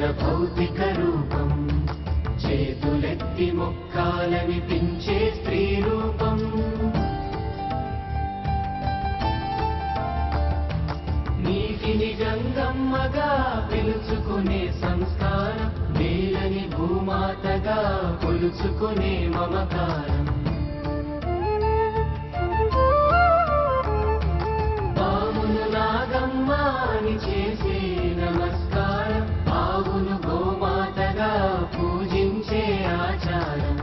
సుందర భౌతిక రూపం చేతులెత్తి మొక్కాలనిపించే స్త్రీ రూపం నీటిని గంగమ్మగా పిలుచుకునే సంస్కారం నేలని భూమాతగా కొలుచుకునే మమకారం పామును నాగమ్మ అని చేసే నమస్కారం ఆవును గోమాతగా పూజించే ఆచారం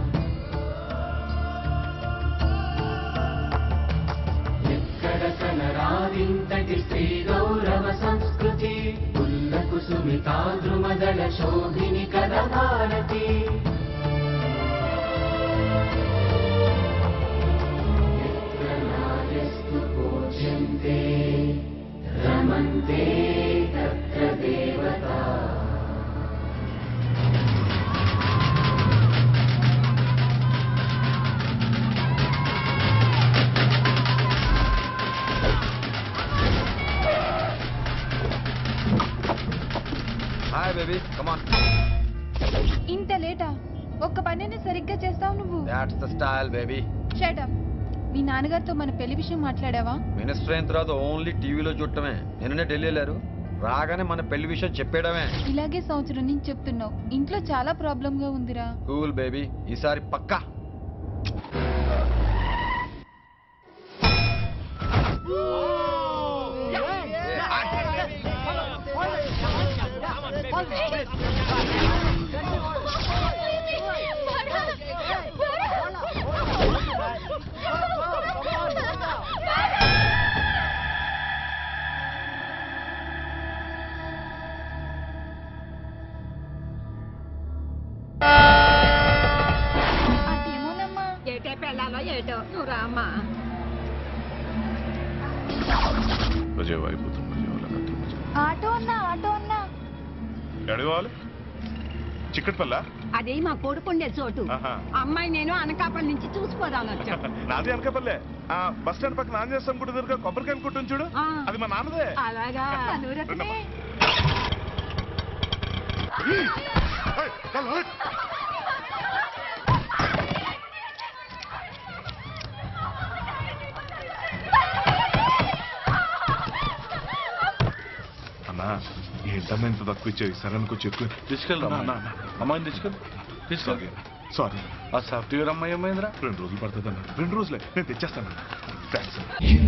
ఎక్కడ కనరాదింతటి స్త్రీ గౌరవ సంస్కృతి పుల్లకు సుమితాద్రుమదళ శోభిని కథ భారతి ఎత్ర నార్యస్తు పూజ్యంతే రమంతే తత్ర దేవతా హాయ్ బేబీ కమాన్ ఇంత లేటా ఒక్క పనిని సరిగ్గా చేస్తావు నువ్వు that's the style baby shut up మీ నాన్నగారితో మన పెళ్లి విషయం మాట్లాడావా మినిస్టర్ అయిన తర్వాత ఓన్లీ టీవీలో చూడటమే నిన్ననే ఢిల్లీ వెళ్ళారు రాగానే మన పెళ్లి విషయం చెప్పేయడమే ఇలాగే సంవత్సరం నుంచి చెప్తున్నావు ఇంట్లో చాలా ప్రాబ్లం గా ఉందిరా కూల్ బేబీ ఈసారి పక్కా అదేమోనమ్మా ఏటే పెళ్ళాలో ఏటో నువ్వు రామ్మా విజయవాడ అయిపోతుంది విజయవాడ కత్తి విజయవాడ. ఆటో అన్నా ఆటో అన్నా ఎక్కడికి పోవాలి చిక్కటిపల్ల అది మా కొడుకుండే చోటు ఆహా. అమ్మాయి నేను అనకాపల్లి నుంచి చూసిపోదామని వచ్చాం నాది అనకపల్లె ఆ బస్ స్టాండ్ పక్కన నాన్ చేస్తాం కూడా దగ్గర కొబ్బరికాయలు కొట్టుంది చూడు ఆ. అది మా నాన్నదే అలాగా రండమ్మా. ఏయ్, కాలు, ఏయ్. అన్నా ఏంటన్నా ఇంత తక్కువ ఇచ్చేవి సరే అనుకో ఎక్కువ తీసుకెళ్దాం అన్నా, అన్నా. అమ్మాయిని తీసుకెళ్ళి తీసుకెళ్ళి సారీ సారీ ఆ సాఫ్ట్వేర్ అమ్మాయి ఏమైందిరా రెండు రోజులు పడుతుంది అన్న రెండు రోజులే నేను తెచ్చేస్తాను థ్యాంక్స్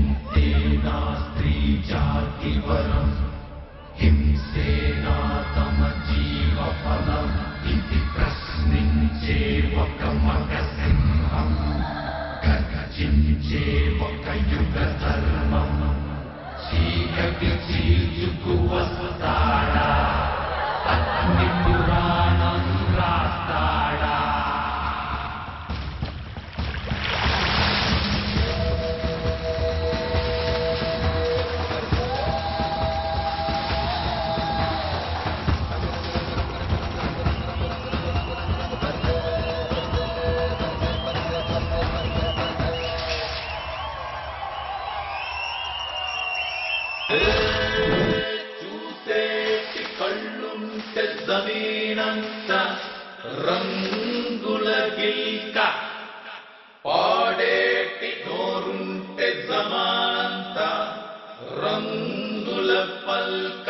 చూసేటి కళ్ళుంటే జమీనంత రంగుల గిల్క పాడేటి నోరుంటే జమానంత రంగుల పల్క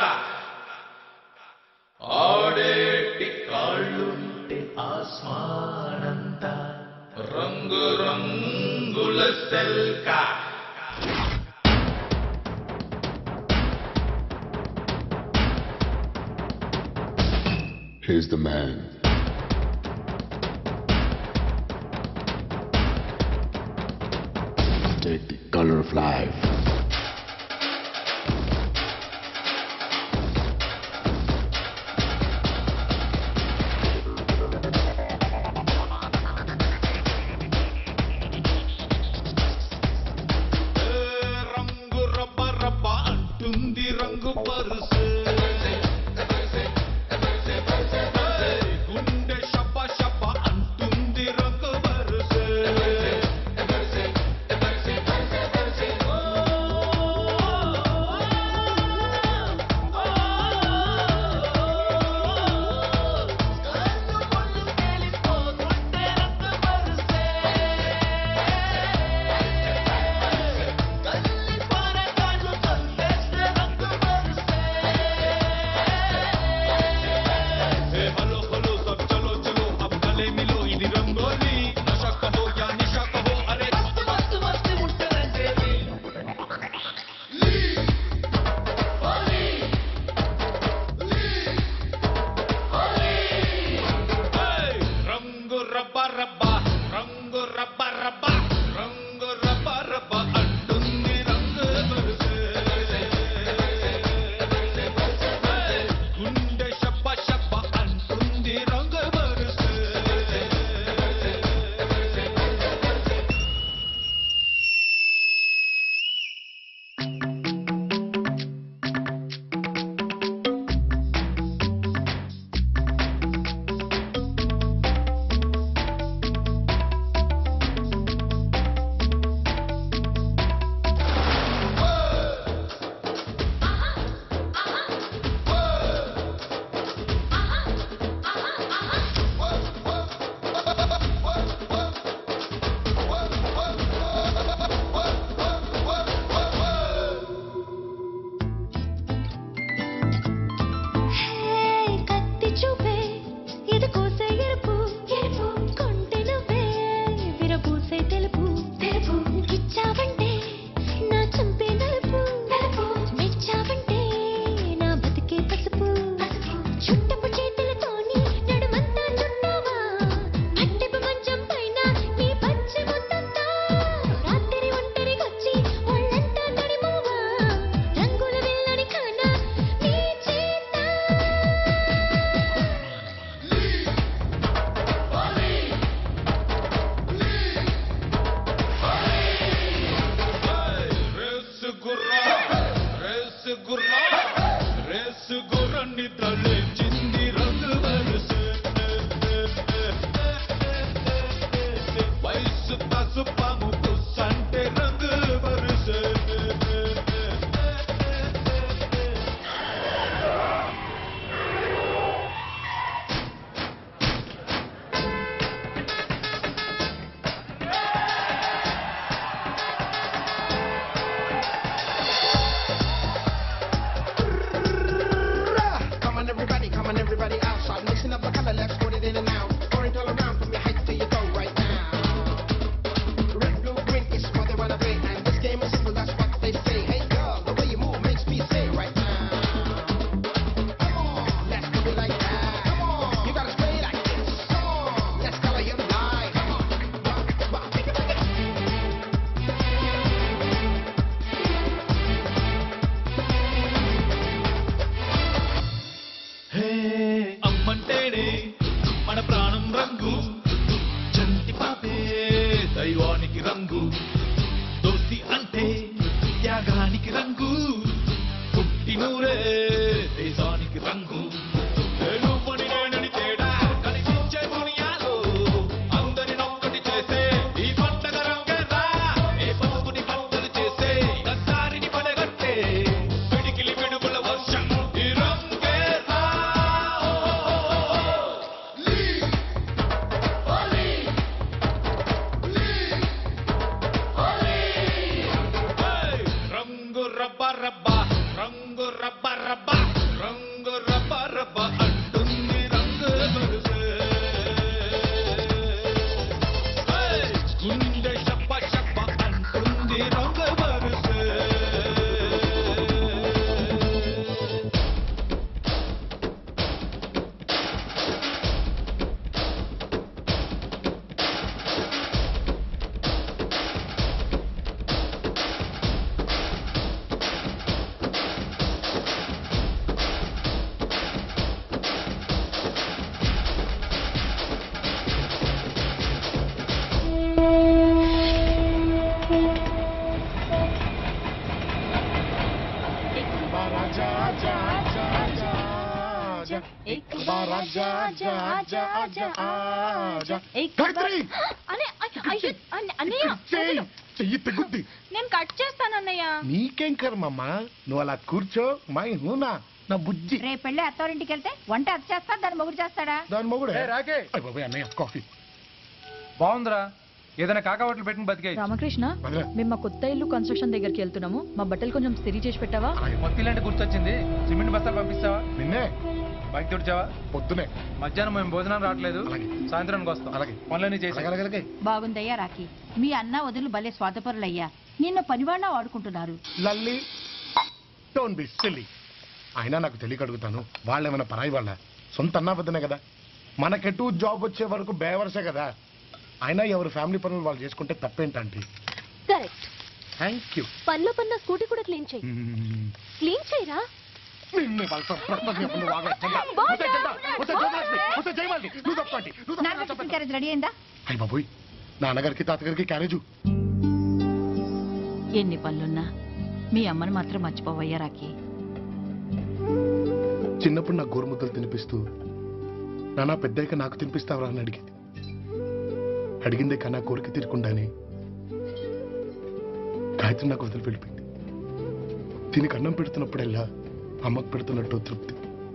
ఆడేటి కాళ్ళుంటే ఆస్మానంత రంగు రంగుల సెల్కా Here's the man. Take the color of life. రంగు రబ్బ రబ్బ అంటుంది రంగు పరుసు గుండె షబ్బ షబ్బ అంటుంది రంగు పరుసు రంగు రబ్బ రబ్బ రంగు రబ్బ రబ్బ అంటుంది రంగు వరుసే గుండె షబ్బ షబ్బ అంటుంది రంగు వరుసే కత్తి చూపే ఇది కోసే ఎరుపు ఎరుపు కొంటె నువ్వే విరబూసే తెలుపు తెలుపు గిచ్చావంటే నా చంపే నలుపు నలుపు మెచ్చావంటే నా బతికే పసుపు పసుపు చుట్టపు చేతులతోని నడుమంతా చుట్టావా అట్టెపు మంచం పైన నీ పచ్చి ముద్దంతా రాత్రి ఒంటరిగొచ్చి ఒళ్ళంతా నడిమోవా రంగుల వెళ్ళని కానా నీ చేత రేసు గుర్ర రేసు గుర్ర రేసు గుర్ర నిద్రలేచింది రంగు వరుసే వయసు పసుపము పుస్సంటే రంగు వరుసే Come on, everybody, come on, everybody outside. Mixing up the color, let's put it in and out. Orange all around from your height to your toe right now. Red, blue, green is what they wanna be. And this game is simple, that's what they say. Hey, girl, the way you move makes me say right now. Come on, let's do it like that. Come on, you gotta sway like this. Come on, let's color your life. Come on, rock, rock, take it, take it. హే అమ్మంటేనే మన ప్రాణం రంగు చంటి పాపే దైవానికి రంగు దోస్తి అంటే త్యాగానికి రంగు పుట్టినూరే దేశానికి రంగు నువ్వని నేనని తేడా కనిపించే దునియాలో అందరినొక్కటి చేసే ఈ పండగ రంగేరా ఏ పసుపుని పంటలు చేసే దస్తారిని పడగట్టే పిడికిలి పిడుగుల వర్షం ఈ రంగేరా రంగు రబ్బ రబ్బ రంగు రబ్బ రబ్బ రంగు రబ్బ రబ్బ అంటుంది రంగు వరుసే గుండె షప్ప షప్ప అంటుంది రంగు వరుసే గాయత్రి! అనే అయ్య- అయ్యో, అన్న- అన్నయ్య చెయ్యి చెయ్యి తెగుద్ది నేను కట్ చేస్తాను అన్నయ్య నీకేం కర్మమ్మా నువ్వు అలా కూర్చో మై హూనా నా బుజ్జి రేపెళ్ళి అత్తవారింటికి వెళ్తే వంట అది చేస్తా దాని మొగుడు చేస్తాడా దాని మొగుడే ఏ, రాకే. అయ్ బాబాయ్ అన్నయ్య కాఫీ బాగుందిరా ఏదైనా కాకావట్లు పెట్టిన బతికే రామకృష్ణ వదిలే. మేము మా కొత్త ఇల్లు కన్స్ట్రక్షన్ దగ్గరికి వెళ్తున్నాము మా బట్టలు కొంచెం స్థిరీ చేసి పెట్టావా అలాగే మొత్తిలాంటి గుర్తొచ్చింది సిమెంట్ బస్తాలు పంపిస్తావా నిన్నే బైక్ తుడిచావా పొద్దునే మధ్యాహ్నం మేము భోజనం రావట్లేదు అలాగే. సాయంత్రానికి వస్తాం అలాగే. పనులన్నీ చేసి అలాగే, అలాగే, అలాగే. బాగుందయ్యా రాకి మీ అన్న వదులు భలే స్వాతపరులయ్యా నిన్ను పనివాళ్ళ వాడుకుంటున్నారు లల్లి డోంట్ బి సిల్లీ అయినా నాకు తెలియక అడుగుతాను వాళ్ళు ఏమైనా పరాయి వాళ్ళ సొంత అన్నా వద్దనే కదా మనకెటు జాబ్ వచ్చే వరకు బేవర్సే కదా అయినా ఎవరి ఫ్యామిలీ పనులు వాళ్ళు చేసుకుంటే తప్పేంటంటే కరెక్ట్ థ్యాంక్ యూ పనిలో పన్న స్కూటీ కూడా క్లీన్ చేయి క్లీన్ చేయరా నిన్ను వాళ్ళతో ప్రపంచం నువ్వు ఆగ. చందా, వస్తే చందా, వస్తే జ్యోతిలక్ష్మి, వస్తే జయమాలి, నువ్వు తప్పండి నువ్వు తప్పండి, నాన్నగారి తప్పండి. క్యారేజ్ రెడీ అయిందా అయ్య బాబోయ్ నాన్నగారికి తాతగారికి క్యారేజు ఎన్ని పనులున్నా మీ అమ్మని మాత్రం మర్చిపోవయ్యా రాకి చిన్నప్పుడు నాకు గోరుముద్దలు తినిపిస్తూ నాన్న పెద్దయ్యాక నాకు తినిపిస్తావరా అని అడిగింది అడిగిందే కన్నా కోరిక తీరకుండానే గాయత్రి నాకు వదిలి వెళ్ళిపోయింది దీనికి అన్నం పెడుతున్నప్పుడల్లా అమ్మకు పెడుతున్నట్టు తృప్తి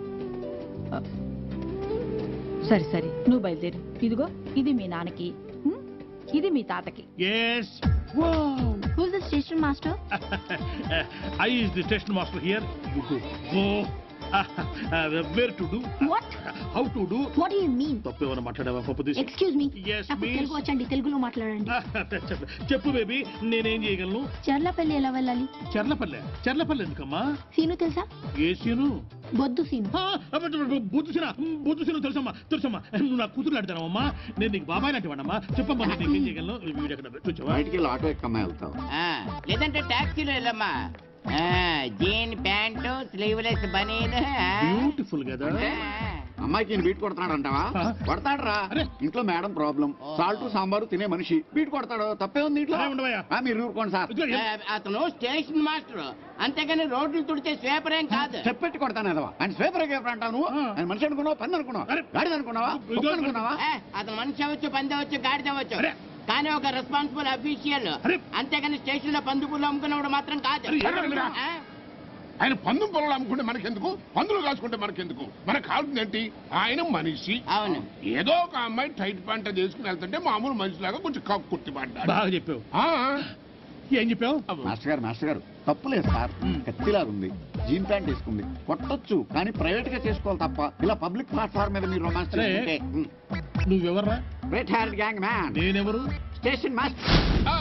సరే సరే నువ్వు బయలుదేరు ఇదిగో ఇది మీ నాన్నకి ఉమ్, ఇది మీ తాతకి Yes. Who's the station master I is the station master here. You go. Go. Where to do? What How to do? What you mean తప్పేమైనా మాట్లాడావా పప్పు తీసి ఎక్స్క్యూజ్ మీ Yes, నాకు miss. తెలుగు వచ్చండి తెలుగులో మాట్లాడండి చెప్పు. చెప్పు బేబీ నేనేం చేయగలను చర్లపల్లి ఎలా వెళ్ళాలి చెర్లపల్లె చెర్లపల్లె ఎందుకమ్మా సీను తెలుసా ఏ సీను బొద్దు సీను ఆ, అబ్బ, అబ్బ, బుద్ధు సీన బుద్ధు సీను తెలుసమ్మా తెలుసమ్మా నువ్వు నా కూతురు అడుగుతానమ్మా నేను నీకు బాబాయ్ లాంటి వాడమ్మా చెప్పమ్మా నేను నీకేం చేయగలను వీడు ఎక్కడ చూచావా బయటికి వెళ్ళి ఆటో ఎక్కమ్మా వెళ్తాం లేదంటే టాక్సీలో వెళ్ళమ్మా ఆ, జీన్ ప్యాంటు స్లీవ్లెస్ బనీన్ బ్యూటిఫుల్ కదా అమ్మాయికి ఈయన బీట్ కొడతాడు అంటావా కొడతాడరా ఇంట్లో మేడం ప్రాబ్లం సాల్ట్ సాంబారు తినే మనిషి బీట్ కొడతాడు తప్పే ఉంది ఇంట్లో ఆ, మీరు ఊరుకోండి సార్ ఆ, అతను స్టేషన్ మాస్టర్ అంతేగాని రోడ్లు తుడిచే స్వేపర్ ఏం కాదు చెప్పెట్టి కొడతాను అదవా ఆయన స్వేపర్ గేపర్ అంటావు నువ్వు ఆయన మనిషి అనుకున్నావా పని అనుకున్నావా గాడిద అనుకున్నావా కుక్క అనుకున్నావా ఏ, అతను మనిషి అవ్వచ్చు పంది అవ్వచ్చు గాడిద అవ్వచ్చు కానీ ఒక రెస్పాన్సిబుల్ అఫీషియల్ అంతేగాని స్టేషన్ లో పందుపులు అమ్ముకున్నప్పుడు మాత్రం కాదు ఆ? ఆయన పందు పొలాలు అమ్ముకుంటే మనకెందుకు పందులు కాసుకుంటే మనకెందుకు మనకు కావాల్సింది ఏంటి ఆయన మనిషి అవును ఏదో ఒక అమ్మాయి టైట్ పంట చేసుకుని వెళ్తుంటే మామూలు మనిషిలాగా కొంచెం కప్పు కుట్టి పడ్డాడు బాగా చెప్పావు ఏం చెప్పావు మాస్టర్ గారు మాస్టర్ గారు తప్పులేదు సార్ కత్తిలాగా ఉంది జీన్ ప్యాంట్ వేసుకుంది కొట్టొచ్చు కానీ ప్రైవేట్ గా చేసుకోవాలి తప్ప ఇలా పబ్లిక్ ప్లాట్ఫామ్ మీద మీరు రొమాన్స్ అరే. చేసుకుంటే నువ్వెవర్రా రెడ్ హ్యాండ్ గ్యాంగ్ మ్యాన్ నేనెవరు స్టేషన్ మాస్టర్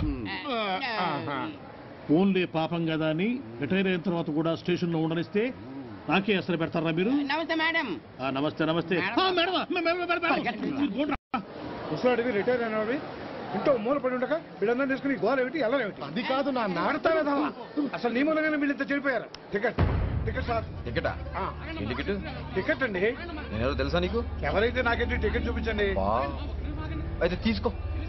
ఫోన్లే పాపం కదా అని రిటైర్ అయిన తర్వాత కూడా స్టేషన్ లో ఉండనిస్తే నాకే అసలు పెడతారా మీరు నమస్తే మేడం ఆ, నమస్తే నమస్తే ఆ, మేడమా, మే- మే- మే- మేడం, మేడం. చూడరా. ముసలాడివి రిటైర్ అయినవి ఇంట్లో మూల పడి ఉండక వీళ్ళందరూ తీసుకుని గోల ఏమిటి ఎలా ఏమిటి అది కాదు నా ఆడతా వెధవా. అసలు నీ మూలంగానే వీళ్ళంతా చెడిపోయారు టికెట్ టికెట్ సార్ టికెటా ఏ టికెట్ టికెట్ అండి నేనెవరో తెలుసా నీకు ఎవరైతే నాకైతే టికెట్ చూపించండి బా అయితే తీసుకో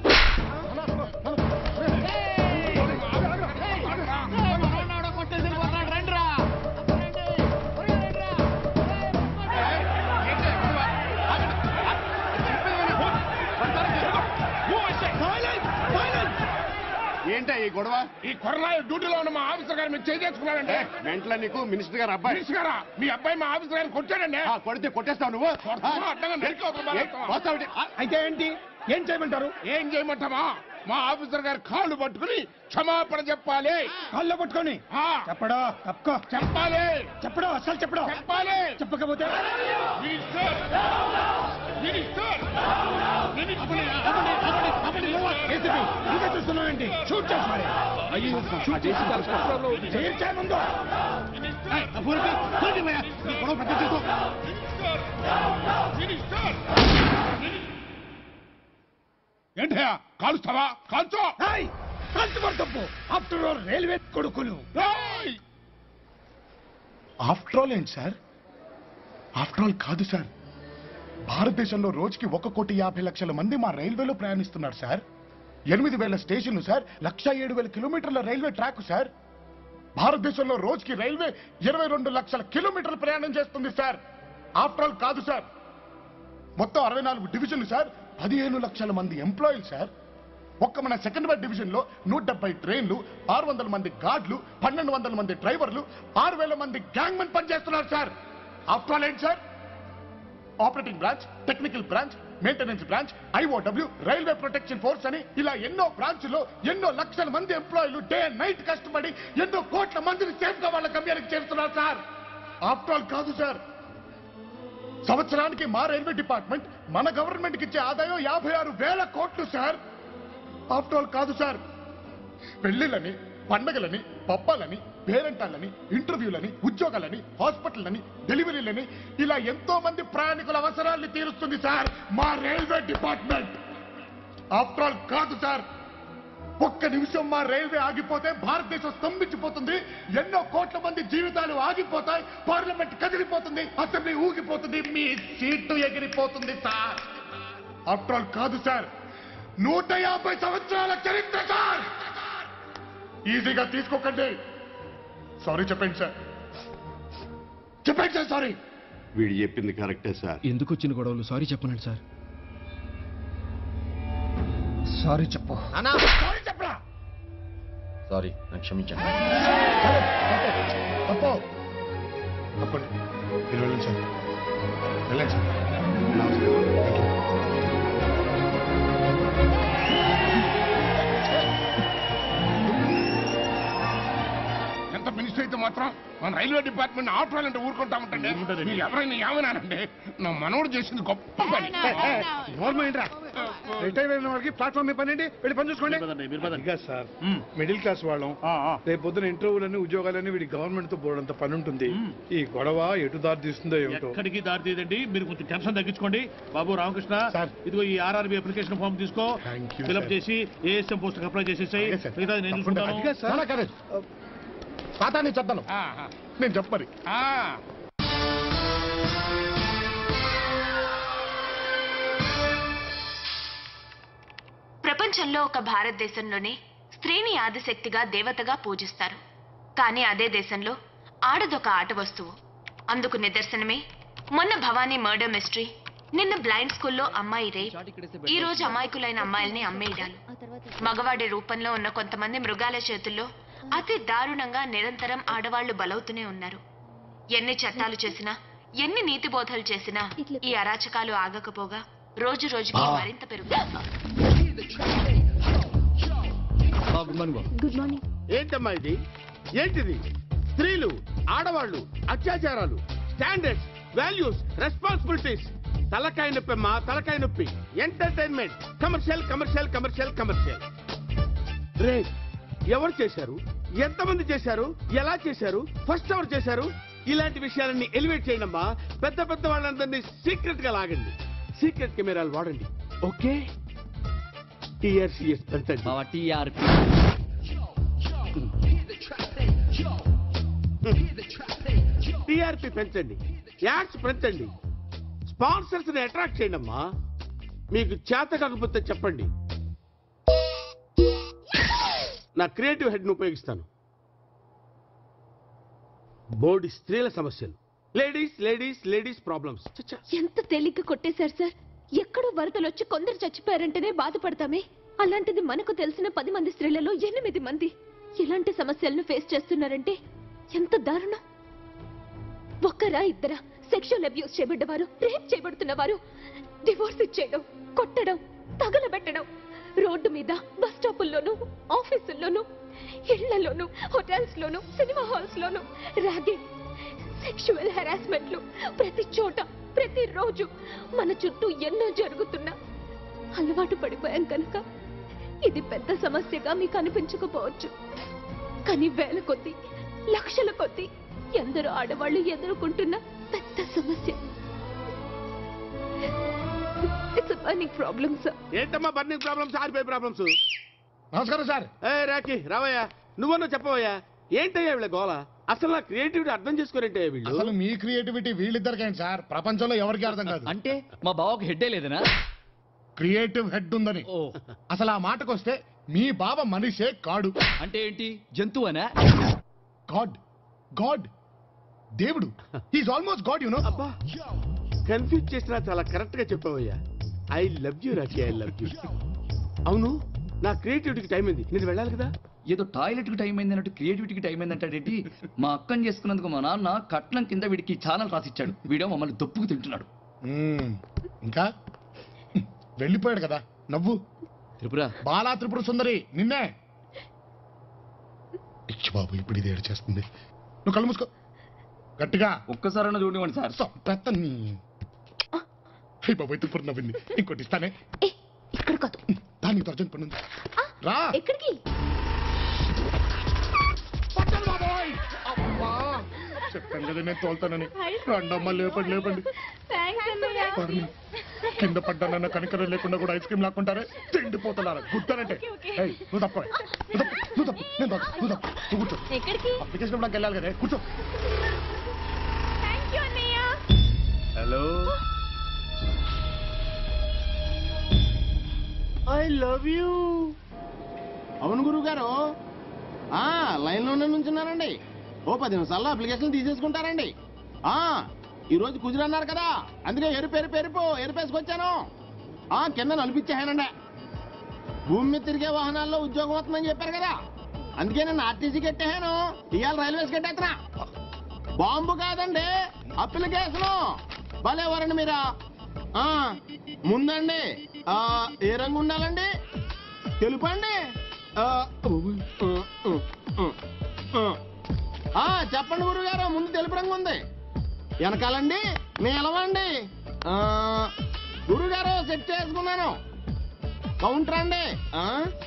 ఏంటా ఈ గొడవ ఈ కొరనాయ డ్యూటీలో ఉన్న మా ఆఫీసర్ గారు మీరు చేసుకున్నారంటే వెంటనే నీకు మినిస్టర్ గారు అబ్బాయి మినిస్టర్ గారా మీ అబ్బాయి మా ఆఫీసర్ గారిని కొట్టాడండి ఆ, కొడితే కొట్టేస్తావు నువ్వు కొడతావా? అడ్డంగా నరికి అవతల పారేస్తావా? పోతావుటి. అయితే ఏంటి ఏం చేయమంటారు ఏం చేయమంటావా మా ఆఫీసర్ గారు కాళ్ళు పట్టుకుని క్షమాపణ చెప్పాలి కాళ్ళు పట్టుకొని చెప్పడా తప్పుకో చెప్పాలి చెప్పడం అసలు చెప్పడం చెప్పాలి చెప్పకపోతే మినిస్టర్ మినిస్టర్ ఇంకా చూస్తున్నానండి షూట్ చేస్తాను అయ్యో షూట్ చేసి ముందు ఏయ్, ఆ ఫోన్ ఇవ్వు. ఫోన్ ఇవ్వయ్యా. ఈ గొడవ పెద్ద చేసుకో. ఏంటయ్యా కాలుస్తావా కాల్చో కాల్చుకోరు తప్పు ఆఫ్టర్ ఆల్ రైల్వే కొడుకులు ఆఫ్టర్ ఆల్ ఏంటి సార్ ఆఫ్టర్ ఆల్ కాదు సార్ భారతదేశంలో రోజుకి ఒక కోటి యాభై లక్షల మంది మా రైల్వేలో ప్రయాణిస్తున్నారు సార్ ఎనిమిది వేల స్టేషన్లు సార్ లక్ష ఏడు వేల కిలోమీటర్ల రైల్వే ట్రాక్ సార్ భారతదేశంలో రోజుకి రైల్వే ఇరవై రెండు లక్షల కిలోమీటర్లు ప్రయాణం చేస్తుంది సార్ ఆఫ్టర్ ఆల్ కాదు సార్ మొత్తం అరవై నాలుగు డివిజన్లు సార్ పదిహేను లక్షల మంది ఎంప్లాయీలు సార్ ఒక్క మన సెకండ్ బై డివిజన్ లో నూట డెబ్బై ట్రైన్లు ఆరు వందల మంది గార్డులు పన్నెండు వందల మంది డ్రైవర్లు ఆరు వేల మంది గ్యాంగ్ మెన్ పనిచేస్తున్నారు సార్ ఆఫ్టర్ ఆల్ ఏంటి sir operating branch technical branch maintenance branch IOW railway protection force అని ఇలా ఎన్నో బ్రాంచ్లో ఎన్నో లక్షల మంది ఎంప్లాయీలు డే నైట్ కష్టపడి ఎన్నో కోట్ల మందిని సేఫ్ గా వాళ్ళ గమ్యానికి చేరుతున్నారు సార్ ఆఫ్టర్ ఆల్ కాదు సార్ సంవత్సరానికి మా రైల్వే డిపార్ట్మెంట్ మన గవర్నమెంట్ కి ఇచ్చే ఆదాయం యాభై ఆరు వేల కోట్లు సార్ ఆఫ్టర్ ఆల్ కాదు సార్ పెళ్లిళ్ళని పండగలని పబ్బాలని పేరెంటాలని ఇంటర్వ్యూలని ఉద్యోగాలని హాస్పిటల్లని డెలివరీలని ఇలా ఎంతో మంది ప్రయాణికుల అవసరాల్ని తీరుస్తుంది సార్ మా రైల్వే డిపార్ట్మెంట్ ఆఫ్టర్ ఆల్ కాదు సార్ ఒక్క నిమిషం మా రైల్వే ఆగిపోతే భారతదేశం స్తంభించిపోతుంది ఎన్నో కోట్ల మంది జీవితాలు ఆగిపోతాయి పార్లమెంట్ కదిలిపోతుంది అసెంబ్లీ ఊగిపోతుంది మీ సీటు ఎగిరిపోతుంది సార్ ఆఫ్టర్ ఆల్ కాదు సార్ నూట యాభై సంవత్సరాల చరిత్ర సార్ ఈజీగా తీసుకోకండి సారీ చెప్పండి సార్ చెప్పండి సార్ సారీ వీడు చెప్పింది కరెక్టే సార్ ఎందుకు వచ్చిన గొడవలు సారీ చెప్పనండి సార్ సారీ చెప్పు సారీ చెప్పరా సారీ నాకు క్షమించండి తప్పు తప్పండి మీరు వెళ్ళండి సార్ వెళ్ళండి సార్ నమస్కారం Thank you. ఎంత మినిస్టర్ అయితే మాత్రం మన రైల్వే డిపార్ట్మెంట్ ఆఫ్టర్ అంటే ఊరుకుంటా ఉంటండి మీరు ఎవరైనా ఏమన్నారండి నా మనవడు చేసింది గొప్ప పని గవర్నమెంట్ రా రిటైర్ అయిన వాళ్ళకి ప్లాట్ఫామ్ మీద పని ఏంటి వెళ్ళి పని చూసుకోండి ఇక సార్ మిడిల్ క్లాస్ వాళ్ళం రేపు పొద్దున ఇంటర్వ్యూలని ఉద్యోగాలని వీడి గవర్నమెంట్ తో బోర్డంత పని ఉంటుంది ఈ గొడవ ఎటు దారి తీస్తుందో ఏమిటో ఎక్కడికి దారి తీయదండి మీరు కొంచెం టెన్షన్ తగ్గించుకోండి బాబు రామకృష్ణ ఇదిగో ఈ ఆర్ఆర్బి అప్లికేషన్ ఫామ్ తీసుకో you, ఫిల్అప్ sir. చేసి ఏఎస్ఎం పోస్ట్ అప్లై చేసేసాయి మిగతా నేను చూసుకుంటాను చాలా కరెక్ట్ తాతాన్ని చెప్తాను నేను చెప్పమరి ప్రపంచంలో ఒక భారతదేశంలోనే స్త్రీని ఆదిశక్తిగా దేవతగా పూజిస్తారు కానీ అదే దేశంలో ఆడదొక ఆట వస్తువు అందుకు నిదర్శనమే మొన్న భవానీ మర్డర్ మిస్టరీ నిన్న బ్లైండ్ స్కూల్లో అమ్మాయి రేప్ ఈ రోజు అమాయకులైన అమ్మాయిల్ని అమ్మేయడాలు మగవాడి రూపంలో ఉన్న కొంతమంది మృగాల చేతుల్లో అతి దారుణంగా నిరంతరం ఆడవాళ్లు బలవుతూనే ఉన్నారు ఎన్ని చట్టాలు చేసినా ఎన్ని నీతి బోధలు చేసినా ఈ అరాచకాలు ఆగకపోగా రోజు రోజుకి మరింత పెరుగుతుంది గుడ్ మార్నింగ్ బాబు గుడ్ మార్నింగ్ ఏంటమ్మా ఇది ఏంటిది స్త్రీలు ఆడవాళ్ళు అత్యాచారాలు స్టాండర్డ్స్ వాల్యూస్ రెస్పాన్సిబిలిటీస్ తలకాయ నొప్పి అమ్మా తలకాయ నొప్పి entertainment commercial commercial commercial commercial రే ఎవరు చేశారు ఎంతమంది చేశారు ఎలా చేశారు ఫస్ట్ ఎవరు చేశారు ఇలాంటి విషయాలన్నీ ఎలివేట్ చేయండమ్మా పెద్ద పెద్ద వాళ్ళందరినీ సీక్రెట్ గా లాగండి సీక్రెట్ కెమెరాలు వాడండి ఓకే టిఆర్సిఎస్ పెంచండి టీఆర్పీ టిఆర్పి పెంచండి యాడ్స్ పెంచండి స్పాన్సర్స్ ని అట్రాక్ట్ చేయండి అమ్మా మీకు చేత కాకపోతే చెప్పండి నా క్రియేటివ్ హెడ్ ను ఉపయోగిస్తాను బోర్డు స్త్రీల సమస్యలు లేడీస్ లేడీస్ లేడీస్ ప్రాబ్లమ్స్ ఎంత తేలిగ్గా కొట్టేశారు సార్ ఎక్కడో వరదలు వచ్చి కొందరు చచ్చిపోయారంటేనే బాధపడతామే అలాంటిది మనకు తెలిసిన పది మంది స్త్రీలలో ఎనిమిది మంది ఇలాంటి సమస్యలను ఫేస్ చేస్తున్నారంటే ఎంత దారుణం ఒక్కరా ఇద్దరా సెక్షువల్ అబ్యూస్ చేయబడ్డవారు రేప్ చేయబడుతున్నవారు డివోర్స్ ఇచ్చేయడం కొట్టడం తగలబెట్టడం రోడ్డు మీద బస్ స్టాపుల్లోనూ ఆఫీసుల్లోనూ ఇళ్లలోనూ హోటల్స్ లోనూ సినిమా హాల్స్ లోనూ ర్యాగింగ్ సెక్షువల్ హెరాస్మెంట్లు ప్రతి చోట ప్రతి రోజు మన చుట్టూ ఎన్నో జరుగుతున్నా అలవాటు పడిపోయాం కనుక ఇది పెద్ద సమస్యగా మీకు అనిపించకపోవచ్చు కానీ వేల కొద్దీ లక్షల కొద్దీ ఎందరో ఆడవాళ్ళు ఎదుర్కొంటున్న పెద్ద సమస్య ఇట్స్ బర్నింగ్ ప్రాబ్లమ్ సార్ ఏంటమ్మా బర్నింగ్ ప్రాబ్లమ్స్ ఆరిపోయే ప్రాబ్లమ్స్ నమస్కారం సార్ ఏ రాకి రావయ్యా నువ్వన్నా చెప్పవయ్యా ఏంటయ్యా వీళ్ళ గోల అసలు నా క్రియేటివిటీ అర్థం చేసుకోరేంటయ్యా వీళ్ళు అసలు మీ క్రియేటివిటీ వీళ్ళిద్దరికైంది సార్ ప్రపంచంలో ఎవరికి అర్థం కాదు అంటే మా బావకు హెడ్డే లేదనా క్రియేటివ్ హెడ్ ఉందని అసలు ఆ మాటకు వస్తే మీ బావ మనిషే కాడు అంటే ఏంటి జంతువనా గాడ్ గాడ్ దేవుడు is almost god you know confuse చేసినా చాలా కరెక్ట్ గా చెప్పావయ్యా I love you Rocky I love you అవును నా క్రియేటివిటీకి టైం అయింది నేను వెళ్ళాలి కదా ఏదో టాయిలెట్ కి టైం అయింది అన్నట్టు క్రియేటివిటీకి టైం అయింది అంటాడేంటి మా అక్కని చేసుకున్నందుకు మా నాన్న కట్నం కింద వీడికి ఛానల్ రాసిచ్చాడు వీడో మమ్మల్ని దొప్పుకు తింటున్నాడు మ్మ్. ఇంకా వెళ్ళిపోయాడు కదా నవ్వు త్రిపుర బాలా త్రిపుర సుందరి నిన్నే ఇచ్చి బాబు ఇప్పుడు ఇది ఏడు చేస్తుంది నువ్వు కళ్ళు మూసుకో గట్టిగా ఒక్కసారైనా చూడండి సార్ పెత్తని హై బాబాయ్ త్రిపుర నవ్వింది ఇంకోటి ఇస్తానే ఇక్కడ కాదు దానికి అర్జెంట్ పని ఉంది రా ఎక్కడికి పట్టండి బాబాయ్ అబ్బా చెప్పాను కదా నేను తోలుతానని రండమ్మ లేపండి లేపండి థ్యాంక్స్ అన్నయ్య పర్ని. కింద పడ్డానన్న కనికరం లేకుండా కూడా ఐస్ క్రీమ్ లాక్కుంటారే తిండిపోతున్నారా గుర్తానంటే ఏయ్, నువ్వు తప్ప నువ్వు తప్పు నువ్వు తప్పు నేను తప్పు నువ్వు తప్పు నువ్వు కూర్చో ఎక్కడికి అప్లికేషన్ ఇవ్వడానికి వెళ్ళాలి కదా కూర్చో థ్యాంక్ యూ అన్నయ్య హలో ఐ లవ్ యూ అవును గురువు గారు లైన్లోనే నుంచున్నానండి ఓ పది నిమిషాల్లో అప్లికేషన్ తీసేసుకుంటారండి ఆ, ఈ రోజు కుజులు అన్నారు కదా అందుకే ఎరుపు ఎరుపు ఎరుపు ఎరుపేసుకొచ్చాను ఆ, కింద నలిపిచ్చేసానండి భూమి మీద తిరిగే వాహనాల్లో ఉద్యోగం వస్తుందని చెప్పారు కదా అందుకే నేను ఆర్టీసీ కట్టేసాను ఇవాళ రైల్వేస్ కట్టేస్తున్నా బాంబు కాదండి అప్లికేషను భలేవారండి మీరా ఆ, ముందండి ఆ, ఏ రంగు ఉండాలండి తెలుపా అండి ఆ, ఆ, చెప్పండి గురుగారు ముందు తెలుపు రంగు ఉంది వెనకాలండి నీలమండి ఆ, గురుగారు సెట్ చేసుకున్నాను కౌంటర్ అండి ఆ?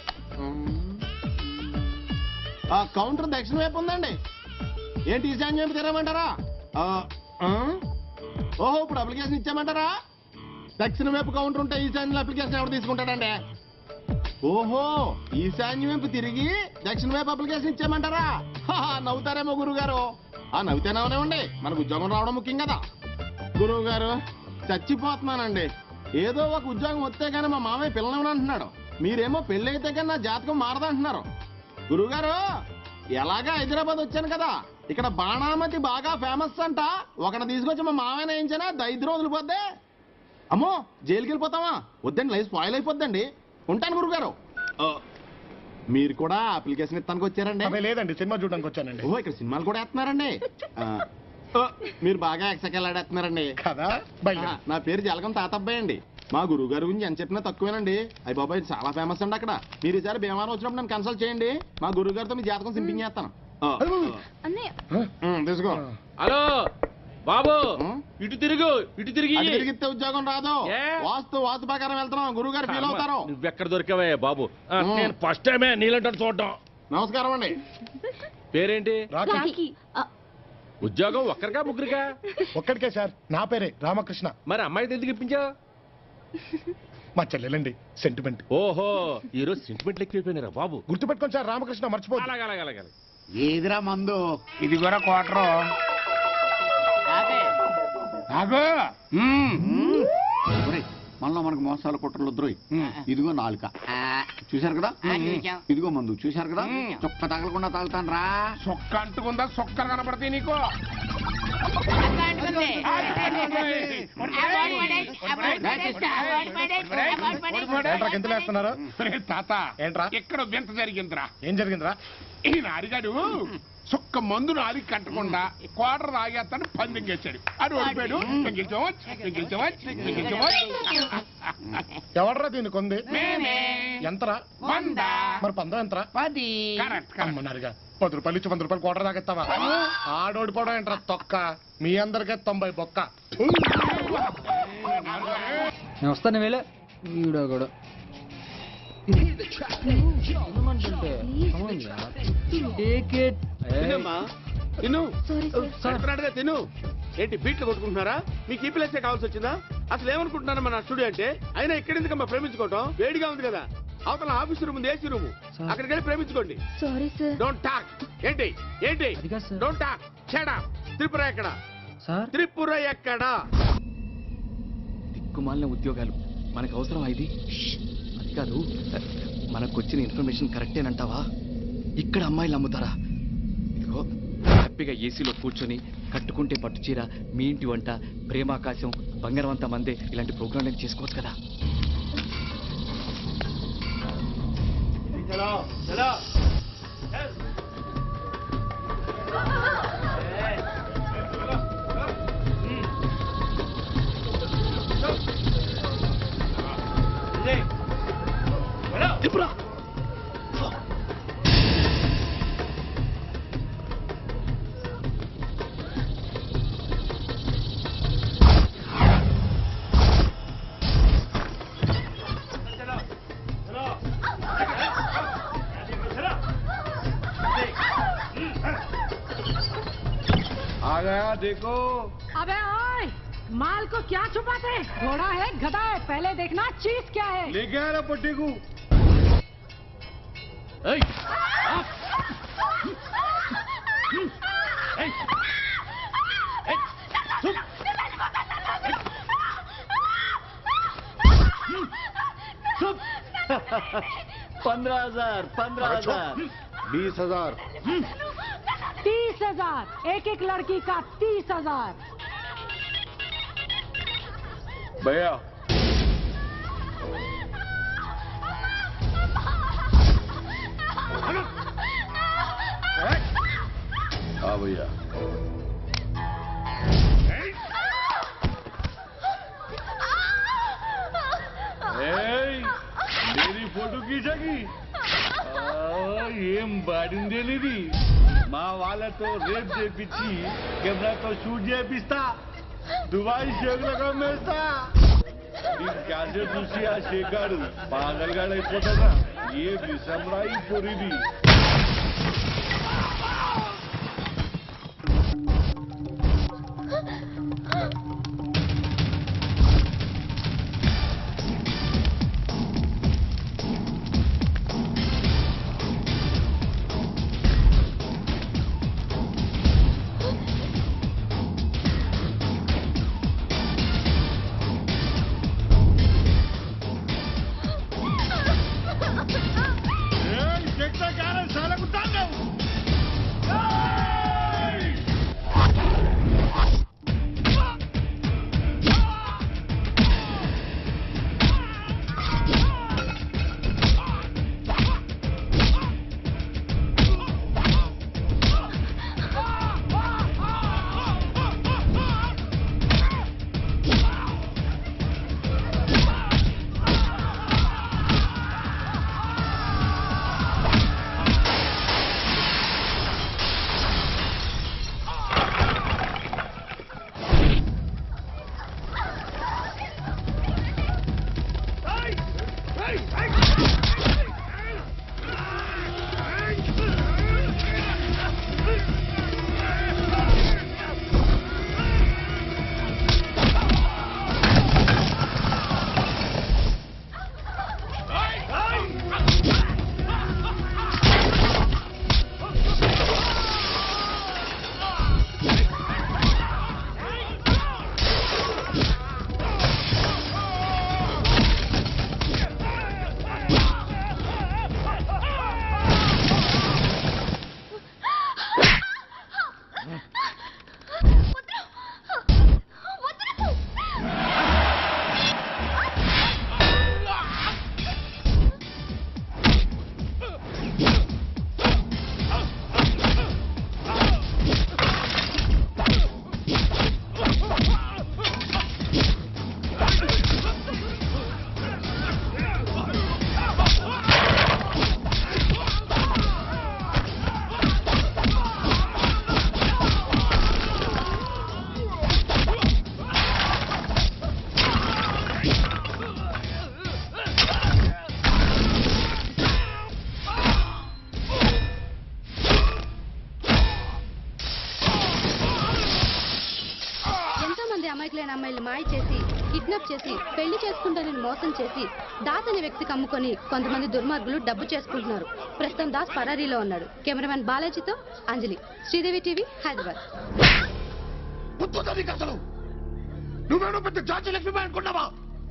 ఆ కౌంటర్ దక్షిణ వైపు ఉందండి ఏంటి ఈశాన్యం వైపు తిరగమంటారా ఆ, ఆ? ఓహో ఇప్పుడు అప్లికేషన్ ఇచ్చామంటారా దక్షిణ వైపు కౌంటర్ ఉంటే ఈశాన్యంలో అప్లికేషన్ ఎవరు తీసుకుంటాడండి ఓహో ఈశాన్యం వైపు తిరిగి దక్షిణ వైపు అప్లికేషన్ ఇచ్చామంటారా హాహా, నవ్వుతారేమో గురువు గారు ఆ నవ్వుతే నవ్వనివ్వండి మనకు ఉద్యోగం రావడం ముఖ్యం కదా గురువు గారు చచ్చిపోతున్నానండి ఏదో ఒక ఉద్యోగం వస్తే కానీ మా మామయ్య పిల్లనివ్వను అంటున్నాడు మీరేమో పెళ్ళి అయితే కానీ నా జాతకం మారదంటున్నారు గురువుగారు ఎలాగా హైదరాబాద్ వచ్చాను కదా ఇక్కడ బాణామతి బాగా ఫేమస్ అంట ఒకటి తీసుకొచ్చి మా మామయ్య వేయించానా దైద్యం వదిలిపోద్దే అమ్మో జైలుకి వెళ్ళిపోతావా వద్దండి లైఫ్ స్పాయిల్ అయిపోద్దండి ఉంటాను గురుగారు ఆ, మీరు కూడా అప్లికేషన్ ఇస్తానికి వచ్చారండి అదే లేదండి సినిమా చూడడానికి వచ్చానండి ఓ ఇక్కడ సినిమాలు కూడా వేస్తున్నారండి ఆ, ఓ, మీరు బాగా ఎక్సకెళ్ళాడేస్తున్నారండి కదా ఆ, నా పేరు జలగం తాతబ్బాయి అండి మా గురువు గారి గురించి ఎంత చెప్పినా తక్కువేనండి అయ్యి బాబాయ్ చాలా ఫేమస్ అండి అక్కడ మీరు ఈసారి భీమారం వచ్చినప్పుడు నన్ను కన్సల్ట్ చేయండి మా గురువు గారితో మీ జాతకం సింపించేస్తాను ఆ, అన్నయ్య ఉమ్, తీసుకో హలో బాబు ఇటు తిరుగు ఇటు తిరిగి అటు తిరిగితే ఉద్యోగం రాదు వాస్తు వాస్తు ప్రకారం వెళ్తున్నాం గురువు గారు ఫీల్ అవుతారు నువ్వెక్కడ దొరికావే బాబు ఆ, ఉమ్. నేను ఫస్ట్ టైమే నీళ్ళంటే చూడటం నమస్కారం అండి పేరేంటి రాఖీ ఆ, ఉద్యోగం ఒక్కరికా ముగ్గురికా ఒక్కడికే సార్ నా పేరే రామకృష్ణ మరి అమ్మాయి ఎందుకు ఇప్పించావు మా చెల్లెలండి సెంటిమెంట్ ఓహో ఈ రోజు సెంటిమెంట్ ఎక్కువైపోయినారా బాబు గుర్తుపెట్టుకోండి సార్ రామకృష్ణ మర్చిపో అలాగే అలాగే అలాగే ఏదిరా మందు ఇది కూడా క్వార్టరు తాగు ఒరేయ్, మనలో మనకు మోసాలు కుట్రలు వద్దురోయ్ ఇదిగో నాలుక చూశారు కదా ఆ, చూశాం. ఇదిగో మందు చూశారు కదా చొక్క తగలకుండా తాగుతాను రా సొక్క అంటుకుందా సొక్కలు కనపడతాయి నీకు ఏంట్రా గింతలు వేస్తున్నారు ఒరే తాత ఏంట్రా ఎక్కడ వింత జరిగిందిరా ఏం జరిగిందిరా ఈ నారిగాడు సుక్క మందు నాలి కట్టకుండా క్వార్టర్ తాగేస్తాను పందెం చేశాడు అది ఓడిపోయాడు మేము గెలిచామోచ్, మేము గెలిచామోచ్, మేము గెలిచామోచ్. ఎవడరా దీనికి ఉంది మేమే. ఎంతరా వంద. మరి పందం ఎంతరా పది కరెక్ట్ అమ్మన్నారుగా పది రూపాయలు ఇచ్చి వంద రూపాయలు కోట తాగిస్తావా ఆడోడిపోవడం ఏంట్రా తొక్క మీ అందరికీ తొంభై బొక్క నేను వస్తాను వేలే వీడో కూడా తినమ్మా తిను చెప్పినట్టుగా తిను ఏంటి బీట్లు కొట్టుకుంటున్నారా మీకు ఈ ప్లేసే కావాల్సి వచ్చిందా అసలు ఏమనుకుంటున్నారా మన స్టూడియో అంటే అయినా ఎక్కడెందుకమ్మా ప్రేమించుకోవటం వేడిగా ఉంది కదా అవతల ఆఫీస్ రూమ్ ఉంది ఏసీ రూమ్ అక్కడికి వెళ్ళి ప్రేమించుకోండి సారీ సార్ డోంట్ టాక్ ఏంటి ఏంటి డోంట్ టాక్ చెడా త్రిపుర ఎక్కడ త్రిపుర ఎక్కడ దిక్కుమాలిన ఉద్యోగాలు మనకు అవసరం ఇది అది కాదు మనకు వచ్చిన ఇన్ఫర్మేషన్ కరెక్టేనంటావా ఇక్కడ అమ్మాయిలు అమ్ముతారా ఇదిగో హ్యాపీగా ఏసీలో కూర్చొని కట్టుకుంటే పట్టు చీర మీ ఇంటి వంట ప్రేమాకాశం బంగారం అంతా మందే ఇలాంటి ప్రోగ్రాంలు చేసుకోవచ్చు కదా చలో చలో आ गया देखो अबे ओए माल को क्या छुपाते घोड़ा है गधा है पहले देखना चीज क्या है लेके आ रहा पट्टी को ఏయ్ पंद्रह हजार पंद्रह हजार बीस हजार तीस हजार एक एक लड़की का तीस हजार भैया हाँ भैया ఏయ్, मेरी फोटो खींचगी ఏం బాడిందేని ఇది మా వాళ్ళతో రేప్ చేపించి కెమెరాతో షూట్ చేపిస్తా దుబాయ్ షేకులకు అమ్మేస్తా ఈ క్యాసెట్ చూసి ఆ షేకాడు పాగల్గాడు అయిపోతాడా ఏ విషంరా ఈ పొరిది ఏయ్, చెక్తా కారం చాలా కుట్టాను ఎంతో మంది అమాయకులైన అమ్మాయిలు మాయ చేసి కిడ్నాప్ చేసి పెళ్లి చేసుకుంటానని మోసం చేసి దాస్ అనే వ్యక్తికి అమ్ముకొని కొంతమంది దుర్మార్గులు డబ్బు చేసుకుంటున్నారు ప్రస్తుతం దాస్ పరారీలో ఉన్నాడు కెమెరామెన్ బాలాజీతో అంజలి శ్రీదేవి టీవీ హైదరాబాద్ బుద్ధుందా నీకు అసలు నువ్వేమో పెద్ద జాతి లక్ష్మి అనుకున్నావా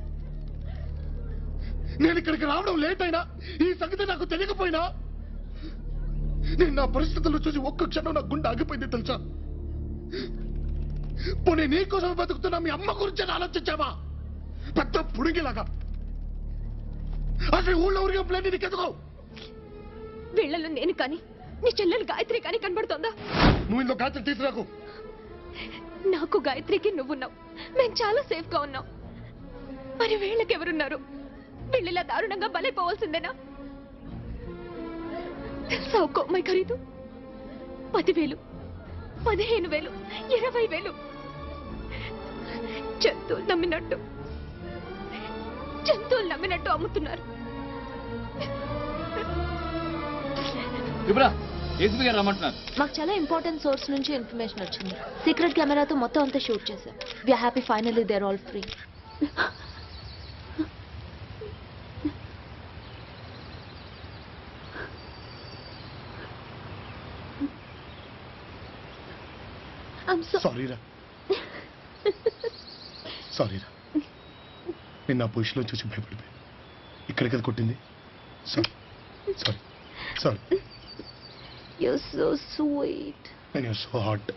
నేను ఇక్కడికి రావడం లేట్ అయినా ఈ సంగతి నాకు తెలియకపోయినా నేను నా పరిస్థితుల్లో చూసి ఒక్క క్షణం నా గుండె ఆగిపోయింది తెలుసా పోనీ నీకోసం బతుకుతున్నా మీ అమ్మ గురించి అని ఆలోచించావా పెద్ద పుడిగిలాగా అసలు ఊళ్ళో ఊరిగా ప్లేట్ నీకెందుకో వీళ్ళలో నేను కానీ నీ చెల్లెలు గాయత్రి కానీ కనబడుతోందా నువ్వు ఇందులో గాత్రి తీసుకురాకు నాకు గాయత్రికి నువ్వున్నావు మేము చాలా సేఫ్ గా ఉన్నాం మరి వీళ్ళకెవరున్నారు వీళ్ళు ఇలా దారుణంగా బలైపోవాల్సిందేనా తెలుసా ఒక్క అమ్మాయి ఖరీదు పదివేలు పదిహేను వేలు ఇరవై వేలు జంతువులు నమ్మినట్టు జంతువులు నమ్మినట్టు అమ్ముతున్నారు ఇబ్రా ఏసీపీ గారు రమ్మంటున్నారు మాకు చాలా ఇంపార్టెంట్ సోర్స్ నుంచి ఇన్ఫర్మేషన్ వచ్చింది సీక్రెట్ కెమెరాతో మొత్తం అంతా షూట్ చేశాం we happy finally there all free sorry రా సారీ రా నేను నా పొజిషన్లో చూసి భయపడిపోయాను ఇక్కడ కదా కొట్టింది sorry sorry sorry you so sweet నేను యూర్ సో హాట్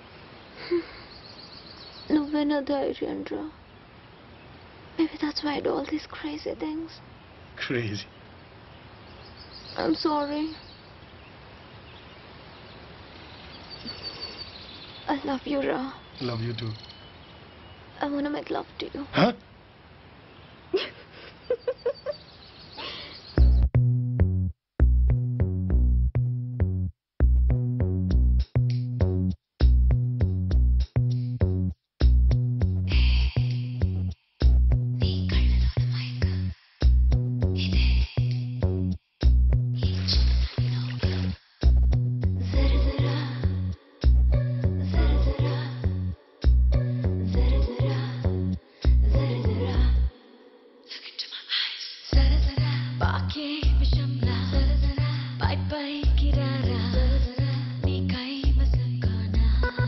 నువ్వే నా ధైర్యం రా maybe that's why do all these crazy things crazy I'm sorry I love you, Ra. Love you too I want to make love to you. పాకే విషంలా పై పైకి రారా నీకై మసకానా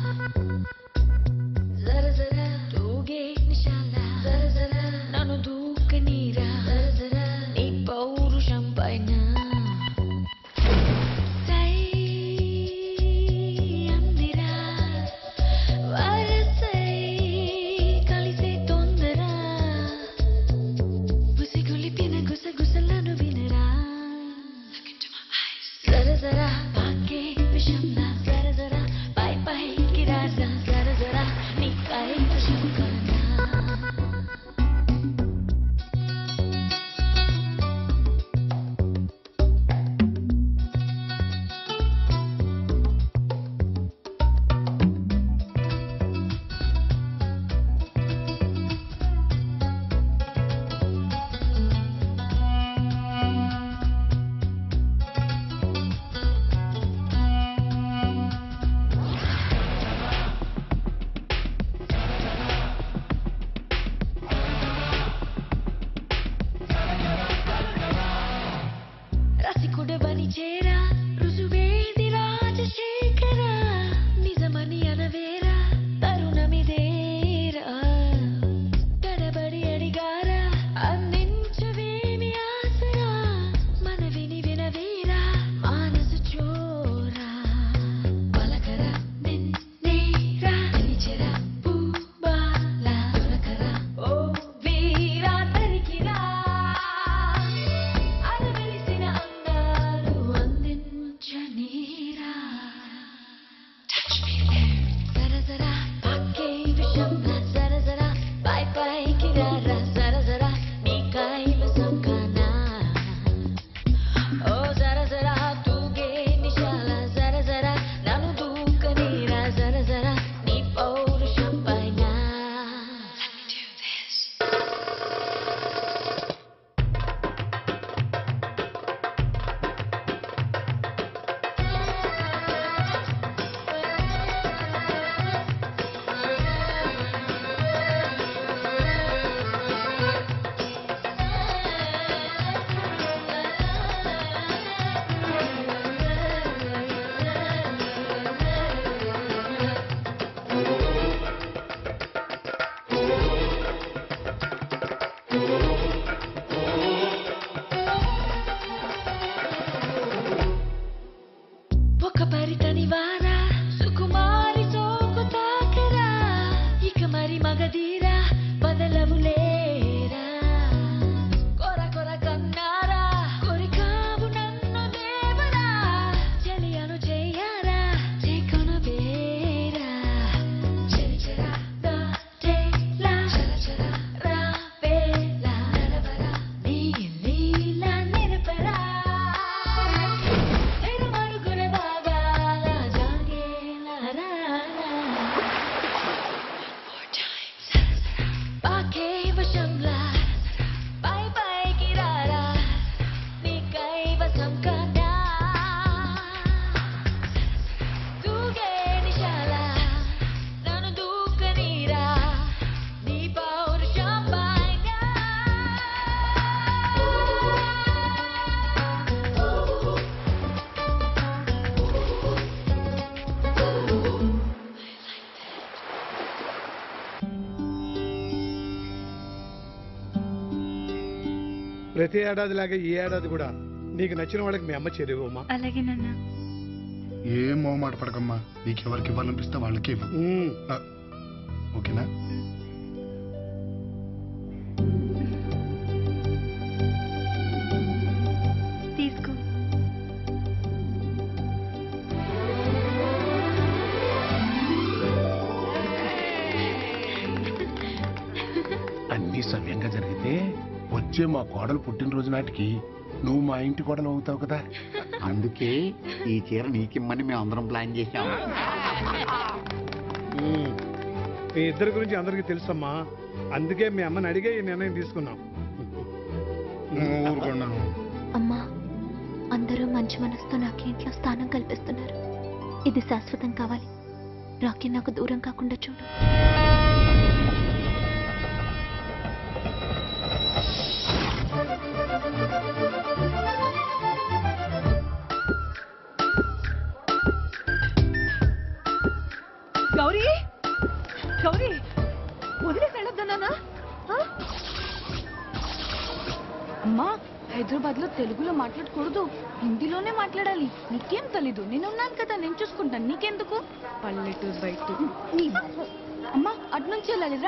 జర జర తూగే నిశాల జర జర నన్ను దూకనీరా జర జర నీ పౌరుషం పైన సై అందిరా వరసై కలిసే తొందర గుసిగులిపిన గుసగుసలను వినరా జర జర పాకే విషంలా జర జర పై పైకి రారా జర జర నీకై వశం కానా రసికుడవని చేరా రుజువేది రాజశేఖర నిజమని అనవేరా తరుణమిదేరా తడబడి అడిగారా అందించవేమి ఆసరా మనవిని వినవేరా మానసు చోరా పలకరా నిన్నేరా నిలిచెరా పూబాల దొరకరా ఓ వీరా తరికిరా అలవెలిసిన అందాలు అందించ ప్రతి ఏడాది లాగే ఈ ఏడాది కూడా నీకు నచ్చిన వాళ్ళకి మీ అమ్మ చేరేవమ్మా అలాగే నాన్న ఏం మొహమాట పడకమ్మా నీకు ఎవరికి ఇవ్వాలనిపిస్తే వాళ్ళకి ఇవ్వు ఆ, ఓకేనా తీసుకో అన్ని సవ్యంగా జరిగితే వచ్చే మా కోడలు పుట్టినరోజు నాటికి నువ్వు మా ఇంటి కోడలు అవుతావు కదా అందుకే ఈ చీర నీకిమ్మని మేము అందరం ప్లాన్ చేశాం ఉమ్. మీ ఇద్దరి గురించి అందరికీ తెలుసమ్మా అందుకే మీ అమ్మని అడిగే ఈ నిర్ణయం తీసుకున్నాం ఊరుకున్నాను అమ్మా అందరూ మంచి మనసుతో నాకు ఈ ఇంట్లో స్థానం కల్పిస్తున్నారు ఇది శాశ్వతం కావాలి రాకీ నాకు దూరం కాకుండా చూడు గౌరీ గౌరీ వదిలేసి వెళ్ళొద్దన్నానా ఆ? అమ్మా హైదరాబాద్ లో తెలుగులో మాట్లాడకూడదు హిందీలోనే మాట్లాడాలి నీకేం తెలీదు నేనున్నాను కదా నేను చూసుకుంటాను నీకెందుకు పల్లెటూరు బయట నీ అమ్మా అటు నుంచి వెళ్ళాలిరా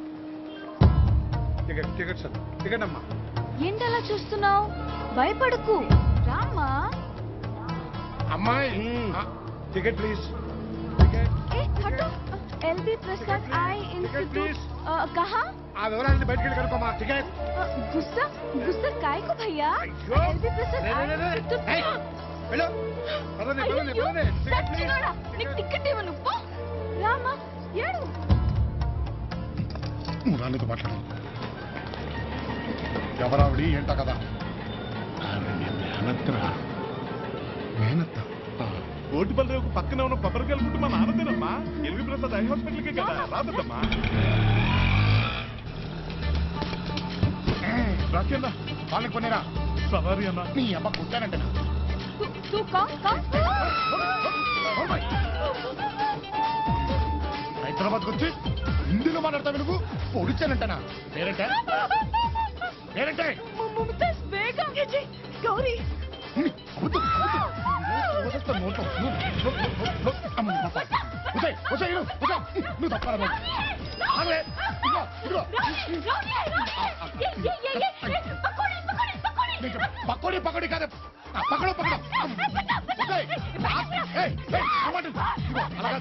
టికెట్ టికెట్ సార్ టికెట్ అమ్మా ఏంటి అలా చూస్తున్నావు భయపడకు రామ్మా అమ్మాయి టికెట్ ప్లీజ్ ए हटो एलबी प्रसाद आई इंस्टीट्यूट कहा ఆ వివరాలని బయటికి వెళ్ళి కనుకోమా టికెట్ गुस्सा गुस्सा काय को भैया एलबी प्रसाद రే, आई రే, రే, రే. इंस्टीट्यूट ఏయ్, వెళ్ళు పదండి, పదండి, అయ్యో, పదండి. టికెట్ ప్లీజ్ సచ్చినోడా, నీకు టికెట్ ఇవ్వను పో రామా ఏడు నువ్వు రానితో మాట్లాడు ఎవరావిడి ఏంట కదా మేనత్రా మేనత్త ఓటుపల్లిరేవుకు పక్కన ఉన్న కొబ్బరికాయలు పుట్టి మా నాన్నదేనమ్మా ఎల్వి ప్రసాద్ ఐ హాస్పిటల్కి కదా రాదమ్మా రాకేందా వాళ్ళకి కొనేరా సవారీ అన్న నీ అమ్మ కుట్టానంటే तू तू कौन कौन హైదరాబాద్కి వచ్చి హిందీలో మాట్లాడతావు నువ్వు పొడిచానంటనా పేరంటే పేరంటే मुमताज बेगम ये जी गौरी నువ్వు తప్పరా బాబు ఆగలే ఇదిగో ఇదిగో ये ये ये ये पकौड़ी पकौड़ी पकौड़ी నీకు పకోడీ పకోడీ కాదు ఆ, పకడో పకడో ఉదయ్, ఆ, ఏయ్, ఏయ్, అమ్మడు. ఇదిగో, అలాగా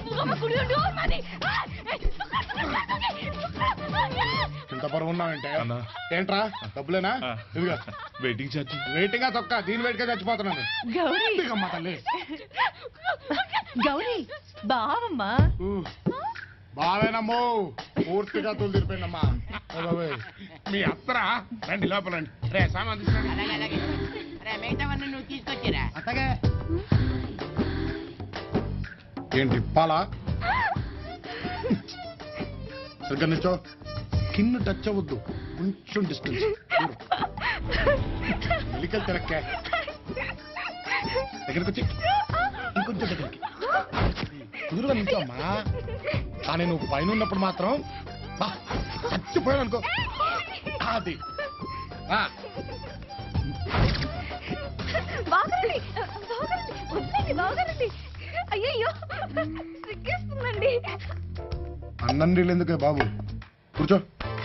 ఇంత బరువు ఉన్నావంటే ఏంట్రా డబ్బులేనా ఇదిగో వెయిటింగ్ ఛార్జ్ వెయిటింగ్ గా తొక్క దీని వెయిట్ గా చచ్చిపోతున్నాను గౌరీ దిగమ్మా తల్లి గౌరీ బావమ్మా బావేనమ్మో పూర్తిగా తొలిదిరిపోయిందమ్మా ఓ బాబోయ్. మీ అత్తరా రండి లోపల రండి రే సామాన్ తీసుకురండి మిగతావన్నీ నువ్వు తీసుకొచ్చిరా అత్తగా ఏంటి పాలా సరిగ్గా నిల్చో స్కిన్ టచ్ అవ్వద్దు కొంచెం డిస్టెన్స్ మెలికలు తిరక్కే దగ్గరికి వచ్చి ఇంకొంచెం దగ్గరికి కుదురుగా నిల్చో అమ్మా కానీ నువ్వు పైన ఉన్నప్పుడు మాత్రం బా చచ్చిపోయాను అనుకో అది ఆ, బాగండి బాగండి వద్దండి బాగండి అయ్యయ్యో సిగ్గేస్తుందండి అన్నం నీళ్ళు ఎందుకే బాబు కూర్చో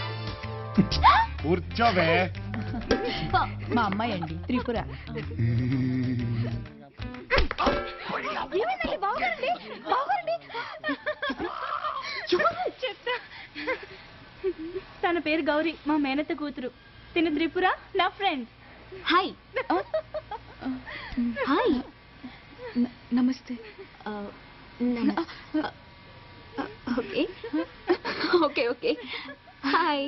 కూర్చోవే మా అమ్మాయి అండి త్రిపుర ఏమైందండి బాగండి బాగండి చెప్తా తన పేరు గౌరీ మా మేనత్త కూతురు తిన త్రిపుర నా ఫ్రెండ్ హాయ్ హాయ్ నమస్తే ఓకే ఓకే ఓకే హాయ్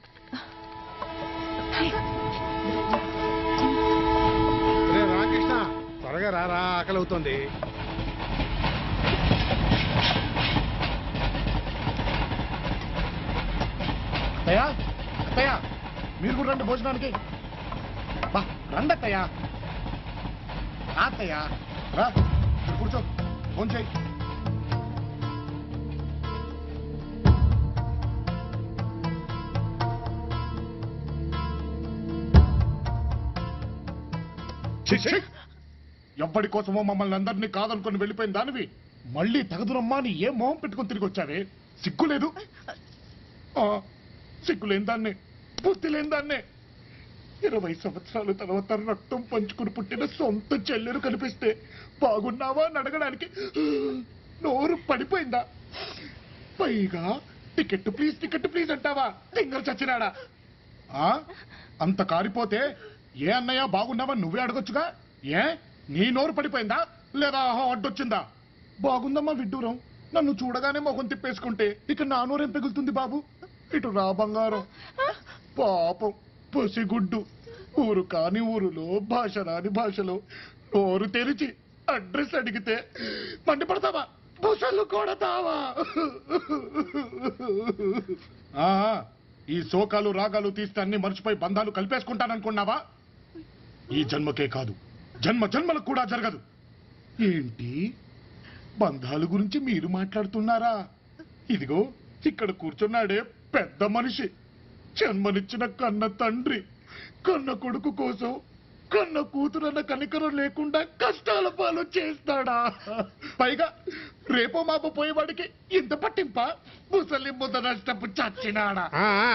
రే రామకృష్ణ త్వరగా రారా ఆకలి అవుతుంది అత్తయ్య అత్తయ్య మీరు కూడా రండి భోజనానికి బా రండి అత్తయ్య రా అత్తయ్య రా ఇక్కడ కూర్చో ఫోన్ చేయి ఛీ, ఛీ. ఎవ్వడి కోసమో మమ్మల్ని అందరినీ కాదనుకొని వెళ్ళిపోయిన దానివి మళ్ళీ తగదురమ్మా అని ఏ మొహం పెట్టుకొని తిరిగి వచ్చావే సిగ్గు లేదు ఆ, సిగ్గు లేని దాన్నే బుద్ధి లేని దాన్నే ఇరవై సంవత్సరాల తర్వాత రక్తం పంచుకుని పుట్టిన సొంత చెల్లెలు కనిపిస్తే బాగున్నావా అని అడగడానికి నోరు పడిపోయిందా పైగా టికెట్ ప్లీజ్ టికెట్ ప్లీజ్ అంటావా తింగర్ చచ్చినాడా ఆ? అంత కారిపోతే ఏ అన్నయ్య బాగున్నావా నువ్వే అడగొచ్చుగా ఏ నీ నోరు పడిపోయిందా లేదా ఆహా అడ్డొచ్చిందా బాగుందమ్మా విడ్డూరం నన్ను చూడగానే మొహం తిప్పేసుకుంటే ఇక నా నోరేం పెగులుతుంది బాబు ఇటు రా బంగారం పాపం పసిగుడ్డు ఊరు కాని ఊరులో భాష రాని భాషలో నోరు తెరిచి అడ్రస్ అడిగితే మండిపడతావా బుసలు కొడతావా ఆ, ఈ శోకాలు రాగాలు తీస్తే అన్ని మర్చిపోయి బంధాలు కలిపేసుకుంటాననుకున్నావా ఈ జన్మకే కాదు జన్మ జన్మలకు కూడా జరగదు ఏంటి బంధాల గురించి మీరు మాట్లాడుతున్నారా ఇదిగో ఇక్కడ కూర్చున్నాడే పెద్ద మనిషి జన్మనిచ్చిన కన్న తండ్రి కన్న కొడుకు కోసం కన్న కూతురన్న కనికరం లేకుండా కష్టాల పాలు చేస్తాడా పైగా రేపో మాపో పోయేవాడికి ఇంత పట్టింప ముసలి ముద్ద నష్టపు చచ్చినాడా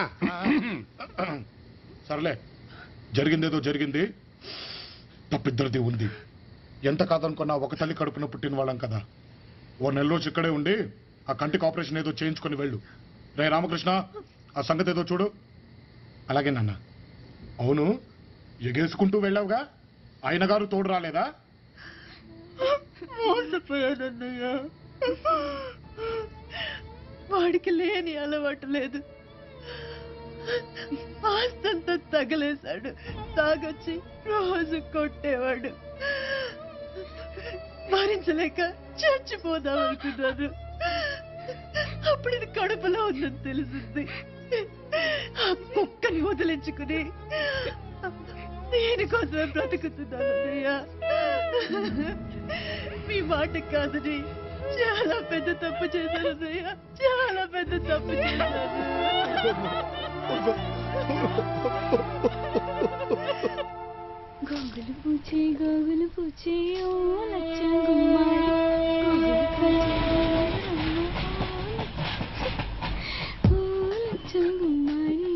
సర్లే జరిగిందేదో జరిగింది తప్పిద్దరిది ఉంది ఎంత కాదనుకున్నా ఒక తల్లి కడుపున పుట్టిన వాళ్ళం కదా ఓ నెల రోజు ఇక్కడే ఉండి ఆ కంటికి ఆపరేషన్ ఏదో చేయించుకొని వెళ్ళు రే రామకృష్ణ ఆ సంగతి ఏదో చూడు అలాగే నాన్న అవును ఎగేసుకుంటూ వెళ్ళావుగా ఆయన గారు తోడు రాలేదా మోసపోయానన్నయ్య వాడికి లేని అలవాటు లేదు ఆస్తంతా తగలేశాడు తాగొచ్చి రోజు కొట్టేవాడు భరించలేక చచ్చిపోదాం అనుకున్నాను అప్పుడు ఇది కడుపులో ఉందని తెలిసింది ఆ కుక్కని వదిలించుకుని దీనికోసమే బ్రతుకుతున్నాను అన్నయ్య మీ మాట కాదని చాలా పెద్ద తప్పు చేశాను అన్నయ్య చాలా పెద్ద తప్పు గోగులు పూచే గోగులు పూచే ఓ లచ్చ గుమ్మాడి గోగులు పూచే ఓ లచ్చ గుమ్మాడి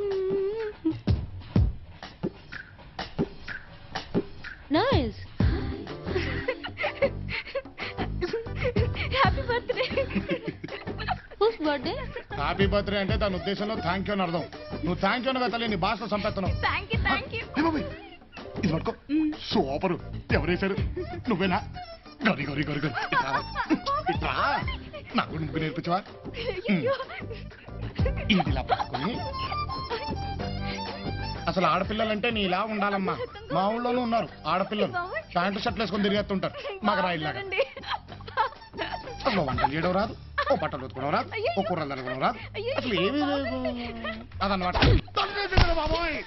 nice happy birthday whose birthday happy birthday అంటే దాని ఉద్దేశంలో థ్యాంక్ యూ అని అర్థం నువ్వు థ్యాంక్ యూ అనగా తల్లి నీ భాషలో సంపెత్తను థ్యాంక్ యూ థ్యాంక్ యూ ఇది పట్టుకో సూపరు ఎవరేశారు నువ్వేనా గరి గరి గరి గరి ఇట్రా. ఇట్రా నాకు నువ్వు నేర్పించవా ఇది ఇలా పట్టుకొని అసలు ఆడపిల్లలంటే నీ ఇలా ఉండాలమ్మా మా ఊళ్ళోనూ ఉన్నారు ఆడపిల్లలు ప్యాంటు షర్ట్లు వేసుకొని తిరిగేస్తుంటారు మగరా ఇల్లాగా అసలు ఓ వంటలు చేయడం రాదు ఓ బట్టలు ఉతుకోవడం రాదు ఓ కూరలు తరగడం రాదు అసలు ఏమీ లేదు అదన్నమాట బాబోయ్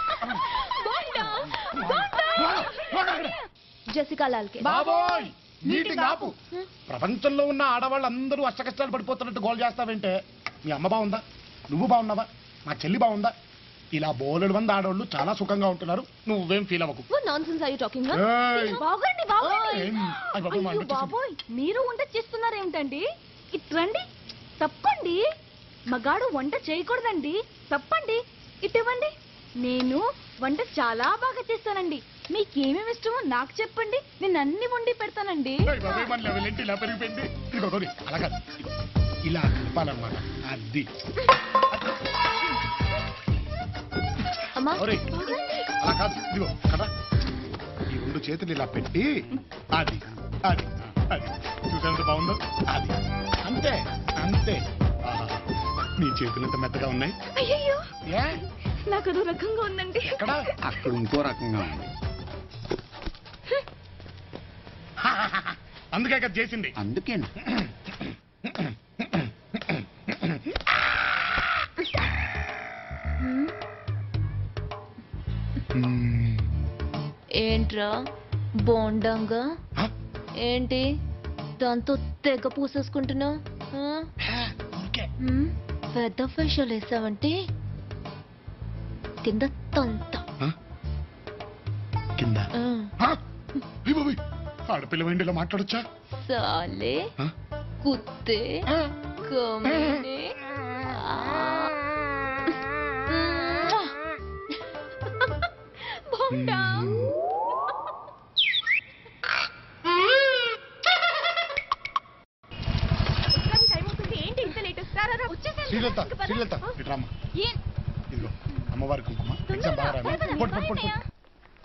జసికా లాల్కే బాబోయ్ మీటింగ్ ఆపు ప్రపంచంలో ఉన్న ఆడవాళ్ళందరూ అష్టకష్టాలు పడిపోతున్నట్టు గోల్ చేస్తావంటే మీ అమ్మ బాగుందా నువ్వు బాగున్నావా మా చెల్లి బాగుందా ఇలా బోలెడు మంది ఆడవాళ్ళు చాలా సుఖంగా ఉంటున్నారు నువ్వేం ఫీల్ అవ్వకు What nonsense are you talking, huh? ఏయ్. బాగోండి బాగోండి ఏం? అయ్ బాబోయ్, మా అయ్యో అంట చేసింది. బాబోయ్ మీరు వంట చేస్తున్నారు ఏమిటండి ఇట్రండి తప్పండి మగాడు వంట చేయకూడదండి తప్పండి ఇటివ్వండి నేను వంట చాలా బాగా చేస్తానండి మీకేమేమి ఇష్టమో నాకు చెప్పండి నేను అన్ని వండి పెడతానండి ఏయ్ బాబోయ్, మన లెవెల్ ఏంటి ఇలా పెరిగిపోయింది ఇదిగో గౌరీ అలా కాదు ఇలా కలపాలన్నమాట అది అమ్మా గౌరీ అలా కాదు ఇదిగో కదా ఈ రెండు చేతులు ఇలా పెట్టి అది అది అది చూసేంత బాగుందో అది అంతే అంతే ఆహా. నీ చేతులు ఎంత మెత్తగా ఉన్నాయి అయ్యయ్యో ఏ నాకు అదో రకంగా ఉందండి ఎక్కడ అక్కడ ఇంకో రకంగా ఉంది అందుకే కదా చేసింది అందుకే ఏంట్రా బోండంగా ఏంటి దాంతో తెగ పూసేసుకుంటున్నావు పెద్ద ఫేషియల్ వేసావంటే కింద తంత దొరికిందా ఆ? అయ్ బాబోయ్, ఆడపిల్ల వెండిలో మాట్లాడొచ్చా సాలే ఆ? కుత్తే కమీనే బోండా ఏంటి ఇంత లేట్ శ్రీలత శ్రీలత ఇటు రామ్మా ఇదిగో అమ్మవారి కుంకుమ ఎగ్జామ్ బాగా రాయమ్మా. పొట్టు, పొట్టు, పొట్టు, పొట్టు.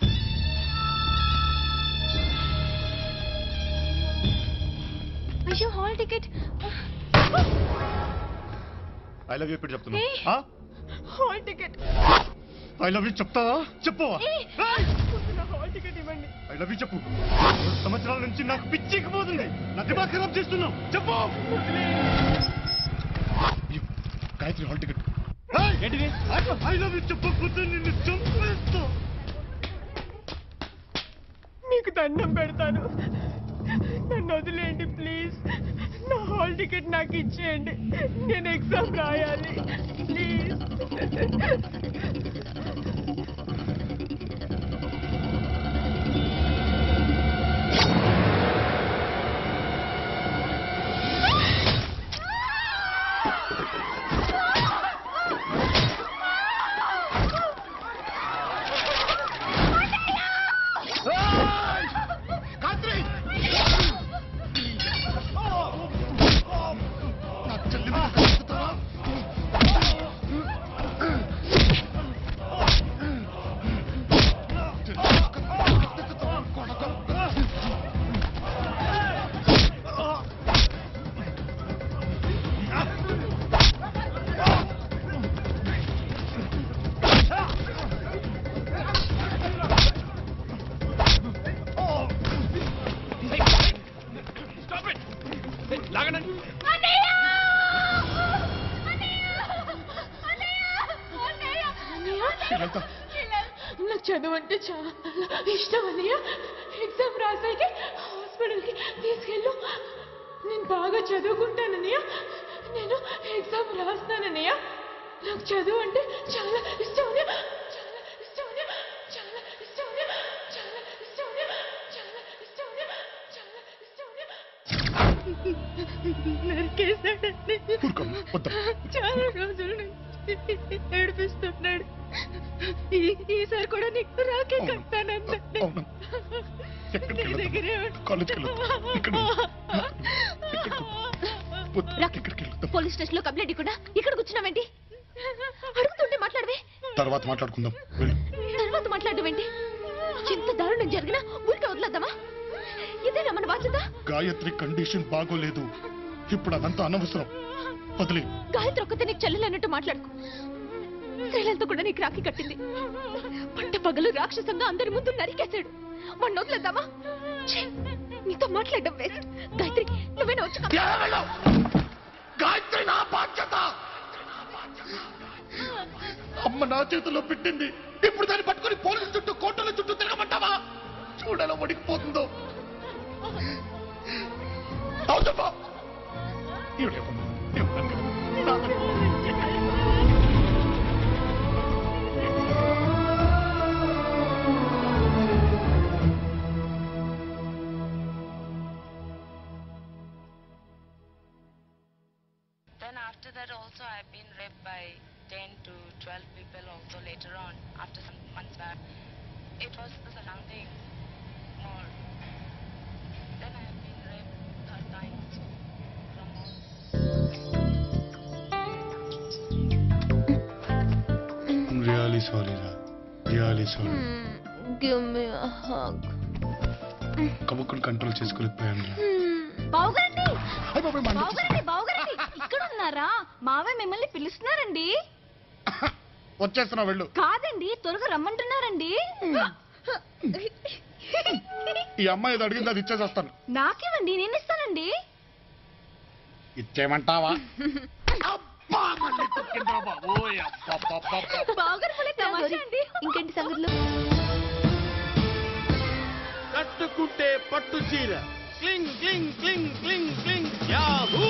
అయ్యో hall ticket I love you ఇప్పుడు చెప్తున్నా ఏయ్. ఆ? Hall ticket I love you చెప్తావా చెప్పవా హాల్ టికెట్ ఇవ్వండి ఐ లవ్ యూ చెప్పు రెండు సంవత్సరాల నుంచి నాకు పిచ్చికిపోతుంది నా దిమాగ్ ఖరాబ్ చేస్తున్నావు చెప్పు అయ్యో, గాయత్రి హాల్ టికెట్ ఏంటిది ఐ లవ్ యూ చెప్పకపోతే నిన్ను చంపేస్తా మీకు దండం పెడతాను నన్ను వదిలేయండి ప్లీజ్ నా హాల్ టికెట్ నాకు ఇచ్చేయండి నేను ఎగ్జామ్ రాయాలి ప్లీజ్ లాగండి నాకు చదువు అంటే చాలా ఇష్టం అన్నయ్య ఎగ్జామ్ రాసాక హాస్పిటల్కి తీసుకెళ్ళు నేను బాగా చదువుకుంటానన్నయ్య నేను ఎగ్జామ్ రాస్తానన్నయ్య నాకు చదువు అంటే చాలా ఇష్టం అన్నయ్య చాలా ఇష్టం అన్నయ్య చాలా ఇష్టం అన్నయ్య చాలా ఇష్టం అన్నయ్య చాలా ఇష్టం అన్నయ్య చాలా ఇష్టం అన్నయ్య నరికేశాడండి చాలా రోజుల నుంచి ఏడిపిస్తున్నాడు ఈ- ఈసారి కూడా నీకు రాకే కట్టానన్నాడు నీ దగ్గరే పోలీస్ స్టేషన్ లో కంప్లైంట్ ఇవ్వకుండా ఇక్కడ కూర్చున్నావేంటి అడుగుతుంటే మాట్లాడవే తర్వాత మాట్లాడుకుందాం వెళ్ళు తర్వాత మాట్లాడవేంటి ఎంత దారుణం జరిగినా ఊరికే వదిలేద్దామా ఇదేనా మన బాధ్యత గాయత్రి కండిషన్ బాగోలేదు ఇప్పుడు అదంతా అనవసరం వదిలే గాయత్రి ఒక్కతే నీకు చెల్లెలన్నట్టు మాట్లాడుకో శ్రీలంతో కూడా నీకు రాఖీ కట్టింది పట్ట పగలు రాక్షసంగా అందరి ముందు నరికేశాడు వాడిని వదిలేద్దామా ఛీ, నీతో మాట్లాడడం వేస్ట్ గాయత్రి నువ్వేనా వచ్చి గాయత్రి నా బాధ్యత అమ్మ నా చేతిలో పెట్టింది ఇప్పుడు దాన్ని పట్టుకొని పోలీసు చుట్టూ కోర్టుల చుట్టూ తిరగమంటావా చూడాల వడికిపోతుందో అవసరమా? ఈవిడ చెప్పమ్మా. ఈవిడ నన్ను. Then after that also I've been raped by 10 to 12 people also later on after some months back. It was something more. Then I have been raped third time also from all. Really sorry రా really sorry give me hug కబుక్కుని control చేసుకోలేకపోయాను రా బావగారండి అయ్ బాబోయ్, మా అన్న బావగారండి బావగారండి ఇక్కడ ఉన్నారా మావే మిమ్మల్ని పిలుస్తున్నారండి వచ్చేస్తున్నా వెళ్ళు కాదండి త్వరగా రమ్మంటున్నారండి ఈ అమ్మాయి ఏదో అడిగింది అది ఇచ్చేసేస్తాను నాకేమండి నేను ఇస్తానండి ఇచ్చేయమంటావా బావగారు పులి తమాషా అండి ఇంకేంటి సంగతులు కట్టుకుంటే పట్టు చీర క్లింగ్ క్లింగ్ క్లింగ్ క్లింగ్ క్లింగ్ యాహూ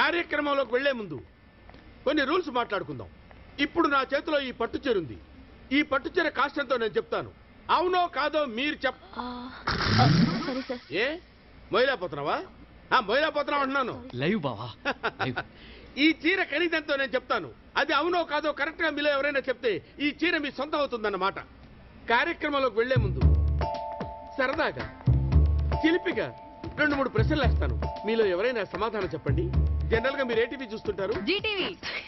కార్యక్రమంలోకి వెళ్లే ముందు కొన్ని రూల్స్ మాట్లాడుకుందాం ఇప్పుడు నా చేతిలో ఈ పట్టు చీర ఉంది ఈ పట్టు చీర కాస్ట్ ఎంతో నేను చెప్తాను అవునో కాదో మీరు చెప్ సరే సార్ ఏ మొయిలాపోతున్నావా ఆ, మొయిలాపోతున్నావు అంటున్నాను లైవ్ బావా ఈ చీర ఖరీదెంతో నేను చెప్తాను అది అవునో కాదో కరెక్ట్ గా మీలో ఎవరైనా చెప్తే ఈ చీర మీ సొంతం అవుతుందన్నమాట కార్యక్రమంలోకి వెళ్లే ముందు సరదాగా చిలిపిగా రెండు మూడు ప్రశ్నలు వేస్తాను మీలో ఎవరైనా సమాధానం చెప్పండి జనరల్ గా మీరు ఏ టీవీ చూస్తుంటారు జీటీవీ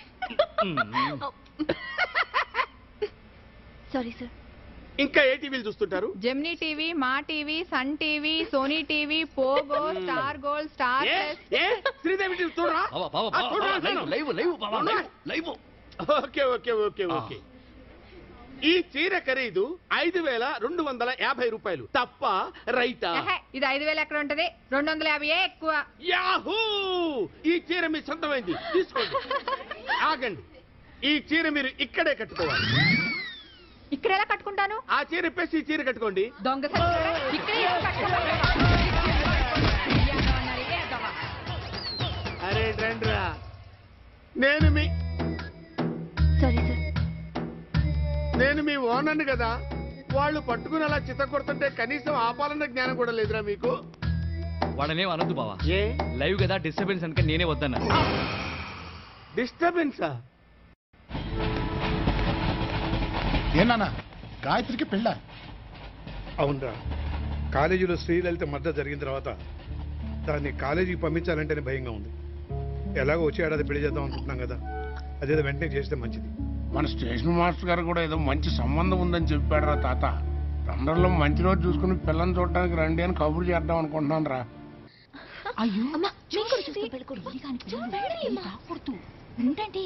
సారీ సార్ ఇంకా ఏ టీవీలు చూస్తుంటారు Gemini TV Maa TV Sun TV Sony TV Pogo Star Gold Star ఏ? ఏ? శ్రీదేవి టీవీ చూడరా బావా, బావా, ఆ, చూడరా బావా, అంటున్నాను. లైవ్, లైవ్, లైవ్, బావా, అవునా? Live, live. Okay okay okay okay ఈ చీర ఖరీదు ఐదు వేల రెండు వందల యాభై రూపాయలు తప్ప రైటా ఇది ఐదు వేలు ఎక్కడ ఉంటది రెండు వందల యాభై ఎక్కువ యాహూ ఈ చీర మీ సొంతమైంది తీసుకోండి ఆగండి ఈ చీర మీరు ఇక్కడే కట్టుకోవాలి ఇక్కడ ఎలా కట్టుకుంటాను ఆ చీర ఇప్పేసి ఈ చీర కట్టుకోండి దొంగ సచ్చినోడా, ఇక్కడే ఎలా కట్టుకుంటాను? అరే రండ్రా నేను మీ సారీ సార్ నేను మీ ఓనర్ని కదా వాళ్ళు పట్టుకుని అలా చిత్త కొడుతుంటే కనీసం ఆపాలన్న జ్ఞానం కూడా లేదురా మీకు వాడనేం అనొద్దు బావా ఏ లైవ్ కదా డిస్టర్బెన్స్ అనుక నేనే వద్దన్నా డిస్టర్బెన్సా ఏనానా గాయత్రికి పెళ్ళ అవునరా కాలేజీలో శ్రీలలిత మద్దతు జరిగిన తర్వాత దాన్ని కాలేజీకి పంపించాలంటేనే భయంగా ఉంది ఎలాగో వచ్చే ఏడాది పెళ్లి చేద్దాం అనుకుంటున్నాం కదా అదేదో వెంటనే చేస్తే మంచిది మన స్టేషన్ మాస్టర్ గారు కూడా ఏదో మంచి సంబంధం ఉందని చెప్పాడు రా తాత తొందరలో మంచి రోజు చూసుకుని పిల్లని చూడడానికి రండి అని కబురు చేద్దాం అనుకుంటున్నాను రా అయ్యో అమ్మా నేను కూడా చూస్తాను పెళ్ళికొడుకు రాకూడదు ఉండండి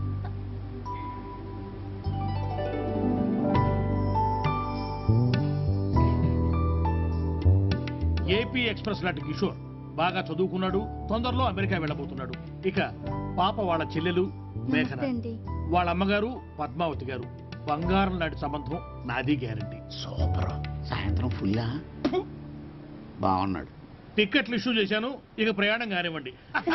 ఏపీ ఎక్స్ప్రెస్ లాంటి కిషోర్ బాగా చదువుకున్నాడు తొందరలో అమెరికా వెళ్ళబోతున్నాడు ఇక పాప వాళ్ళ చెల్లెలు మేఘన వాళ్ళ అమ్మగారు పద్మావతి గారు బంగారం లాంటి సంబంధం నాది గ్యారంటీ సూపర్ సాయంత్రం ఫుల్లా బాగున్నాడు టిక్కెట్లు ఇష్యూ చేశాను ఇక ప్రయాణం కానివ్వండి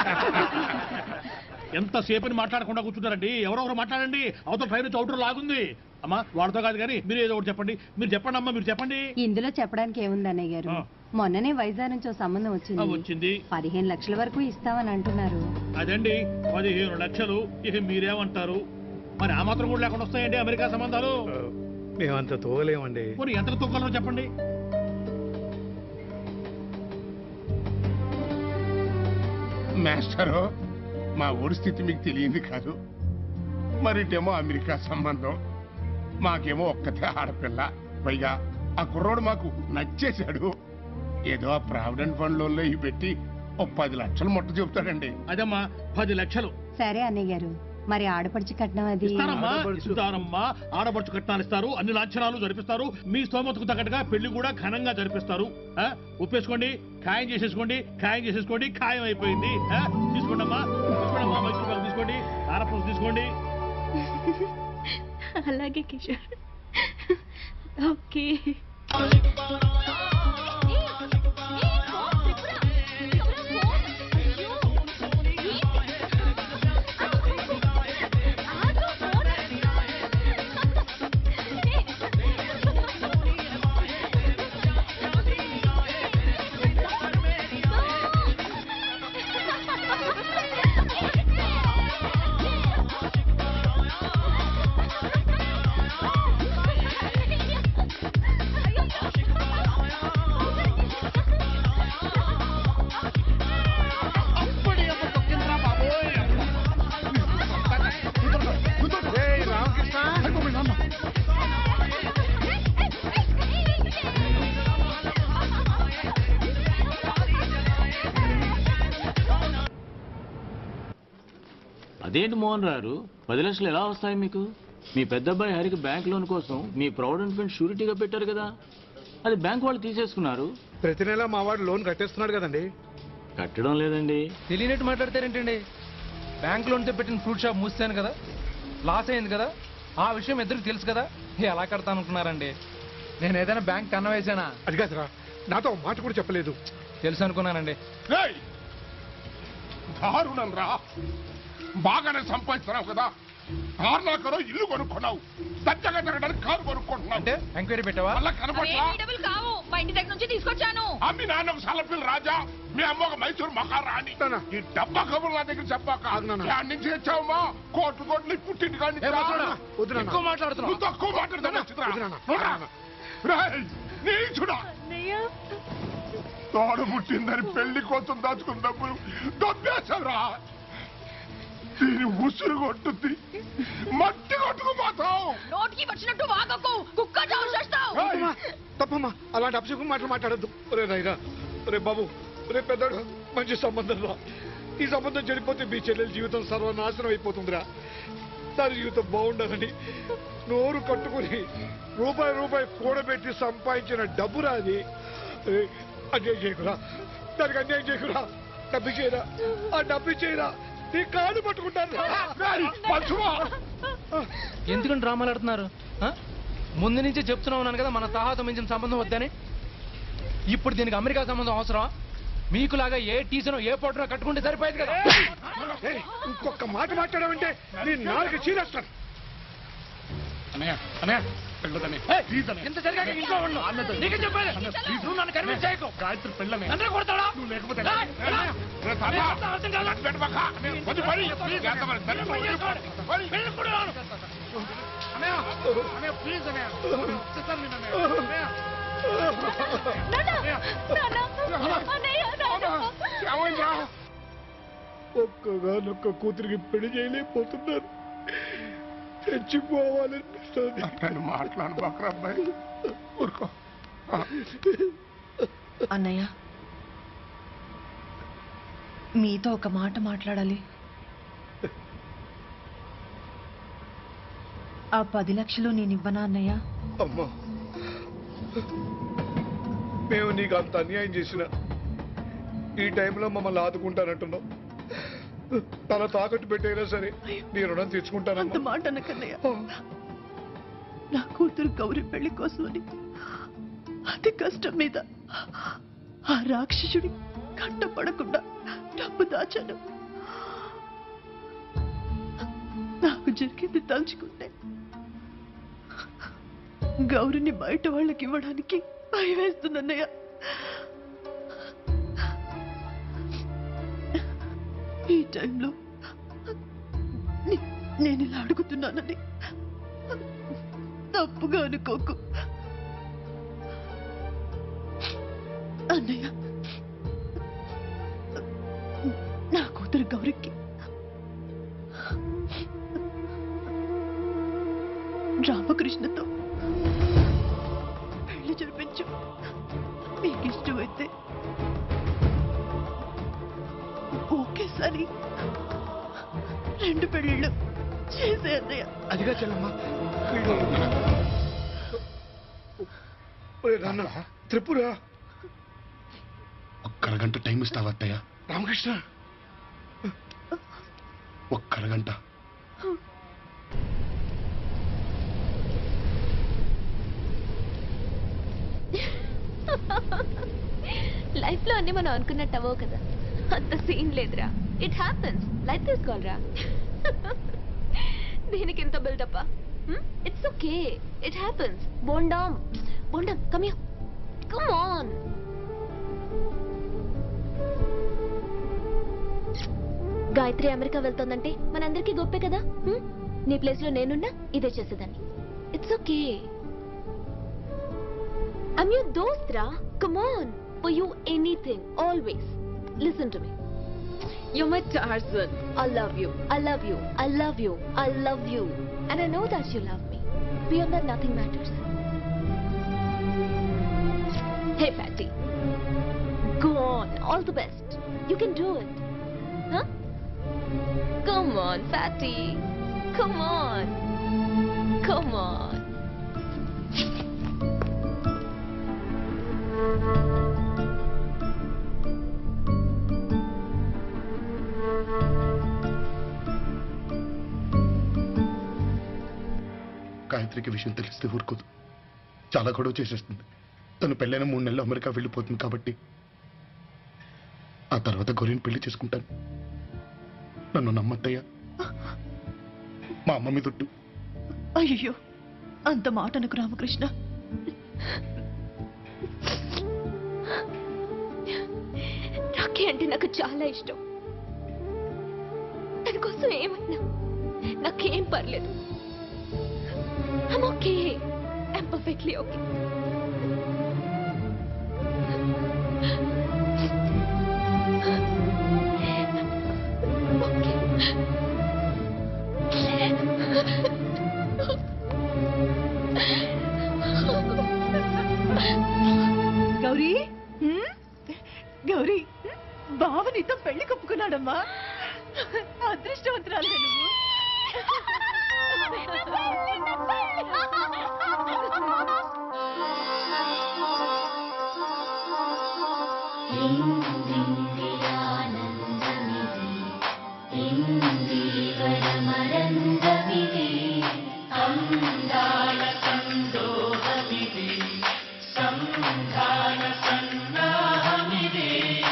ఎంతసేపని మాట్లాడకుండా కూర్చుంటారండి ఎవరెవరు మాట్లాడండి అవతల ట్రైన్ వచ్చి అవుటర్ లాగుంది అమ్మా వాళ్ళతో కాదు కానీ మీరు ఏదో ఒకటి చెప్పండి మీరు చెప్పండి అమ్మా మీరు చెప్పండి ఇందులో చెప్పడానికి ఏముంది అన్నయ్య గారు ఆ. మొన్ననే వైజాగ్ నుంచి ఓ సంబంధం ఆ, వచ్చింది వచ్చింది పదిహేను లక్షల వరకు ఇస్తామని అంటున్నారు అదండి పదిహేను లక్షలు ఇక మీరేమంటారు మరి ఆ మాత్రం కూడా లేకుండా వస్తాయండి అమెరికా సంబంధాలు మేమంత తోగలేమండి మరి ఎంత తొక్కలో చెప్పండి మాస్టరు మా ఊరి స్థితి మీకు తెలియంది కాదు మరిటేమో అమెరికా సంబంధం మాకేమో ఒక్కతే ఆడపిల్ల పైగా ఆ కుర్రోడు మాకు నచ్చేశాడు ఏదో ఆ ప్రావిడెంట్ ఫండ్ లోన్లో ఇవి పెట్టి ఓ పది లక్షలు మొట్ట చెబుతాడండి అదమ్మా పది లక్షలు సరే అన్నయ్య గారు మరి ఆడపడిచి కట్నం అది ఇస్తారమ్మా ఇస్తారమ్మా ఆడబడుచు కట్నాలు ఇస్తారు అన్ని లాంఛనాలు జరిపిస్తారు మీ స్తోమతకు తగ్గట్టుగా పెళ్లి కూడా ఘనంగా జరిపిస్తారు ఆ? ఒప్పేసుకోండి ఖాయం చేసేసుకోండి ఖాయం చేసేసుకోండి ఖాయం అయిపోయింది ఆ? తీసుకోండి అమ్మా తీసుకోండి అమ్మా మైసూర్ పాకు తీసుకోండి కారపూస తీసుకోండి అలాగే కిషోర్ ఓకే అదేంటి మోహన్ రారు పది లక్షలు ఎలా వస్తాయి మీకు మీ పెద్ద అబ్బాయి హరికి బ్యాంక్ లోన్ కోసం మీ ప్రావిడెంట్ ఫండ్ షూరిటీగా పెట్టారు కదా అది బ్యాంక్ వాళ్ళు తీసేసుకున్నారు ప్రతి నెల మా వాడు లోన్ కట్టేస్తున్నాడు కదండి కట్టడం లేదండి తెలియనట్టు మాట్లాడతారేంటండి బ్యాంక్ లోన్తో పెట్టిన ఫ్రూట్ షాప్ మూసాను కదా లాస్ అయింది కదా ఆ విషయం ఇద్దరికి తెలుసు కదా ఎలా కడతాను అనుకున్నారండి నేను ఏదైనా బ్యాంక్ కన్న వేసానా అది కాదురా నాతో ఒక మాట కూడా చెప్పలేదు తెలుసు అనుకున్నానండి రేయ్! దారుణం రా బాగానే సంపాదిస్తున్నావు కదా కార్ లాకరో ఇల్లు కొనుక్కున్నావు సత్యంగా తిరగడానికి కారు కొనుక్కుంటున్నావు అంటే ఎంక్వైరీ పెట్టావా అలా కనపట్లా డబ్బులు కావు మా ఇంటి దగ్గర నుంచి తీసుకొచ్చాను అమ్మి నాన్న ఒక సలపిల్ రాజా మీ అమ్మ ఒక మైసూరు మహారాణి ఈ డబ్బా కబుర్లు నా దగ్గర చెప్పాక యాడ్ నుంచి తెచ్చావమ్మా కోట్లు కోట్లు పుట్టింటి కాడి నుంచి ఏ, వద్దురా. రా. వద్దురా. ఎక్కువ మాట్లాడుతున్నావు. నువ్వు తక్కువ మాట్లాడుతున్నావు చిత్ర. రేయ్, నీచుడా తోడు పుట్టిందని పెళ్లి కోసం దాచుకున్న డబ్బులు దొబ్బేశావురా దీని ఉసురు కొట్టుద్ది మట్టి కొట్టుకుపోతావు నోటికి వచ్చినట్టు వాగకు కుక్క చావు చేస్తావు తప్పమ్మా, తప్పమ్మా అలాంటి అపశకుని మాటలు మాట్లాడద్దు ఒరే రైరా ఒరే బాబు ఒరే పెద్దడు మంచి సంబంధం రా ఈ సంబంధం చెడిపోతే మీ చెల్లెల జీవితం సర్వనాశనం అయిపోతుందిరా దాని జీవితం బాగుండాలని నోరు కట్టుకుని రూపాయి రూపాయి కూడబెట్టి సంపాదించిన డబ్బురా అది ఏ, అన్యాయం చేయకురా దానికి అన్యాయం చేయకురా డబ్బు చేయరా ఆ డబ్బు చేయరా నీ కాలు పట్టుకుంటాను ఎందుకని డ్రామాలు ఆడుతున్నారు ఆ? ముందు నుంచే చెప్తున్నా ఉన్నాను కదా మన తహాతో మించిన సంబంధం వద్దని ఇప్పుడు దీనికి అమెరికా సంబంధం అవసరం మీకులాగా ఏ టీసనో ఏ పొట్టనో కట్టుకుంటే సరిపోయేది కదా ఏయ్, ఇంకొక మాట మాట్లాడావంటే నీ నాలుగు చీరేస్తాను అన్నయ్య అన్నయ్య పెళ్ళదనే ప్లీజ్ అన్నయ్య ఎంత జరిగాక ఇంట్లో ఉండు నీకే చెప్పేది నువ్వు నన్ను కన్విన్స్ చేయకు గాయత్రి పెళ్ళమే అందరూ కొడతాడా నువ్వు లేకపోతే ఏయ్, ఏయ్, రే తాత, అటు పెట్టు పక్క. వద్దు పడి. ఎంత మరి సరే, పడి. పెళ్ళి కూడా రాను. అన్నయ్య, అన్నయ్య, ప్లీజ్ అన్నయ్య. చిత్తం విను అన్నయ్య. అన్నయ్య. ఏమైందిరా? ఒక్కగానొక్క కూతురికి పెళ్లి చేయలేకపోతున్నారు చచ్చిపోవాలనిపిస్తుంది నేను మాట్లాడు బక్రా అబ్బాయి ఊరుకో అన్నయ్య మీతో ఒక మాట మాట్లాడాలి ఆ పది లక్షలు నేను ఇవ్వనా అన్నయ్య అమ్మా మేము నీకు అంత అన్యాయం చేసిన ఈ టైంలో మమ్మల్ని ఆదుకుంటానంటున్నావు తల తాకట్టు పెట్టైనా సరే నీ రుణం అంత తీర్చుకుంటానమ్మా మాట అనకన్నయ్య నా కూతురు గౌరి పెళ్లి కోసమని అతి కష్టం మీద ఆ రాక్షసుడి కంటపడకుండా డబ్బు దాచాను నాకు జరిగింది తలుచుకుంటే గౌరిని బయట వాళ్ళకి ఇవ్వడానికి భయం వేస్తుందన్నయ్య ఈ టైంలో నే- నేను ఇలా అడుగుతున్నానని తప్పుగా అనుకోకు అన్నయ్య నా కూతురు గౌరికి రామకృష్ణతో పెళ్లి జరిపించు మీకు ఇష్టమైతే ఒకేసారి రెండు పెళ్ళిళ్ళు చేసే అన్నయ్య అదిగా చెల్లమ్మా ఒరే నాన్న త్రిపుర ఒక్క అరగంట టైం ఇస్తావా అత్తయ్య రామకృష్ణ ఒక్క అరగంట లైఫ్ లో అన్ని మనం అనుకున్నట్టు అవ్వవు కదా అంత సీన్ లేదురా ఇట్ హ్యాపెన్స్ లైఫ్ తీసుకోవాలరా దీనికి ఎంత buildup it's okay it happens బోండామ్ బోండామ్ come you come on Gayatri America వెళ్తోందంటే మనందరికీ గొప్పే కదా హ్మ్? నీ ప్లేస్ లో నేనున్నా ఇదే చేసేదాన్ని it's okay I'm your dost, Ra. Come on. For you, anything. Always. Listen to me. You're my Tarzan. I love you. I love you. I love you. I love you. And I know that you love me. Beyond that, nothing matters. Hey, Fatty. Go on. All the best. You can do it. Huh? Come on, Fatty. Come on. Come on. గాయత్రికి విషయం తెలిస్తే ఊరుకోదు చాలా గొడవ చేసేస్తుంది తను పెళ్ళైన మూడు నెలలు అమెరికా వెళ్ళిపోతుంది కాబట్టి ఆ తర్వాత గౌరీని పెళ్లి చేసుకుంటాను నన్ను నమ్మద్దయ్యా మా అమ్మ మీద ఒట్టు అయ్యో అంత మాట అనుకు రామకృష్ణ రాఖీ అంటే నాకు చాలా ఇష్టం తన కోసం ఏమన్నా నాకేం పర్లేదు I'm okay. I'm perfectly okay. Gauri హ్మ్? గౌరీ బావ నీతో పెళ్లి కప్పుకున్నాడమ్మా అదృష్టవంతురాలు నువ్వు ఇందీవరమరందమిది అందాల సందోహమిది సంధాన సన్నాహమిది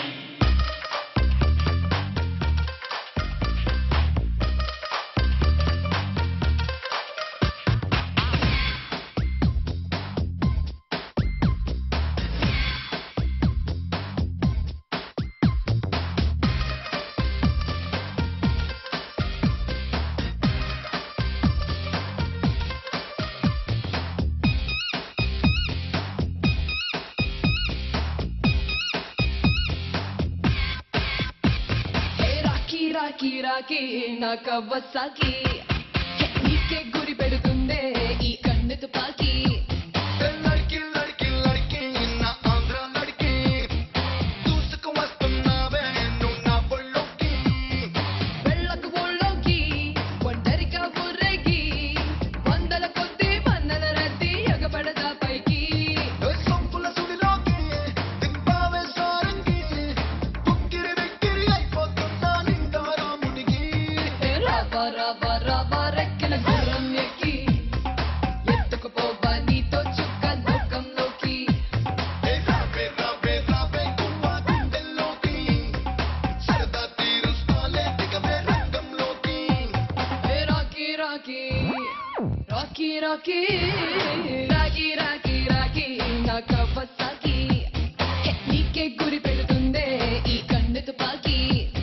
రాఖీ రాఖీ రాఖీ నా కవ్వసాకి నీకే గురి పెడుతుందే ఈ కన్ను తుపాకి లడ్కి లడ్కి లడ్కి నా ఆంధ్ర లడ్కి దూసుకు వస్తున్నావే నువ్వు నా ఒళ్ళోకి వెళ్ళకు ఊళ్ళోకి ఒంటరిగా ఊరేగి వందల కొద్ది వందల రద్దీ ఎగబడదా పైకి సొంపుల సుడిలోకి దింపావే సారంగి కుక్కిరి వెక్కిరి అయిపోతున్నా నిండా రాముడికి రావా రావా రావా రెక్కల గుర్రం ఎక్కి ఎత్తుకుపోవా నీతో చుక్క లోకంలోకి రావే రావే రావే గువ్వా గుండెల్లోకి సరదా తీరుస్తాలే దిగవే రంగంలోకి ఏ రాఖీ రాఖీ రాఖీ రాఖీ రాఖీ రాఖీ రాఖీ నా కవ్వసాకి నీకే గురి పెడుతుందే ఈ కన్ను తుపాకి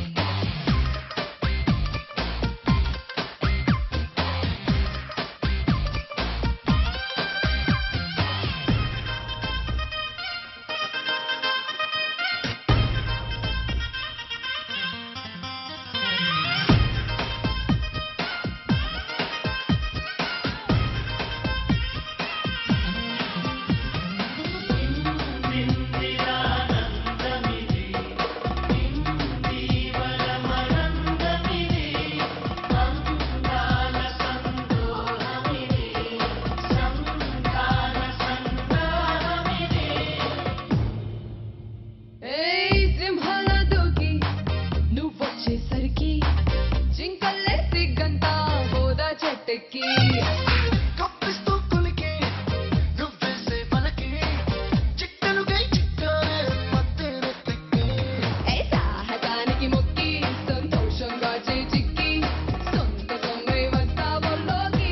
ఏయ్ సింహాల దూకి నువ్వొచ్చేసరికి జింకల్లే సిగ్గంతా హోదా చెట్టెక్కి కప్పిస్తూ కులికి నువ్వేసే మనకి చిట్టలుగై చిట్టాలే మత్తెనెత్తికి ఏ సాహసానికి మొక్కి సంతోషంగా చేజిక్కి సొంత సొంగై వస్తావల్లోకి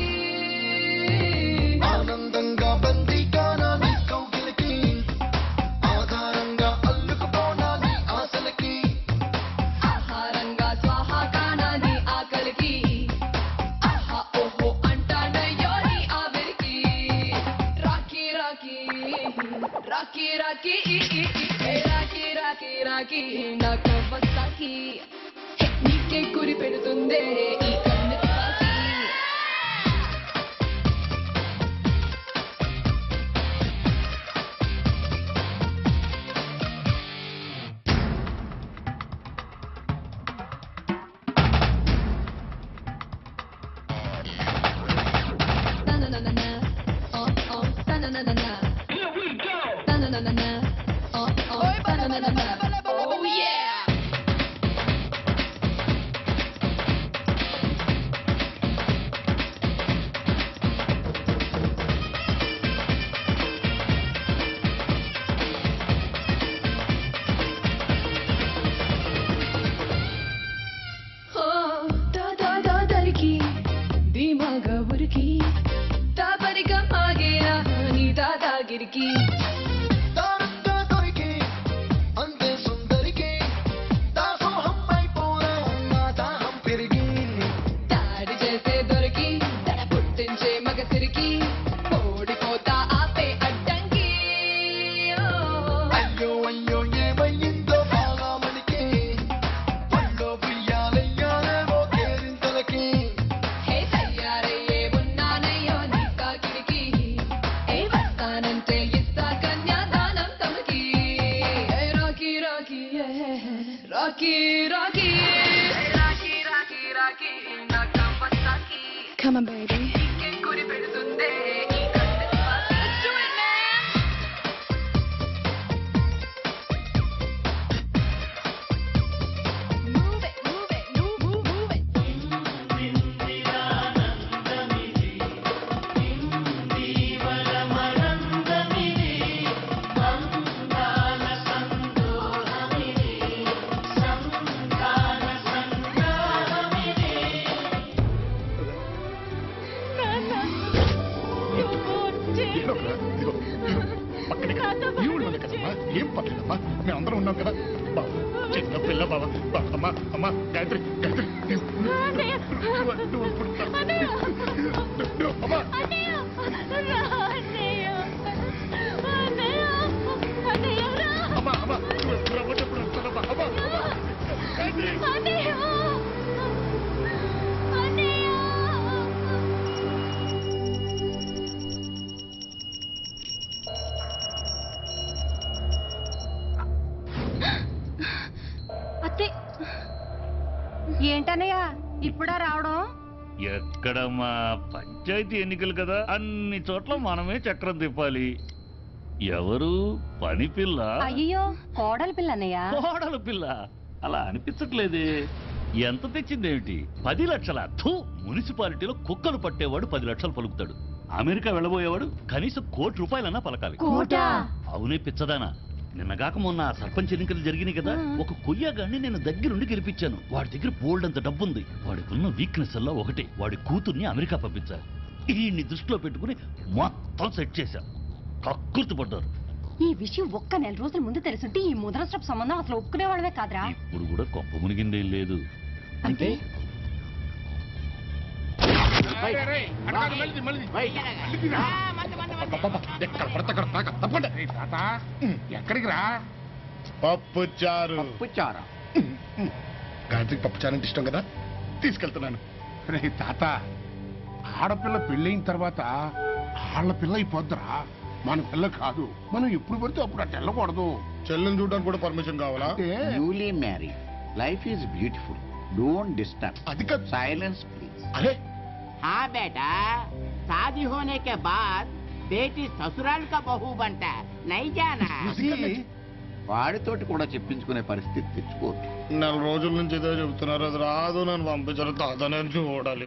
ఆనందంగా బందీగానా నీ కౌగిలికి ఆధారంగా అల్లుకుపోనా నీ ఆశలకి ఆహారంగా స్వాహాకానా నీ ఆకలికి ఆహా ఓహో అంటాడయ్యో నీ ఆవిరికి రాఖీ రాఖీ రాఖీ రాఖీ ఏ రాఖీ రాఖీ రాఖీ నా కవ్వసాకి నీకే గురి పెడుతుందే ఈ కన్ను తుపాకి Ta-na-na-na-na. Oh, oh, ta-na-na-na-na. Ta-na-na-na-na. Oh, oh, ta-na-na-na-na. Oh, yeah! దొరికి దాడి చేసే దొరికి తన పుట్టించే మగ సిరికి ఓడిపోతా ఆపే అడ్డంకి అయ్యో అయ్యో ఏమయ్యిందో బాగా మనకి పల్లో పియ్యాలయ్యాలేమో కేరింతలకి హే తయారయ్యే ఉన్నానయ్యో నీ కాకిరికి ఏ వస్తానంటే ఇస్తా కన్యాదానం తమకి ఏ రాకీ రాకీ ఏ Rocky Rocky Rocky Rocky Rocky నా కంపస్తాకి Come on, baby. గురి పెడుతుందే ఈ కన్నె శ్వాస. Let's do it, man. Move it, move it, move, move, move it. ఏడవకురా. ఇదిగో, ఇదిగో, పక్కనే కదా. ఈ ఊళ్ళోనే కదమ్మా ఏం పర్లేదమ్మా మేమందరం ఉన్నాం కదా బావ చిన్న పిల్ల బావ బా, అమ్మా అమ్మా గాయత్రి గాయత్రి నువ్వు- నువ్వు ఇప్పుడు రా. నువ్వు- అమ్మా అమ్మా అమ్మా నువ్వు ఎప్పుడు రమ్మంటే ఎప్పుడు వస్తానమ్మా అమ్మా అమ్మా. గాయత్రి అత్తే ఏంటన్నయ్య ఇప్పుడా రావడం ఎక్కడమ్మా పంచాయతీ ఎన్నికలు కదా అన్ని చోట్ల మనమే చక్రం తిప్పాలి ఎవరు పని పిల్ల అయ్యో కోడలి పిల్ల అన్నయ్య కోడలు పిల్ల అలా అనిపించట్లేదే ఎంత తెచ్చిందేమిటి పది లక్షల థూ మున్సిపాలిటీలో కుక్కలు పట్టేవాడు పది లక్షలు పలుకుతాడు అమెరికా వెళ్ళబోయేవాడు కనీసం కోటి రూపాయలన్నా పలకాలి కోటా? అవునే పిచ్చదానా నిన్నగాక మొన్న ఆ సర్పంచ్ ఎన్నికలు జరిగినాయి కదా ఒక కొయ్యగాన్ని నేను దగ్గరుండి గెలిపించాను వాడి దగ్గర బోల్డ్ అంత డబ్బుంది వాడికున్న వీక్నెస్ అలా ఒకటే వాడి కూతుర్ని అమెరికా పంపించాలి ఈయన్ని దృష్టిలో పెట్టుకుని మొత్తం సెట్ చేశాం కక్కుర్తి పడ్డారు ఈ విషయం ఒక్క నెల రోజుల ముందు తెలుసుంటే ఈ ముద్రస్ట్రప్ సంబంధం అసలు ఒప్పుకునేవాళ్ళమే కాదురా ఇప్పుడు కూడా కొప్ప మునిగిందేం లేదు అంటే ఎక్కడ పడితే అక్కడ తాక తప్పండి తాత ఎక్కడికి రా పప్పు చారు పప్పు చారు గాయత్రికి పప్పు చారు అంటే ఇష్టం కదా తీసుకెళ్తున్నాను రే తాత ఆడపిల్ల పెళ్ళైన తర్వాత ఆళ్ళ పిల్ల అయిపోద్దురా మన పిల్ల కాదు మనం ఎప్పుడు పడితే అప్పుడు అటు వెళ్ళకూడదు చెల్లెని చూడడానికి కూడా పర్మిషన్ కావాలా newly married life is beautiful don't disturb అది కాదు సైలెన్స్ ప్లీజ్ అరే हाँ बेटा शादी होने के बाद बेटी ससुराल का बहू बनता है नहीं जाना వాడితోటి కూడా చెప్పించుకునే పరిస్థితి తెచ్చుకోవద్దు నెల రోజుల నుంచి ఇదే చెబుతున్నారు అది రాదు నన్ను పంపించారు తాత నేను చూడాలి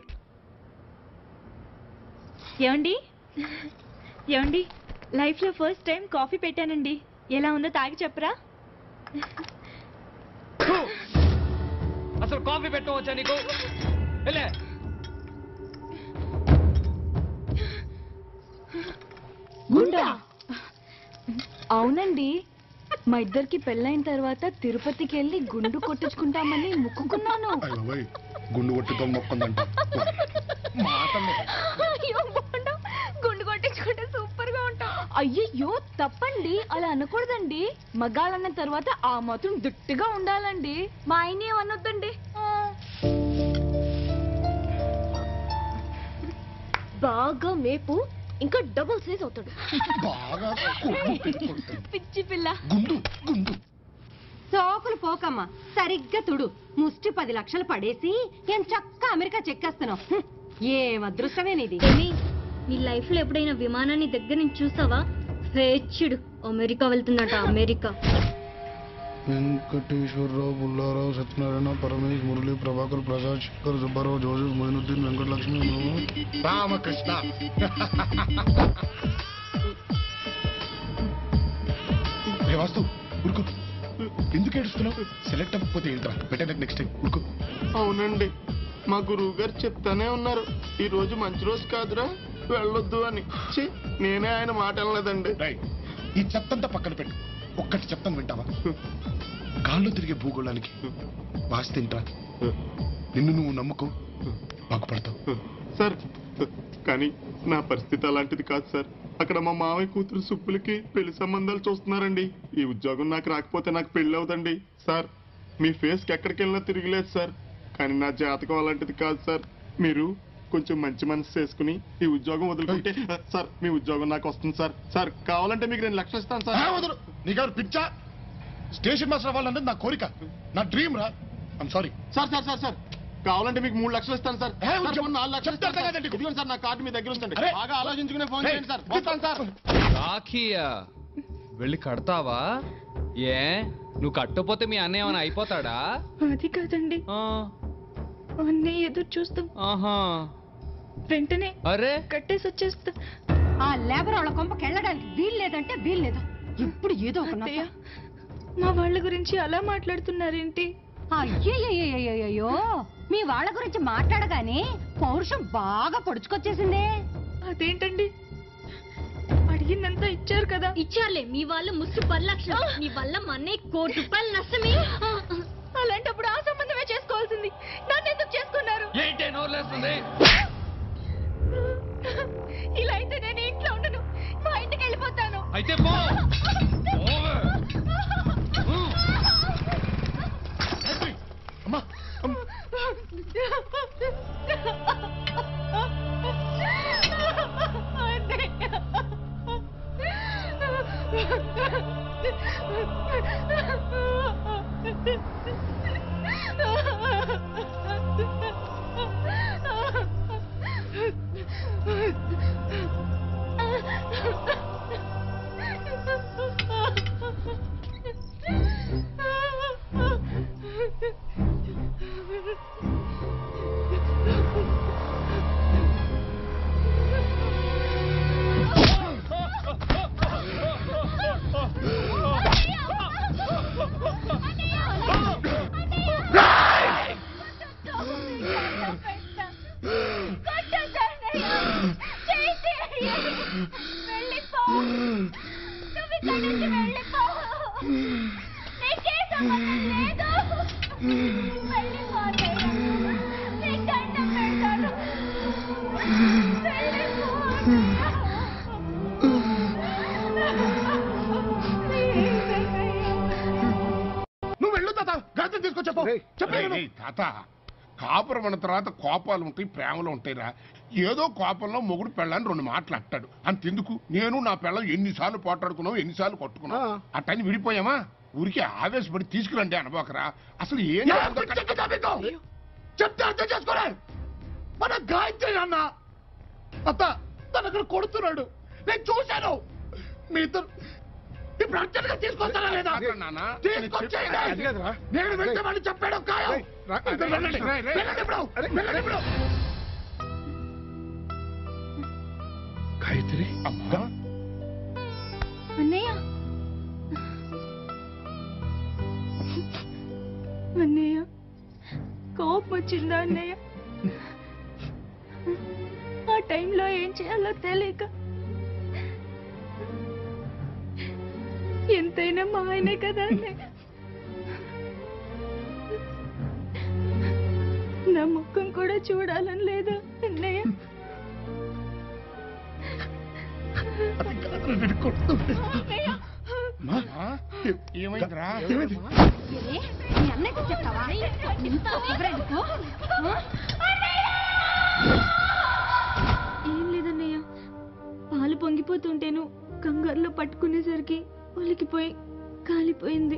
ఏమండి ఏమండి లైఫ్లో ఫస్ట్ టైం కాఫీ పెట్టానండి ఎలా ఉందో తాగి చెప్పరా అసలు కాఫీ పెట్టవచ్చా నీకు వెళ్ళే గుండా అవునండి మా ఇద్దరికి పెళ్ళైన తర్వాత తిరుపతికి వెళ్ళి గుండు కొట్టించుకుంటామని మొక్కుకున్నాను అయ్య బాబాయ్ గుండు కొట్టుతో మొక్కందంట అయ్యో బాగుండు గుండు కొట్టించుకుంటే సూపర్ గా ఉంటాం అయ్యయ్యో తప్పండి అలా అనకూడదండి మగాళ్ళన్న తర్వాత ఆ మాత్రం దుట్టుగా ఉండాలండి మా ఆయన ఏమనొద్దండి బాగా మేపు ఇంకా డబుల్ సైజ్ అవుతాడు బాగా పిచ్చి పిల్ల గుండు గుండు సోకులు పోకమ్మా సరిగ్గా తుడు ముష్టి పది లక్షలు పడేసి ఏం చక్క అమెరికా చెక్కేస్తున్నావు హ్మ్. ఏం అదృష్టమే నీది నీ లైఫ్ లో ఎప్పుడైనా విమానాన్ని దగ్గర నుంచి చూసావా హేచ్చుడు అమెరికా వెళ్తుందట అమెరికా వెంకటేశ్వరరావు బుల్లారావు సత్యనారాయణ పరమేశ్ మురళి ప్రభాకర్ ప్రసాద్ శంకర్ సుబ్బారావు జోసెఫ్ మొయినుద్దీన్ వెంకటలక్ష్మి రామకృష్ణ రే వాస్తు ఉరుకు ఎందుకు ఏడుస్తున్నావు సెలెక్ట్ అవ్వకపోతే ఏంట్రా బెటర్ నెక్స్ట్ టైం ఉరుకు అవునండి మా గురువు గారు చెప్తానే ఉన్నారు ఈ రోజు మంచి రోజు కాదురా వెళ్ళొద్దు అని ఛీ, నేనే ఆయన మాట అనలేదండి ఈ చెత్తంతా పక్కన పెట్టు ఒక్కటి చెప్తాను వింటావా గాల్లో తిరిగే భూగోళానికి వాసి తింటా నిన్ను నువ్వు నమ్ముకో బాగుపడతావు సార్ కానీ నా పరిస్థితి అలాంటిది కాదు సార్ అక్కడ మా మామయ్య కూతురు సుప్పులకి పెళ్లి సంబంధాలు చూస్తున్నారండి ఈ ఉద్యోగం నాకు రాకపోతే నాకు పెళ్లి అవుతండి సార్ మీ ఫేస్కి ఎక్కడికి వెళ్ళినా తిరిగిలేదు సార్ కానీ నా జాతకం అలాంటిది కాదు సార్ మీరు కొంచెం మంచి మనసు చేసుకుని ఈ ఉద్యోగం వదులుకుంటే సార్ మీ ఉద్యోగం నాకు వస్తుంది సార్ సార్ కావాలంటే మీకు రెండు లక్షలు ఇస్తాను సార్ వదరు నీకెవరు పిచ్చా స్టేషన్ మాస్టర్ అవ్వాలన్నది నా కోరిక నా డ్రీమ్ రా I'm sorry sir sir sir sir కావాలంటే మీకు మూడు లక్షలు ఇస్తాను సార్ సార్, పోనీ నాలుగు లక్షలు ఇస్తాను సార్. ఇదిగోండి సార్ నా కార్డు మీ దగ్గర ఉంచండి బాగా ఆలోచించుకునే ఫోన్ చేయండి సార్ వస్తాను సార్ రాఖీయా వెళ్ళి కడతావా ఏ నువ్వు కట్టపోతే మీ అన్నయ్య ఏమైనా అయిపోతాడా అది కాదండి అన్నయ్య ఎదురు చూస్తాం ఆహా వెంటనే అరే కట్టేసి వచ్చేస్తా ఆ లేబర్ వాళ్ళ కొంపకి వెళ్ళడానికి వీలు లేదంటే వీలు లేదు ఇప్పుడు ఏదో ఒక నస. అత్తయ్య, మా వాళ్ళ గురించి అలా మాట్లాడుతున్నారేంటి అయ్యయ్యయ్యయ్యయ్యో మీ వాళ్ళ గురించి మాట్లాడగానే పౌరుషం బాగా పొడుచుకొచ్చేసిందే అదేంటండి అడిగిందంతా ఇచ్చారు కదా ఇచ్చారులే మీ వాళ్ళు ముసు పది లక్షలు మీ వల్ల మా అన్నయ్య కోటి రూపాయలు నష్టమే అలాంటప్పుడు ఆ సంబంధమే చేసుకోవాల్సింది నన్ను ఎందుకు చేసుకున్నారు ఏంటి నోర్లేస్తుంది ఇలా అయితే నేను ఇంట్లో ఉండను మా ఇంటికి వెళ్ళిపోతాను అయితే పో అమ్మా నువ్వు వెళ్ళు తాత గాజులు తీసుకొచ్చాపో చెప్పలేదు తాత కాపురం అన్న తర్వాత కోపాలు ఉంటాయి ప్రేమలు ఉంటాయిరా ఏదో కోపంలో మొగుడు పెళ్ళని రెండు మాటలు అంటాడు అంతెందుకు నేను నా పెళ్ళం ఎన్నిసార్లు పోట్లాడుకున్నావు ఎన్నిసార్లు కొట్టుకున్నావు అట్టని విడిపోయామా ఊరికి ఆవేశపడి తీసుకురండి అనబోకరా అసలు ఏం చెప్తే అర్థం చేసుకోరా మన గాయత్రి అన్న అత్త తన అక్కడ కొడుతున్నాడు నేను చూశాను మీ ఇద్దరు ఇప్పుడు అర్జెంట్గా తీసుకొస్తారా లేదా నాన్న తీసుకొచ్చేయండి. అది కాదురా. నేను వెళ్తామని చెప్పాడు ఖాయం. రేయ్, రా, ఇద్దరు వెళ్ళండి. రేయ్, రేయ్. వెళ్ళండి ఇప్పుడు. వెళ్ళండి ఇప్పుడు. గాయత్రి అమ్మా అన్నయ్య అన్నయ్య కోపం వచ్చిందా అన్నయ్య ఆ టైంలో ఏం చేయాలో తెలియక ఎంతైనా మా ఆయనే కదా అన్నయ్య నా ముఖం కూడా చూడాలని లేదా అన్నయ్య అన్నయ్య ఏమైందిరా ఏ? మీ అన్నయ్యకి చెప్తావా ఇంత పొగరెందుకు? ఆ? ఏం లేదన్నయ్య పాలు పొంగిపోతుంటేను కంగారులో పట్టుకునేసరికి ఒలికిపోయి కాలిపోయింది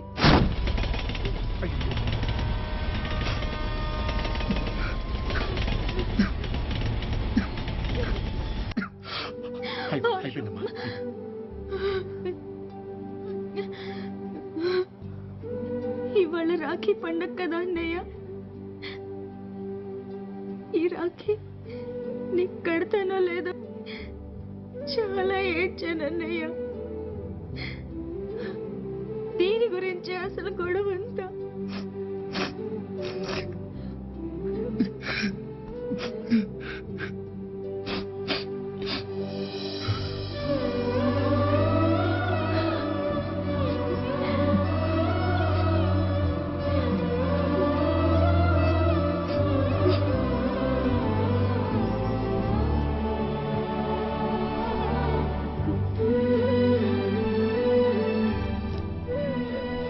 అయిపోయిందమ్మా ఇవాళ రాఖీ పండగ కదా అన్నయ్య ఈ రాఖీ నీకు కడతానో లేదో చాలా ఏడ్చానన్నయ్య దీని గురించి అసలు గొడవ అంతా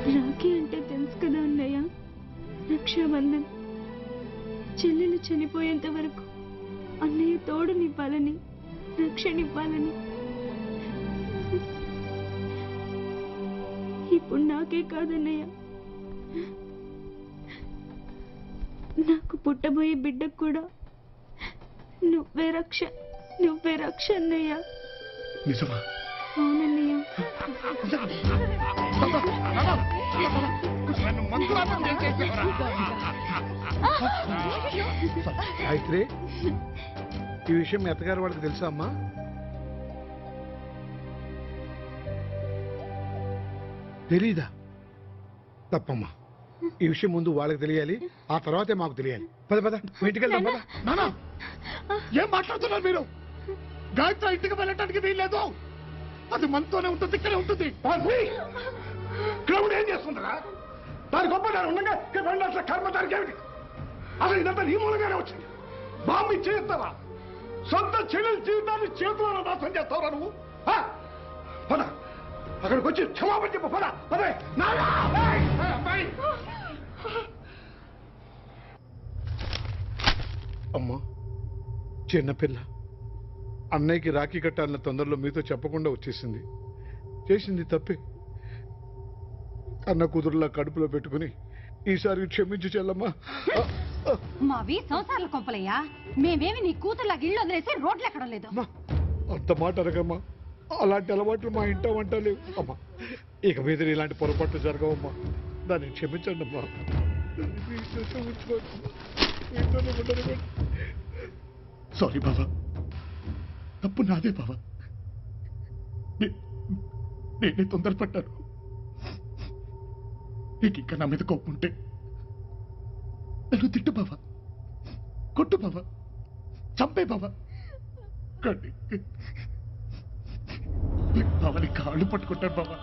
రాఖీ అంటే తెలుసు కదా అన్నయ్య రక్షాబంధన్ చెల్లెలు చనిపోయేంత వరకు అన్నయ్య తోడునివ్వాలని రక్షణివ్వాలని ఇప్పుడు నాకే కాదన్నయ్య నాకు పుట్టబోయే బిడ్డకు కూడా నువ్వే రక్ష నువ్వే రక్ష అన్నయ్య నిజమా అవునన్నయ్య గాయత్రి ఈ విషయం మీ అత్తగారు వాళ్ళకి తెలుసా అమ్మా తెలీదా తప్పమ్మా ఈ విషయం ముందు వాళ్ళకి తెలియాలి ఆ తర్వాతే మాకు తెలియాలి పద పద ఇంటికి వెళ్దాం పద నానా ఏం మాట్లాడుతున్నారు మీరు గాయత్రి ఇంటికి వెళ్ళటానికి వీల్లేదు అది మనతోనే ఉంటుంది ఇక్కడే ఉంటుంది క్రౌడ్ ఏం చేస్తుందిరా దాని గొప్ప దాని ఉండగా ఇక్కడ వెళ్ళాల్సిన కర్మ దానికి ఏమిటి అసలు ఇదంతా నీ మూలంగానే వచ్చింది బాంబు చేస్తావా సొంత చెల్లెల జీవితాన్ని చేతుల్లో నాశనం చేస్తావరా నువ్వు ఆ? పద అక్కడికి వచ్చి క్షమాపణ చెప్పు పద పదే నానా ఏయ్! ఏయ్, అబ్బాయి! అమ్మా చిన్నపిల్ల అన్నయ్యకి రాఖీ కట్టాలన్న తొందరలో మీతో చెప్పకుండా వచ్చేసింది చేసింది తప్పే అన్న కూతురులా కడుపులో పెట్టుకుని ఈసారి క్షమించి చెల్లమ్మా మావి సంసారాల కొంపలయ్యా మేమేమి నీ కూతుర్లా ఇళ్ళు వదిలేసి రోడ్లు ఎక్కడం లేదు అంత మాట అడగమ్మా అలాంటి అలవాట్లు మా ఇంట వంట లేవు అమ్మా ఇక మీద ఇలాంటి పొరపాట్లు జరగవమ్మా దాన్ని క్షమించండి అమ్మా సారీ బాబా తప్పు నాదే బాబా నే- నేనే తొందరపడ్డాను నీకు ఇంకా నా మీద కోపం ఉంటే నన్ను తిట్టు బావా కొట్టు బావా చంపే బావా కానీ బావని కాళ్ళు పట్టుకుంటాను బావా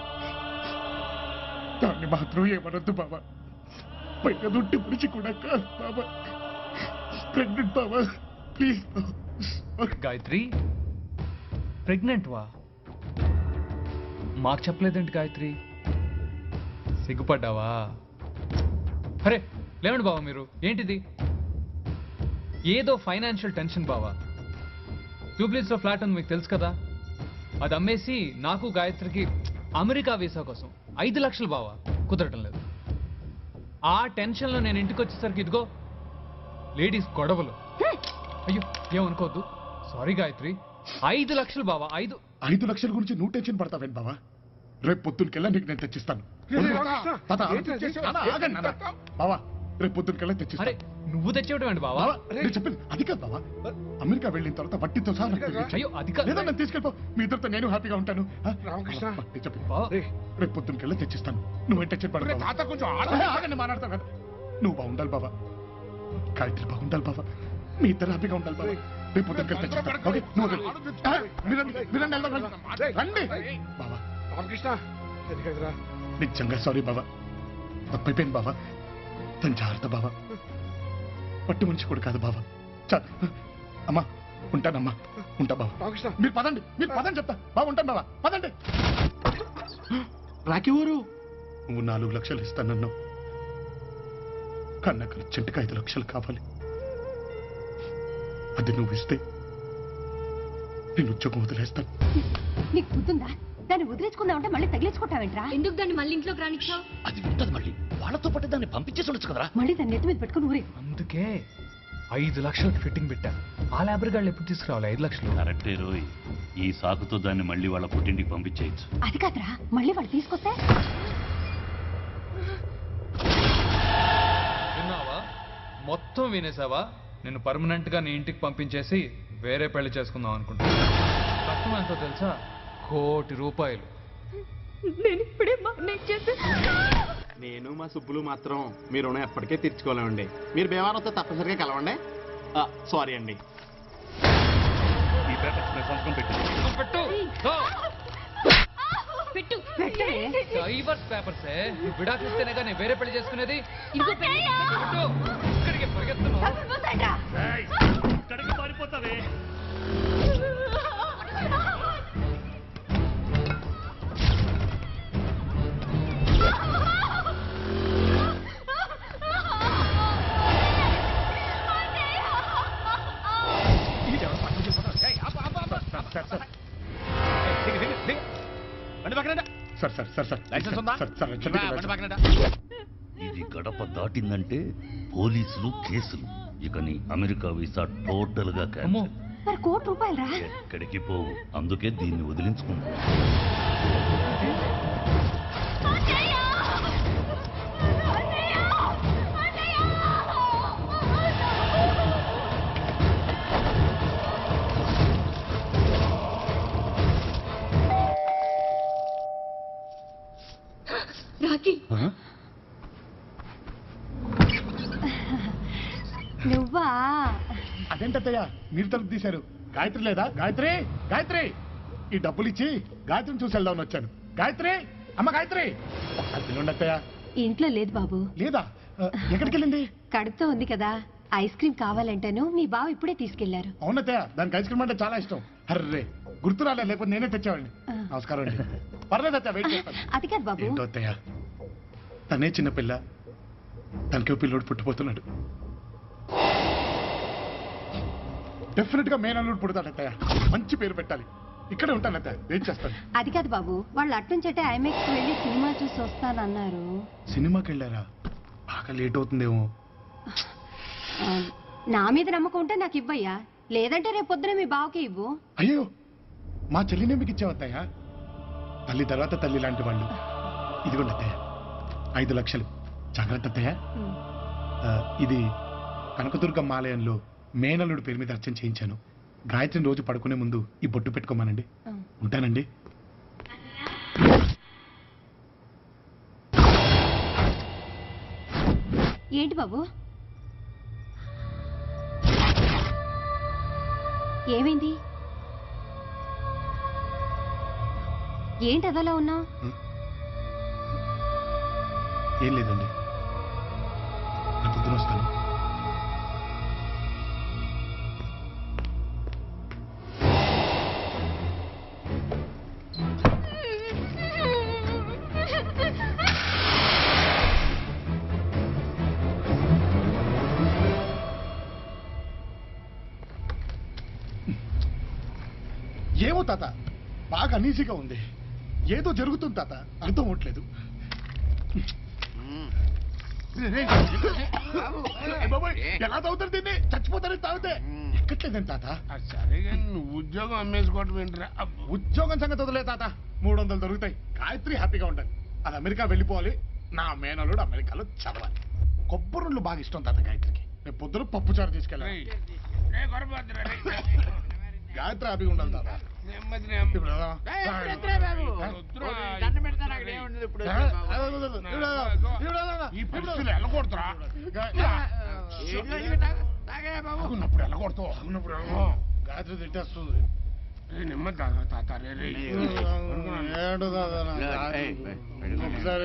దాన్ని మాత్రం ఏమనొద్దు బావా పైన దుట్టి పిలిచి కూడా కాదు బావా ప్రెగ్నెంట్ బావా ప్లీజ్ గాయత్రి ప్రెగ్నెంట్ వా మాకు చెప్పలేదేంటి గాయత్రి సిగ్గుపడ్డావా అరే లేవండి బావా మీరు ఏంటిది ఏదో ఫైనాన్షియల్ టెన్షన్ బావా జూబ్లీస్లో ఫ్లాట్ ఉంది మీకు తెలుసు కదా అది అమ్మేసి నాకు గాయత్రికి అమెరికా వీసా కోసం ఐదు లక్షలు బావా కుదరటం లేదు ఆ టెన్షన్లో నేను ఇంటికి వచ్చేసరికి ఇదిగో లేడీస్ గొడవలు అయ్యో ఏమనుకోవద్దు సారీ గాయత్రి ఐదు లక్షలు బావా ఐదు ఐదు లక్షల గురించి నువ్వు టెన్షన్ పడతావేంటి బావా రేపు పొద్దునకెళ్ళా నీకు నేను తెచ్చిస్తాను తాత, నాన్న, ఆగండి, నాన్న. బావా రేపు పొద్దునకెళ్ళా తెచ్చిస్తాను నువ్వు తెచ్చేవటమేంటి బావా బావా, నేను చెప్పింది అది కాదు బావా అమెరికా వెళ్ళిన తర్వాత వడ్డీతో సహా నాకు తెచ్చి. అయ్యో, అది కాదు. లేదా నన్ను తీసుకెళ్ళిపో మీ ఇద్దరితో నేను హ్యాపీగా ఉంటాను ఆ? రామకృష్ణ. బావా, నేను చెప్పింది రేపు పొద్దునకెళ్ళా తెచ్చిస్తాను నువ్వు టెన్షన్ పడ తాత కొంచెం ఆగండి మాట్లాడతావు కదా నువ్వు బాగుండాలి బావా గాయత్రి బాగుండాలి బావా మీ ఇద్దరు హ్యాపీగా ఉండాలి బావా రేపు పొద్దునకెళ్ళి తెచ్చిస్తాను ఓకే నువ్వు వెళ్ళు. ఆ, మీరండి మీరండి వెళ్దాం, వెళ్దాం. రండి బావా రామకృష్ణ అది కదరా నిజంగా సారీ బావా తప్పైపోయింది బావా తను జాగ్రత్త బావా పట్టు మనిషి కూడా కాదు బావా చాలు అమ్మా ఉంటానమ్మా ఉంటా బావా రామకృష్ణ మీరు పదండి మీరు పదండి చెప్తా బావా ఉంటాను బావా పదండి రాకి ఊరు నువ్వు నాలుగు లక్షలు ఇస్తానన్నావు కన్న ఖర్చుంటికి ఐదు లక్షలు కావాలి అది నువ్వు ఇస్తే నేను ఉద్యోగం వదిలేస్తాను నీకు బుద్ధుందా దాన్ని వదిలేసుకున్నావంటే మళ్ళీ తగిలించుకుంటావేంట్రా ఎందుకు దాన్ని మళ్ళీ ఇంట్లోకి రానిచ్చావు అది ఉంటది మళ్ళీ వాళ్ళతో పాటు దాన్ని పంపించేసి ఉండొచ్చు కదరా మళ్ళీ దాన్ని నెత్తి మీద పెట్టుకుని ఊరే అందుకే ఐదు లక్షలకి ఫిట్టింగ్ పెట్టా ఆ లేబర్ గాళ్ళు ఎప్పుడు తీసుకురావాలి ఐదు లక్షలు కరెక్టే రోయ్ ఈ సాకుతో దాన్ని మళ్ళీ వాళ్ళ పుట్టింటికి పంపించేయచ్చు అది కాదురా మళ్ళీ వాళ్ళు తీసుకొస్తే విన్నావా మొత్తం వినేసావా నేను పర్మనెంట్ గా నీ ఇంటికి పంపించేసి వేరే పెళ్లి చేసుకుందాం అనుకుంటా కష్టం ఎంతో తెలుసా కోటి రూపాయలు నేను ఇప్పుడే మేనేజ్ చేసి నేను మా సుబ్బులు మాత్రం మీ రుణం ఎప్పటికే తీర్చుకోలేమండి మీరు భీమానంతో తప్పనిసరిగా కలవండి సారీ అండి ఈ పేపర్స్ మీద సంతకం పెట్టి పెట్టు పెట్టు డైవర్స్ పేపర్సే నువ్వు విడాకులిస్తేనే కానీ వేరే పెళ్లి చేసుకునేది ఇదిగో పెళ్లి పెట్టు. ఇక్కడికి పరిగెత్తున్నావు ఇక్కడికి పారిపోతావే ఆ సార్ సార్ లైసెన్స్ ఉందా సార్ సార్ ఇవ్వా, చెప్పండి, బండి పక్కనట. ఇది గడప దాటిందంటే పోలీసులు కేసులు ఇక నీ అమెరికా వీసా టోటల్ గా క్యాన్సిల్ మరి కోటి రూపాయలు రా ఎక్కడికి పోవు అందుకే దీన్ని వదిలించుకుంటా రాకీ నువ్వా అదేంటత్తయ్య మీరు తలుపు తీశారు గాయత్రి లేదా గాయత్రి గాయత్రి ఈ డబ్బులు ఇచ్చి గాయత్రిని చూసి వెళ్దామని వచ్చాను గాయత్రి అమ్మ గాయత్రి అది పిల్లండి అత్తయ్య ఇంట్లో లేదు బాబు లేదా ఆ, ఎక్కడికి వెళ్ళింది కడుపుతో ఉంది కదా ఐస్ క్రీమ్ కావాలంటేను మీ బావ ఇప్పుడే తీసుకెళ్లారు అవునత్తయ్య దానికి ఐస్ క్రీమ్ అంటే చాలా ఇష్టం అర్రే గుర్తు రాలే లేకపోతే నేనే తెచ్చేవాడిని నమస్కారం అండి పర్లేదు అత్తయ్య వెయిట్ చేస్తాను అది కాదు బాబు ఏంటో అత్తయ్య తనే చిన్న పిల్ల తనకి ఓ పిల్లోడు పుట్టిపోతున్నాడు డెఫినెట్ గా మేనల్లుడు పుడతాడు అత్తయ్య మంచి పేరు పెట్టాలి ఇక్కడే ఉంటాను అత్తయ్య వెయిట్ చేస్తాను అది కాదు బాబు వాళ్ళు అట్నుంచటే ఐమాక్స్ వెళ్ళి సినిమా చూసి వస్తానన్నారు సినిమాకి వెళ్ళారా బాగా లేట్ అవుతుందేమో ఆ, నా మీద నమ్మకం ఉంటే నాకు ఇవ్వయ్యా లేదంటే రేపు పొద్దున మీ బావకి ఇవ్వు అయ్యో మా చెల్లినే మీకు ఇచ్చావు అత్తయ్య తల్లి తర్వాత తల్లి లాంటి వాళ్ళు ఇదిగోండి అత్తయ్య ఐదు లక్షలు జాగ్రత్త అత్తయ్య ఆ, ఇది కనకదుర్గమ్మ ఆలయంలో మేనల్లుడు పేరు మీద అర్చన చేయించాను గాయత్రిని రోజు పడుకునే ముందు ఈ బొట్టు పెట్టుకోమానండి ఉంటానండి ఏంటి బాబు ఏమైంది ఏంటి అదలా ఉన్నావు ఏం లేదండి నేను పొద్దున వస్తాను ఏమో తాత బాగా అనీజీగా ఉంది ఏదో జరుగుతుంది తాత అర్థం అవట్లేదు ఎలా తాగుతారు దీన్ని చచ్చిపోతారని తాగితే ఎక్కట్లేదండి తాత సరేగా నువ్వు ఉద్యోగం అమ్మేసుకోవటం ఏంట్రా ఉద్యోగం సంగతి వదిలే తాత మూడు వందలు దొరుకుతాయి గాయత్రి హ్యాపీగా ఉంటుంది అది అమెరికా వెళ్ళిపోవాలి నా మేనలుడు అమెరికాలో చదవాలి కొబ్బరుళ్ళు బాగా ఇష్టం తాత గాయత్రికి రేపు పొద్దున పప్పు చారు తీసుకెళ్ళాలి గాయత్రి హ్యాపీగా ఉండాలి తాత ఇప్పుడు ఎలా? ఈ పరిస్థితులు వెళ్ళకూడదురా ఉన్నప్పుడు వెళ్ళకూడదు ఉన్నప్పుడు గాయత్రి తిట్టేస్తుంది నిమ్మ తాత తాత రే రే ఏడు తాత నాకు ఒకసారి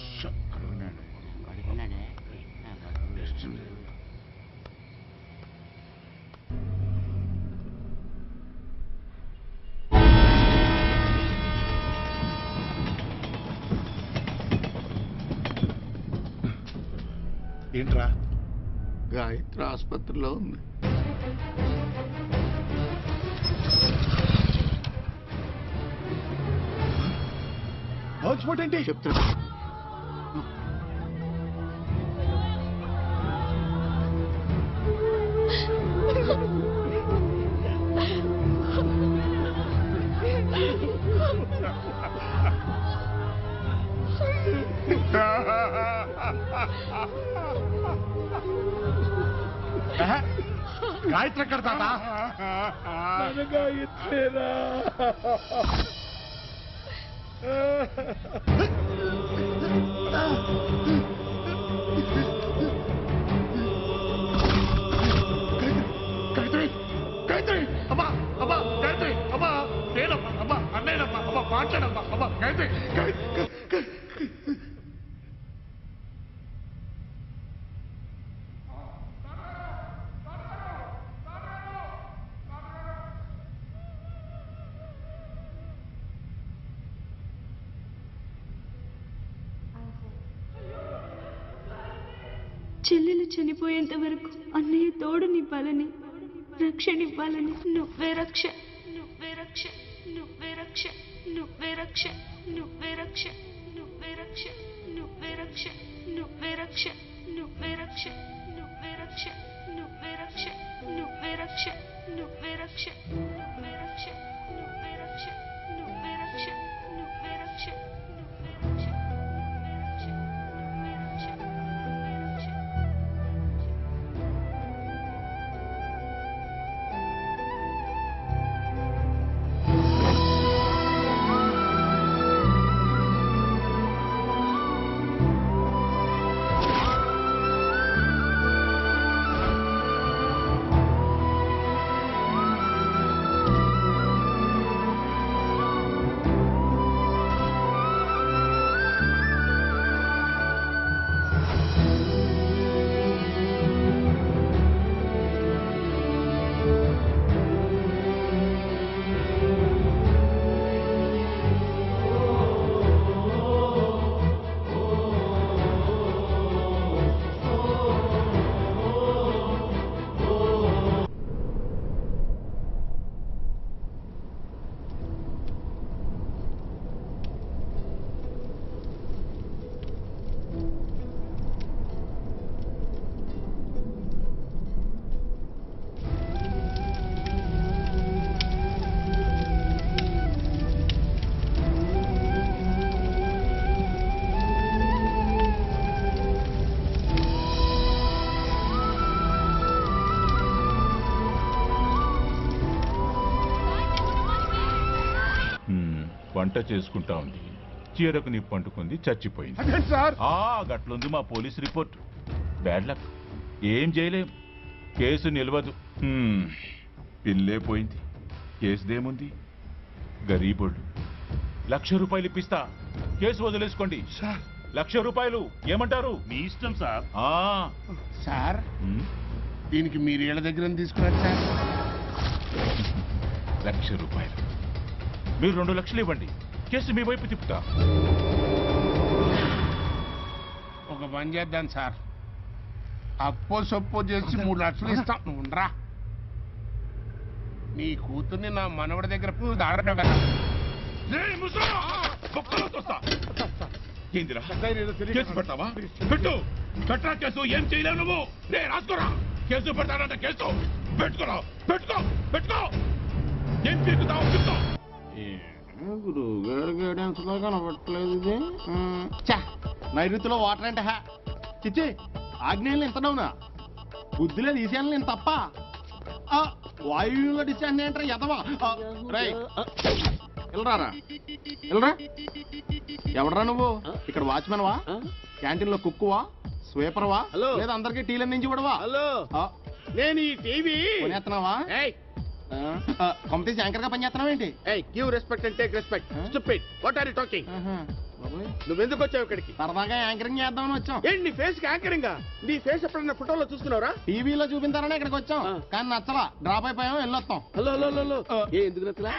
ఏంట్రా గాయత్రి ఆసుపత్రిలో ఉంది హాట్స్పాట్ ఏంటి చెప్తున్నా గాయత్రి ఎక్కడ తాత గాయత్రి గాయత్రి అమ్మా అమ్మా గాయత్రి అమ్మా నేనమ్మా అమ్మా అన్నయ్యనమ్మా అమ్మా మాట్లాడమ్మా అమ్మా గాయత్రి గాయత్రి చెల్లెలు చనిపోయేంత వరకు అన్నయ్య తోడునివ్వాలని రక్షణివ్వాలని నువ్వే రక్ష నువ్వే రక్ష నువ్వే రక్ష నువ్వే రక్ష నువ్వే రక్ష రక్ష నువ్వే రక్ష నువ్వే రక్ష నువ్వే రక్ష నువ్వే రక్ష నువ్వే రక్ష నువ్వే రక్ష నువ్వే రక్ష నువ్వే రక్ష నువ్వే రక్ష నువ్వే రక్ష నువ్వే రక్ష నువ్వే రక్ష హ్మ్, వంట చేసుకుంటా ఉంది చీరకు నిప్పు అంటుకుంది చచ్చిపోయింది అదేంటి సార్? ఆ గట్లుంది మా పోలీస్ రిపోర్ట్ బ్యాడ్ లక్ ఏం చేయలేం కేసు నిలవదు హ్మ్, పిల్లే పోయింది కేసుదేముంది గరీబోళ్ళు లక్ష రూపాయలు ఇప్పిస్తా కేసు వదిలేసుకోండి లక్ష రూపాయలు ఏమంటారు మీ ఇష్టం సార్ ఆ సార్ దీనికి మీరు ఏళ్ళ దగ్గర తీసుకున్నారు సార్ లక్ష రూపాయలు మీరు రెండు లక్షలు ఇవ్వండి కేసు మీ వైపు తిప్పుతా ఒక పని చేద్దాం సార్ అప్పో సొప్పో చేసి మూడు లక్షలు ఇస్తాం నువ్వు ఉండరా నీ కూతుర్ని నా మనవడి దగ్గర దాడటం కదా ఏందిరా కేసు పెడతావా పెట్టు పెట్టరా కేసు ఏం చేయలేవు నువ్వు రే రాసుకోరా కేసు పెడతానంట కేసు పెట్టుకోరా పెట్టుకో పెట్టుకో ఏం పీకుతావు చెప్తావు గురువు గైడెన్స్ లో కనబట్టలేదు ఇది చా నైరుతిలో వాటర్ అంటే హా చిచ్చి ఆగ్నేయంలో ఇంత డౌనా బుద్ధిలో తీసేయాలని నేను తప్ప ఆ, వాయువులో డిస్టాన్స్ ఏంట్రా ఎదవా ఆ, రేయ్ వెళ్ళరారా వెళ్ళరా ఎవడరా నువ్వు ఇక్కడ వాచ్మెన్ వా క్యాంటీన్ లో కుక్కువా స్వీపర్వా హలో. లేదా అందరికి టీలు నుంచి ఇవ్వడవా హలో నేను ఈ టీవీ కొనేస్తున్నావా కంపెనీ యాంకర్ గా పనిచేస్తున్నావు ఏంటి ఏయ్ give respect and take respect stupid what are you talking నువ్వు ఎందుకు వచ్చావు ఇక్కడికి సరదాగా యాంకరింగ్ చేద్దామని వచ్చాం ఏంటి నీ ఫేస్ కి యాంకరింగ్ నీ ఫేస్ ఎప్పుడన్నా ఫోటోలో చూసుకున్నావురా టీవీలో చూపించారని ఇక్కడికి వచ్చాం కానీ నచ్చలా డ్రాప్ అయిపోయాం వెళ్ళొస్తాం హలో హలో హలో హలో ఏ ఎందుకు నచ్చలా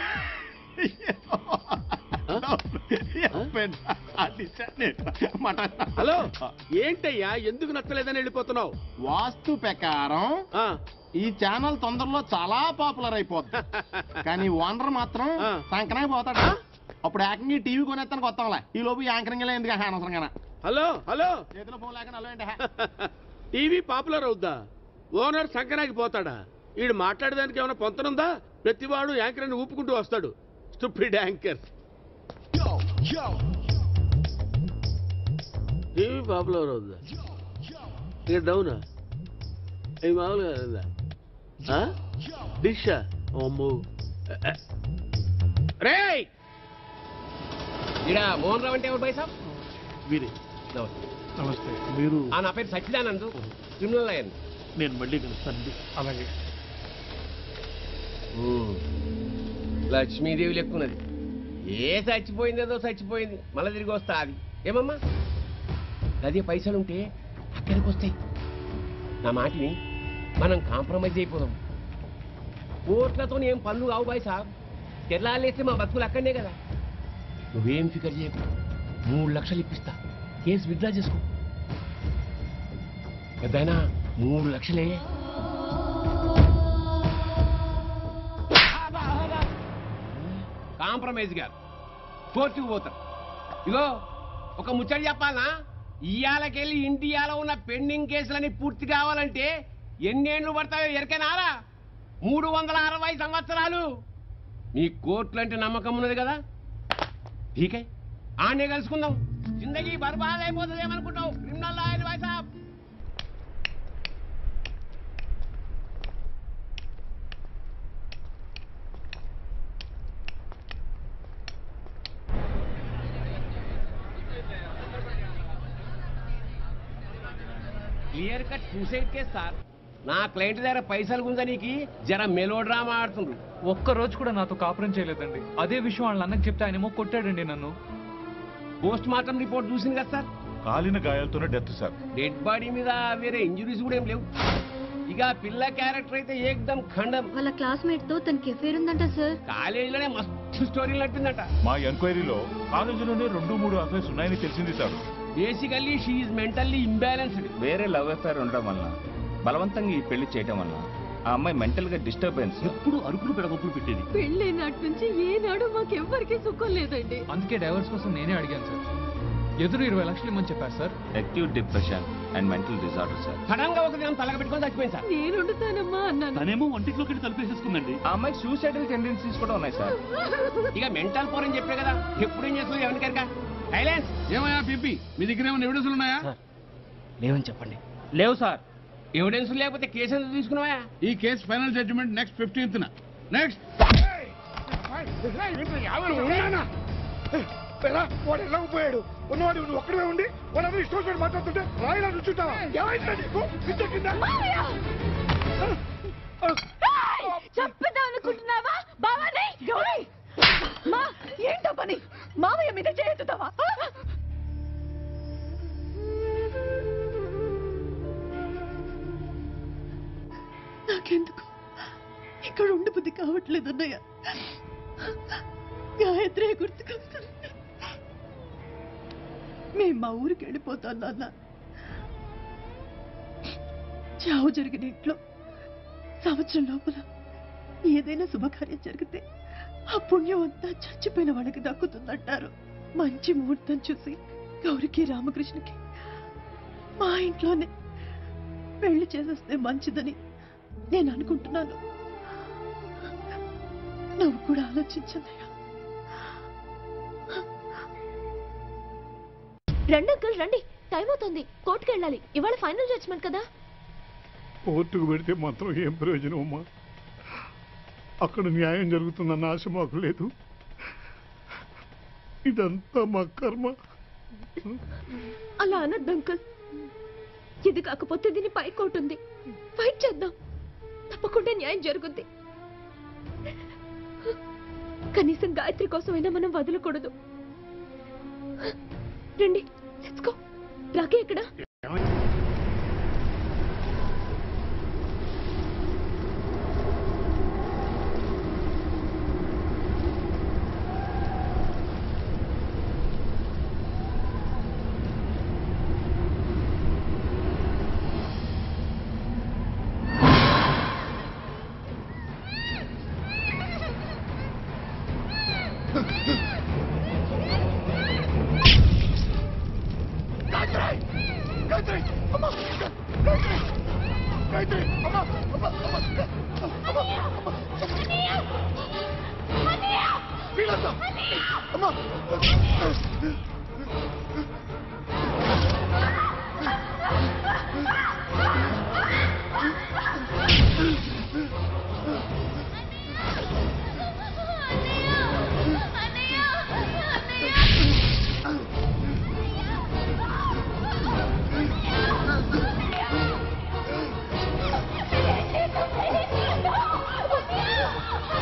హలో ఏంటయ్యా ఎందుకు నచ్చలేదని వెళ్ళిపోతున్నావు వాస్తు ప్రకారం ఈ ఛానల్ తొందరలో చాలా పాపులర్ అయిపోద్ది కానీ ఓనర్ మాత్రం సంకనాకి పోతాడు అప్పుడు ఏకంగా ఈ టీవీ కొనేస్తానికి వస్తాంలే ఈ లోపు యాంకరింగ్ ఎందుకు అనవసరంగా హలో హలో చేతిలో ఫోన్ లేకుండా హలో ఏంటి టీవీ పాపులర్ అవుద్దా ఓనర్ సంకనాకి పోతాడా వీడు మాట్లాడడానికి ఏమైనా పొంతనుందా ప్రతివాడు యాంకర్ అని ఊపుకుంటూ వస్తాడు స్టూపిడ్ యాంకర్ టీవీ పాపులర్ అవుద్దా ఇక డౌనా ఇది మామూలుగా ఉందా? ఆ? డిషా అమ్మో రేయ్ ఇక్కడ మోహన్ రావు అంటే ఎవరు బై సాబ్ వీరే నమస్తే మీరు ఆ నా పేరు సచ్చిదానంద్ క్రిమినల్ లాయర్ నేను మళ్ళీ కలుస్తానండి అలాగే లక్ష్మీదేవి లెక్కున్నది ఏ చచ్చిపోయిందేదో చచ్చిపోయింది మళ్ళీ తిరిగి వస్తా అది ఏమమ్మా అదే పైసలుంటే అక్కడికి వస్తాయి నా మాటిని మనం కాంప్రమైజ్ అయిపోదాం కోట్లతో ఏం పనులు కావు బాయ్ సాబ్ తెల్లాలేస్తే మా బతుకులు అక్కడనే కదా నువ్వేం ఫికర్ చేయకు మూడు లక్షలు ఇప్పిస్తా కేసు విత్డ్రా చేసుకో పెద్దయినా మూడు లక్షలే కాంప్రమైజ్ గారు కోర్టుకు పోతారు ఇగో ఒక ముచ్చట చెప్పాలనా ఇయ్యాలకెళ్ళి ఇండియాలో ఉన్న పెండింగ్ కేసులని పూర్తి కావాలంటే ఎన్నేళ్ళు పడతాయో ఎరకనారా మూడు వందల అరవై సంవత్సరాలు మీ కోర్టులు అంటే నమ్మకం ఉన్నది కదా ఠీకే ఆనే కలుసుకుందాం జిందగీ బర్బాద్ అయిపోతుంది ఏమనుకుంటావు క్రిమినల్ లాయర్ బాయ్ సాబ్ clear cut suicide case sir నా క్లయింట్ దగ్గర పైసలు గుంజనీకి జర మెలో డ్రామా ఆడుతుండ్రు ఒక్క రోజు కూడా నాతో కాపురం చేయలేదండి అదే విషయం వాళ్ళ అన్నకి చెప్తే ఆయనేమో కొట్టాడండి నన్ను పోస్ట్ మార్టం రిపోర్ట్ చూసింది కదా సార్ కాలిన గాయాలతోనే డెత్ సార్ డెడ్ బాడీ మీద వేరే ఇంజురీస్ కూడా ఏం లేవు ఇక పిల్ల క్యారెక్టర్ అయితే ఏకదం ఖండం వాళ్ళ క్లాస్మేట్ తో తనకి ఎఫేర్ ఉందంట సార్ కాలేజీలోనే మస్తు స్టోరీలు నడిపిందంట మా ఎంక్వైరీలో కాలేజీలోనే రెండు మూడు అఫైర్స్ ఉన్నాయని తెలిసింది sir basically she mentally imbalanced వేరే లవ్ అఫైర్ ఉండడం వలన బలవంతంగా ఈ పెళ్లి చేయటం వలన ఆ అమ్మాయి మెంటల్ గా డిస్టర్బెన్స్ ఎప్పుడు అరుపులు పెడగొప్పులు పెట్టేది పెళ్ళే నాటి నుంచి ఏనాడు మాకెవ్వరికీ సుఖం లేదండి అందుకే డైవర్స్ కోసం నేనే అడిగాను సార్ ఎదురు ఇరవై లక్షలు ఇమ్మని చెప్పారు sir acute depression and mental disorder sir sudden గా ఒక దినం తలగ పెట్టుకొని చచ్చిపోయింది సార్ నేను వండుతానమ్మా అన్నాను తనేమో వంటిట్లోకి తలుపేసేసుకుందండి ఆ అమ్మాయి సూసైడల్ టెండెన్సీస్ కూడా ఉన్నాయి సార్ ఇక మెంటల్ పోరని చెప్పే కదా ఎప్పుడు ఏం చేస్తుంది ఎవరికైనా సైలెన్స్ ఏమయ్యా పిపి మీ దగ్గర ఏమైనా ఎవిడెన్స్లు ఉన్నాయా లేవని చెప్పండి లేవు సార్ ఎవిడెన్స్ లేకపోతే కేసు ఎందుకు తీసుకున్నావా ఈ case final judgement next fifteenth next వాడు వెళ్ళకపోయాడు ఉన్నవాడు నువ్వు ఒక్కడే ఉండి వాడు ఇష్టం వచ్చాడు మాట్లాడుతుంటే రాయిలా నుంచుంటావా ఏమైందా నీకు పిచ్చ కింద చంపుదాం అనుకుంటున్నావా బావాని గౌరీ మా ఏంటో పని మావయ్య మీద చేయొద్దుతావా నాకెందుకు ఇక్కడ ఉండబుద్ధి కావట్లేదు అన్నయ్య గాయత్రి గుర్తుకొస్తుంది మేము మా ఊరికి వెళ్ళిపోతాం నాన్న చావు జరిగిన ఇంట్లో సంవత్సరం లోపల ఏదైనా శుభకార్యం జరిగితే ఆ పుణ్యం అంతా చచ్చిపోయిన వాళ్ళకి దక్కుతుందంటారు మంచి ముహూర్తం చూసి గౌరికి రామకృష్ణకి మా ఇంట్లోనే పెళ్లి చేసేస్తే మంచిదని నేను అనుకుంటున్నాను నువ్వు కూడా ఆలోచించదయ్యా రండి అంకుల్ రండి టైం అవుతుంది కోర్టుకు వెళ్ళాలి ఇవాళ ఫైనల్ జడ్జ్మెంట్ కదా కోర్టుకు పెడితే మాత్రం ఏం ప్రయోజనం అమ్మా అక్కడ న్యాయం జరుగుతుందన్న ఆశ మాకు లేదు ఇదంతా మా కర్మ అలా అనద్దు అంకుల్ ఇది కాకపోతే దీని పై కోర్టు ఉంది ఫైట్ చేద్దాం తప్పకుండా న్యాయం జరుగుద్ది కనీసం గాయత్రి కోసమైనా మనం వదలకూడదు రండి లెట్స్ గో రాకే ఎక్కడ గాయత్రి గాయత్రి అమ్మ గాయత్రి గాయత్రి అమ్మ అమ్మ అమ్మ అమ్మ అమ్మ వీళ్ళంతా అమ్మ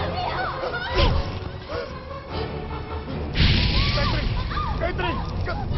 గాయత్రి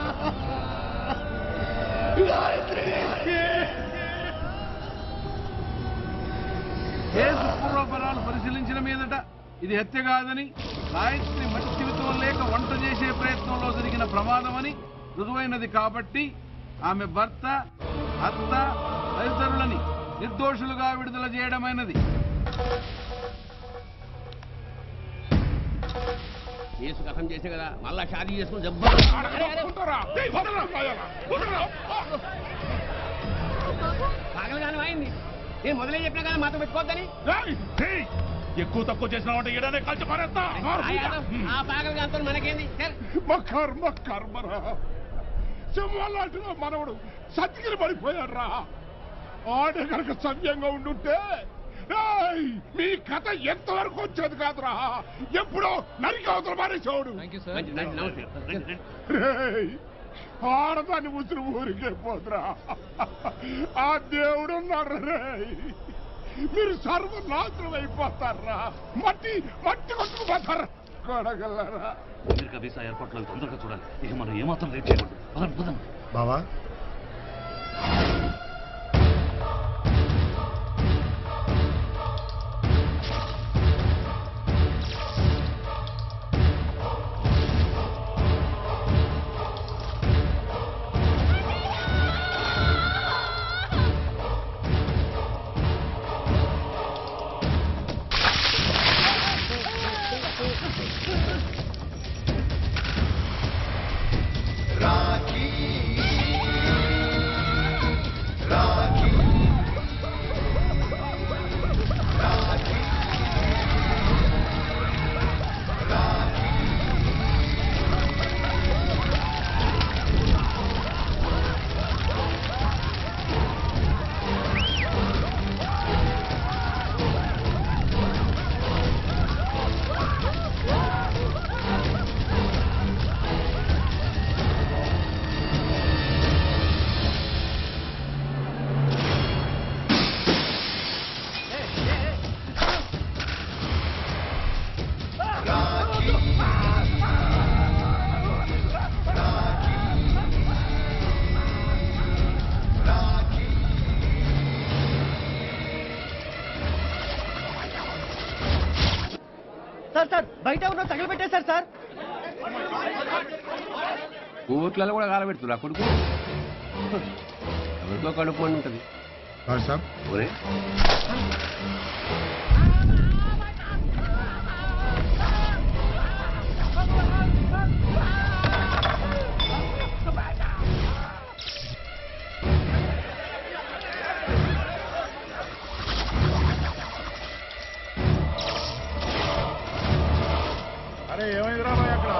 కేసు పూర్వపరాలు పరిశీలించిన మీదట ఇది హత్య కాదని గాయత్రి మట్టివితో లేక వంట చేసే ప్రయత్నంలో జరిగిన ప్రమాదమని రుజువైనది కాబట్టి ఆమె భర్త అత్త తదితరులని నిర్దోషులుగా విడుదల చేయడమైనది కేసు కథం చేసే కదా మళ్ళా షాదీ చేసుకుని జబ్బ పాగలగానే అయింది నేను మొదలే చెప్పినా కదా మాతో పెట్టుకోవద్దని ఎక్కువ తక్కువ చేసిన వాటి ఈడనే కలిసి పారేస్తా ఆ యాదవ్, ఆ పాగలగాంతో మనకేంది సార్ మా కర్మ కర్మరా సింహాలాంటి నా మనవడు సతికిరి పడిపోయాడు రా ఆడే కనుక సవ్యంగా ఉండుంటే ఏయ్, మీ కథ ఎంతవరకు వచ్చేది కాదురా ఎప్పుడో నరికి అవతల మారేసేవాడు రేయ్, ఆడదాన్ని ఉసిరి ఊరికే పోదురా ఆ దేవుడు ఉన్నాడు రేయ్ మీరు సర్వనాశనం అయిపోతారా మట్టి మట్టి కొట్టుకుపోతారా కొడగలరా అమెరికా వీసా ఏర్పాట్లు తొందరగా చూడాలి ఇక మనం ఏమాత్రం లేట్ చేయకూడదు పదండి పదండి బావా సార్ సార్ బయట ఉన్న తగలబెట్టేశారు సార్ కోట్లలో కూడా కాలబెడుతురా కొడుకు ఎవరికో కడుపు మండి ఉంటుంది సార్ ఒరే అరే ఏమైందిరా బాయ్ అక్కడ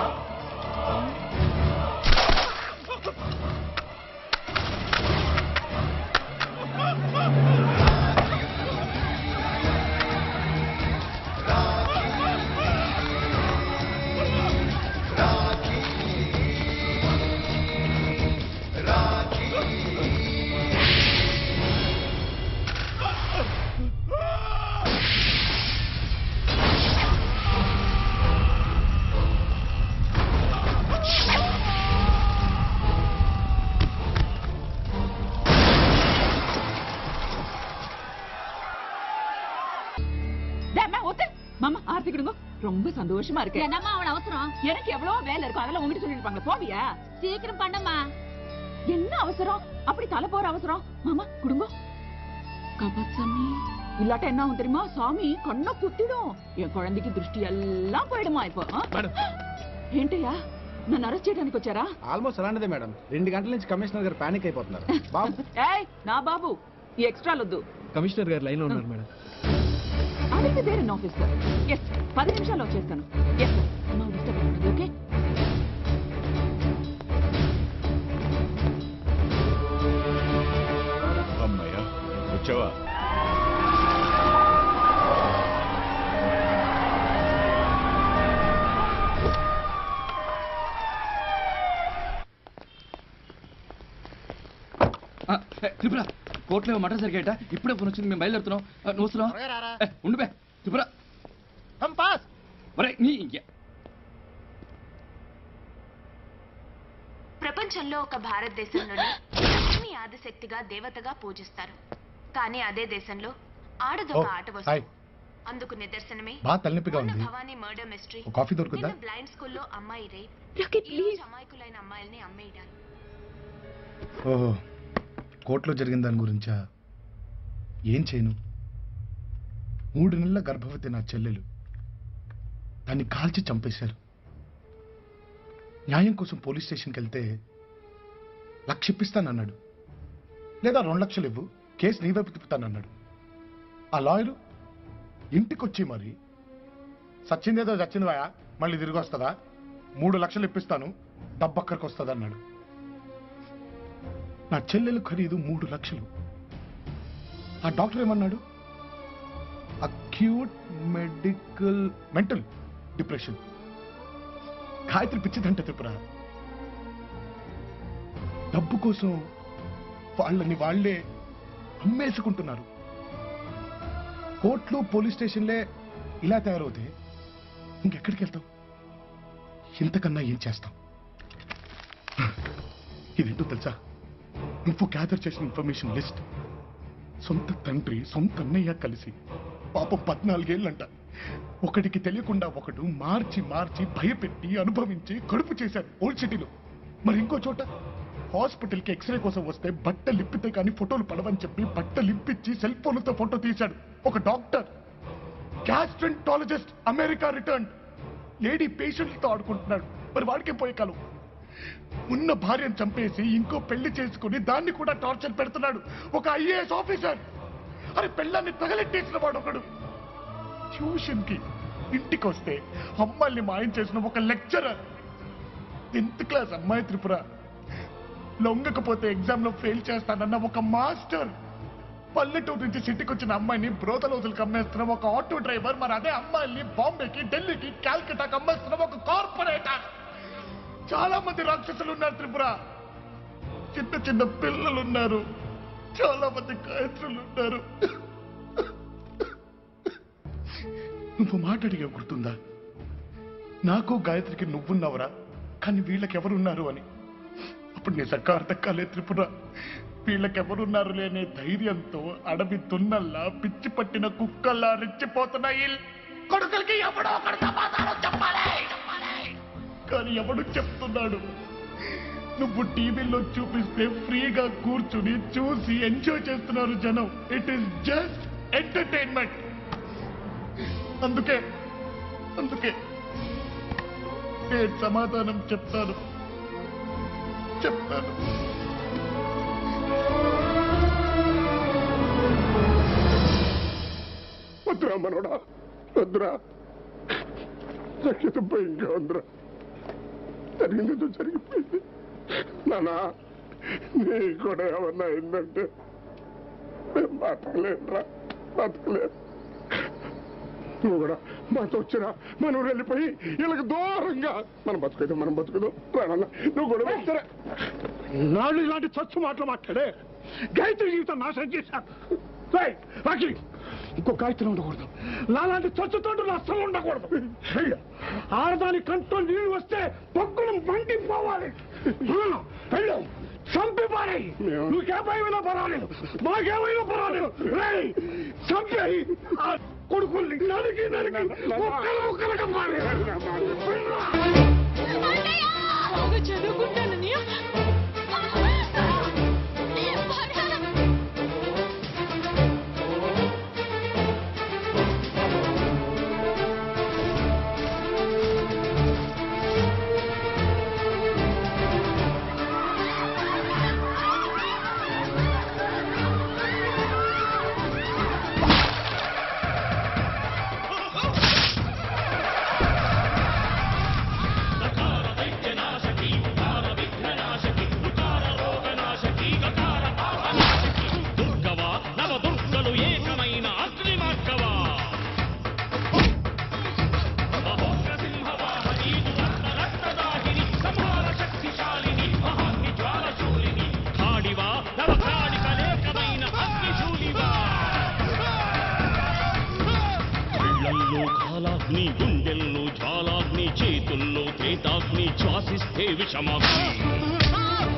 மாமா ஆர்த்தி கொடுங்க ரொம்ப சந்தோஷமா இருக்கு என்னம்மா அவன் அவசரம் எனக்கு எவ்வளவு வேலை இருக்கும் அதெல்லாம் உங்ககிட்ட சொல்லிருப்பாங்க போவியா சீக்கிரம் பண்ணம்மா என்ன அவசரம் அப்படி தலை போற அவசரம் மாமா கொடுங்க கபசாமி இல்லாட்ட என்ன ஆகும் தெரியுமா சாமி கண்ணை குத்திடும் என் குழந்தைக்கு திருஷ்டி எல்லாம் போயிடுமா இப்போ ஆ? ఏంటయ్యా నన్ను అరెస్ట్ చేయడానికి వచ్చారా ఆల్మోస్ట్ అలాంటిదే మేడం రెండు గంటల నుంచి కమిషనర్ గారు పానిక్ అయిపోతున్నారు బాబు ఏయ్ నా బాబు ఈ ఎక్స్ట్రాలు వద్దు కమిషనర్ గారు లైన్ లో ఉన్నారు మేడం అడిగితే వేరే ఆఫీసర్ ఎస్ పది నిమిషాల్లో వచ్చేస్తాను ఎస్ అమ్మా డిస్టర్బ్ అవ్వదు ఓకే అమ్మయ్యా వచ్చావా ఆ, ఏ, త్రిపుర కోర్టులో మటన్ జరిగేట ఇప్పుడే ఫోన్ వచ్చింది మేము బయలుదేరుతున్నాం ఆ, నువ్వు వస్తున్నావా ఏ, ఉండు బే త్రిపుర పాస్ ఒరే నీ ప్రపంచ ప్రపంచంలో ఒక భారతదేశంలోని లక్ష్మి ఆదిశక్తిగా దేవతగా పూజిస్తారు కానీ అదే దేశంలో ఆడదొక ఓ, ఆట హాయ్. వస్తువు అందుకు నిదర్శనమే బాగా తలనొప్పిగా మొన్న ఉంది. భవానీ మర్డర్ మిస్టరీ ఒక కాఫీ దొరుకుతుందా? నిన్న బ్లైండ్ స్కూల్లో అమ్మాయి రేప్ ఈ రోజు అమాయకులైన అమ్మాయిల్ని అమ్మేయడాలు ఓహో కోర్టులో జరిగిన దాని గురించా ఏం చేయను మూడు నెలల గర్భవతి నా చెల్లెలు దాన్ని కాల్చి చంపేశారు న్యాయం కోసం పోలీస్ స్టేషన్కి వెళ్తే లక్ష ఇప్పిస్తానన్నాడు లేదా రెండు లక్షలు ఇవ్వు కేసు నీ వైపు తిప్పుతానన్నాడు ఆ లాయరు ఇంటికొచ్చి మరి సచ్చిందేదో చచ్చిందివా మళ్ళీ తిరిగి వస్తుందా మూడు లక్షలు ఇప్పిస్తాను డబ్బక్కడికి వస్తుంది అన్నాడు నా చెల్లెలు ఖరీదు మూడు లక్షలు ఆ డాక్టర్ ఏమన్నాడు acute medical mental depression Gayatri పిచ్చిదంటే త్రిపుర డబ్బు కోసం వాళ్ళని వాళ్ళే అమ్మేసుకుంటున్నారు కోర్టులు పోలీస్ స్టేషన్లే ఇలా తయారవుతే ఇంకెక్కడికి వెళ్తాం ఇంతకన్నా ఏం చేస్తాం ఇదేంటో తెలుసా నువ్వు గ్యాదర్ చేసిన ఇన్ఫర్మేషన్ లిస్ట్ సొంత తండ్రి సొంత అన్నయ్య కలిసి పాపం పద్నాలుగేళ్ళంట ఒకడికి తెలియకుండా ఒకడు మార్చి మార్చి భయపెట్టి అనుభవించి కడుపు చేశాడు ఓల్డ్ సిటీలో మరి ఇంకో చోట హాస్పిటల్కి ఎక్స్రే కోసం వస్తే బట్టలు ఇప్పితే కానీ ఫోటోలు పడవని చెప్పి బట్టలు ఇప్పించి సెల్ ఫోన్లతో ఫోటో తీశాడు ఒక doctor gastroenterologist America return lady పేషెంట్లతో ఆడుకుంటున్నాడు మరి వాడికే పోయే కాలం ఉన్న భార్యను చంపేసి ఇంకో పెళ్లి చేసుకుని దాన్ని కూడా టార్చర్ పెడుతున్నాడు ఒక ఐఏఎస్ ఆఫీసర్ అరే పెళ్ళాన్ని తగలెట్టేసిన వాడు ఒకడు ట్యూషన్ కి ఇంటికి వస్తే అమ్మాయిల్ని మాయం చేసిన ఒక లెక్చరర్ టెన్త్ క్లాస్ అమ్మాయి త్రిపుర లొంగకపోతే ఎగ్జామ్ లో ఫెయిల్ చేస్తానన్న ఒక మాస్టర్ పల్లెటూరు నుంచి సిటీకి వచ్చిన అమ్మాయిని బ్రోతలోజులకు అమ్మేస్తున్న ఒక ఆటో డ్రైవర్ మరి అదే అమ్మాయిల్ని బాంబేకి ఢిల్లీకి కాల్కటాకి అమ్మేస్తున్న ఒక కార్పొరేటర్ చాలా మంది రాక్షసులు ఉన్నారు త్రిపుర చిన్న చిన్న పిల్లలు ఉన్నారు చాలా మంది గాయత్రులు ఉన్నారు నువ్వు మాట అడిగా గుర్తుందా నాకు గాయత్రికి నువ్వున్నావురా కానీ వీళ్ళకెవరున్నారు అని అప్పుడు నిజంగా అర్థం కాలే త్రిపుర వీళ్ళకెవరున్నారు లేనే ధైర్యంతో అడవి తున్నల్లా పిచ్చి పట్టిన కుక్కల్లా రెచ్చిపోతున్న ఈ కొడుకులకి ఎవడో ఒకడు సమాధానం చెప్పాలి కానీ ఎవడు చెప్తున్నాడు నువ్వు టీవీలో చూపిస్తే ఫ్రీగా కూర్చుని చూసి ఎంజాయ్ చేస్తున్నారు జనం ఇట్ ఈస్ జస్ట్ ఎంటర్టైన్మెంట్ అందుకే అందుకే నేను సమాధానం చెప్తాను చెప్తాను వద్దురా మనోడా వద్దురా రక్షితం పోయి ఇంకా ఉందిరా జరిగిందేదో జరిగిపోయింది నానా నీ కూడా ఏమన్నా అయిందంటే మేము బతకలేదురా బతకలేదు నువ్వు కూడా మాతో వచ్చినా మనం వెళ్ళిపోయి వీళ్ళకి దూరంగా మనం బతుకుదాం మనం బతుకుదాం రానన్నా నువ్వు కూడా వచ్చారా నాడు ఇలాంటి చచ్చు మాటలు మాట్లాడే గాయత్రి జీవితం నాశనం చేశాను రేయ్, రాఖీ ఇంకో గాయత్రి ఉండకూడదు నాలాంటి చచ్చుతోటి అస్సలు ఉండకూడదు వెళ్ళు. ఆడదాని కంట్లో నీళ్లు వస్తే పక్కులు మండిపోవాలి వెళ్ళు. వెళ్ళు చంపి పారాయి నువ్వుకేమైనా పర్వాలేదు మాకేమైనా పర్వాలేదు రేయ్, చంపేయి ఆ కొడుకుల్ని నరికి నరికి ముక్కలు ముక్కలుగా పారేయ్. బాగా చదువుకుంటానని దుర్గవా నవ దుర్గలు ఏకమైన అగ్ని మార్గవా కాడివా నవ కాళికలేకమైన అగ్నిశూలివా కళ్ళల్లో కాలాగ్ని గుండెల్లో జ్వాలాగ్ని చేతుల్లో త్రేతాగ్ని శ్వాసిస్తే విషమాగ్ని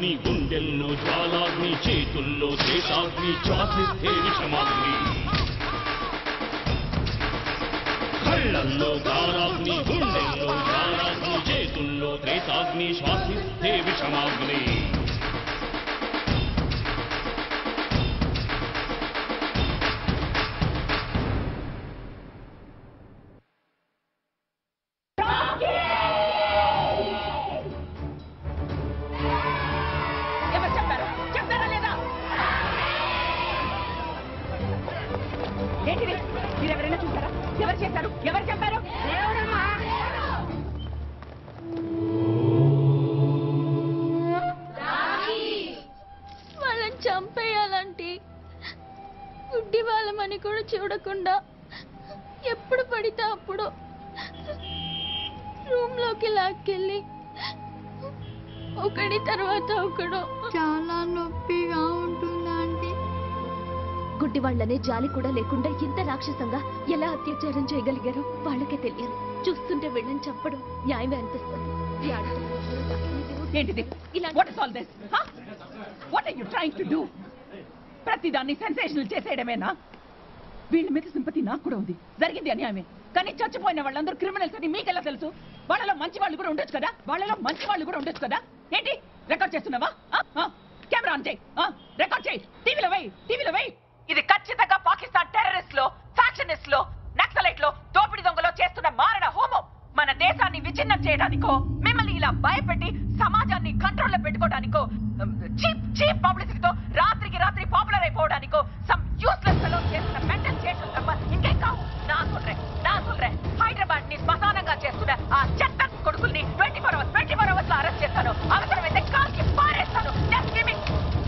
కాలాగ్ని గుండెల్లో జ్వాలాగ్ని చేతుల్లో దేశాగ్ని శ్వాసిస్తే విషమాగ్ని కళ్ళల్లో కాలాగ్ని గుండెల్లో జ్వాలాగ్ని చేతుల్లో త్రేతాగ్ని శ్వాసిస్తే విషమాగ్ని ఎవరు చెప్పారు చెప్తారా లేదా ఏంటిది మీరు ఎవరైనా చూసారా ఎవరు చేశారు ఎవరు చెప్పారు వాళ్ళని చంపేయాలంటే గుడ్డి వాళ్ళమని కూడా చూడకుండా ఎప్పుడు పడితే అప్పుడు రూమ్ లోకి లాక్కెళ్ళి ఒకడి తర్వాత ఒకడు చాలా నొప్పిగా ఉంటుందండి గుడ్డి వాళ్ళనే జాలి కూడా లేకుండా ఇంత రాక్షసంగా ఎలా అత్యాచారం చేయగలిగారో వాళ్ళకే తెలియదు చూస్తుంటే వీళ్ళని చంపడం న్యాయమే అనిపిస్తుంది ఈ ఆడపిల్ల ఏంటిది what is all this what are you trying to do ప్రతిదాన్ని సెన్సేషనల్ చేసేయడమేనా వీళ్ళ మీద సింపతి నాకు కూడా ఉంది జరిగింది అన్యాయమే కానీ చచ్చిపోయిన వాళ్ళందరూ క్రిమినల్స్ అని మీకెలా తెలుసు వాళ్ళలో మంచి వాళ్ళు కూడా ఉండొచ్చు కదా వాళ్ళలో మంచి వాళ్ళు కూడా ఉండొచ్చు కదా ఏంటి రికార్డ్ చేస్తున్నావా కెమెరా ఆన్ చేయి రికార్డ్ చేయి టీవీలో వెయ్యి టీవీలో వెయ్యి ఇది ఖచ్చితంగా పాకిస్తాన్ టెర్రరిస్ట్ లో ఫ్యాక్షనిస్ట్ లో నక్సలైట్ లో దోపిడి దొంగలో చేస్తున్న మారణ హోమం మన దేశాన్ని విచ్ఛిన్నం చేయడానికో మిమ్మల్ని ఇలా భయపెట్టి సమాజాన్ని కంట్రోల్లో పెట్టుకోవడానికో చీప్ చీప్ పబ్లిసిటీతో రాత్రికి రాత్రి పాపులర్ అయిపోవడానికో సమ్ యూస్లెస్ ఫెలో చేస్తున్న మెంటల్ చేసిన తప్ప ఇంకేం కావు నా సుల్రే నా సుల్రే హైదరాబాద్ ని శ్మశానంగా చేస్తున్న ఆ చెత్త కొడుకుల్ని twenty four hours twenty four hours లో అరెస్ట్ చేస్తాను అవసరమైతే కాల్చి పారేస్తాను Just give me-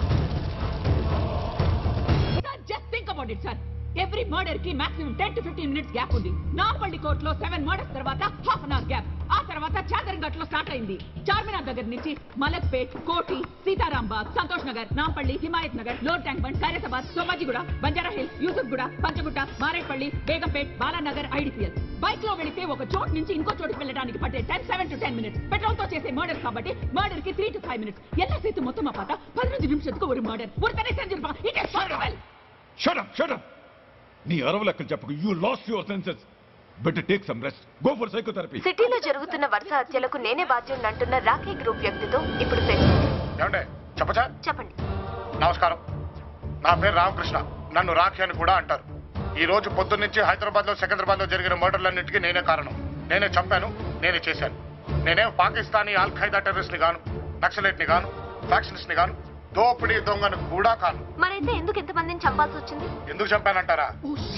Sir, just think about it, sir. Every murder కి maximum ten to fifteen minutes gap ఉంది నాంపల్లి కోర్టులో సెవెన్ మర్డర్స్ తర్వాత హాఫ్ అన్ అవర్ గ్యాప్ ఆ తర్వాత చాదరంగట్ లో స్టార్ట్ అయింది చార్మినార్ దగ్గర నుంచి మలక్పేట్ కోటి సీతారాంబాగ్ సంతోష్ నగర్ నాంపల్లి హిమాయత్ నగర్ లోడ్ Tank Bund Khairatabad Somajiguda Banjara Hills Yousufguda Panjagutta Marredpally Begumpet Balanagar IDPL bike లో వెళితే ఒక చోటు నుంచి ఇంకో చోటుకి వెళ్ళడానికి పట్టే time seven to ten minutes petrol తో చేసే మర్డర్ కాబట్టి మర్డర్ కి త్రీ టు ఫైవ్ మినిట్స్ ಎಲ್ಲ ಸೇತು ಮೊತ್ತ ಪಾತ ಪದಿನஞ்சு ನಿಮಿಷத்துக்கு ஒரு மர்டர் ஒருத்தனை செஞ்சிருப்பான் it is possible shut up shut up నీ అరవలెక్కలు చెప్పకు you lost your senses better take some rest go for psychotherapy సిటీలో జరుగుతున్న వరుస హత్యలకు నేనే బాధ్యుడిని అంటున్న రాఖీ గ్రూప్ వ్యక్తితో ఇప్పుడు ఫేస్ ఏమండే చెప్పచా చెప్పండి నమస్కారం నా పేరు రామకృష్ణ నన్ను రాఖీ అని కూడా అంటారు ఈ రోజు పొద్దున్న నుంచి హైదరాబాద్ లో సికింద్రాబాద్ లో జరిగిన మర్డర్లన్నింటికి నేనే కారణం నేనే చంపాను నేనే చేశాను నేనేం పాకిస్తానీ ఆల్ ఖైదా టెర్రరిస్ట్ ని గాను నక్సలైట్ ని గాను ఫ్యాక్షనిస్ట్ ని గాను దోపిడీ దొంగను కూడా కాను మరైతే ఎందుకు ఇంతమందిని చంపాల్సి వచ్చింది ఎందుకు చంపానంటారా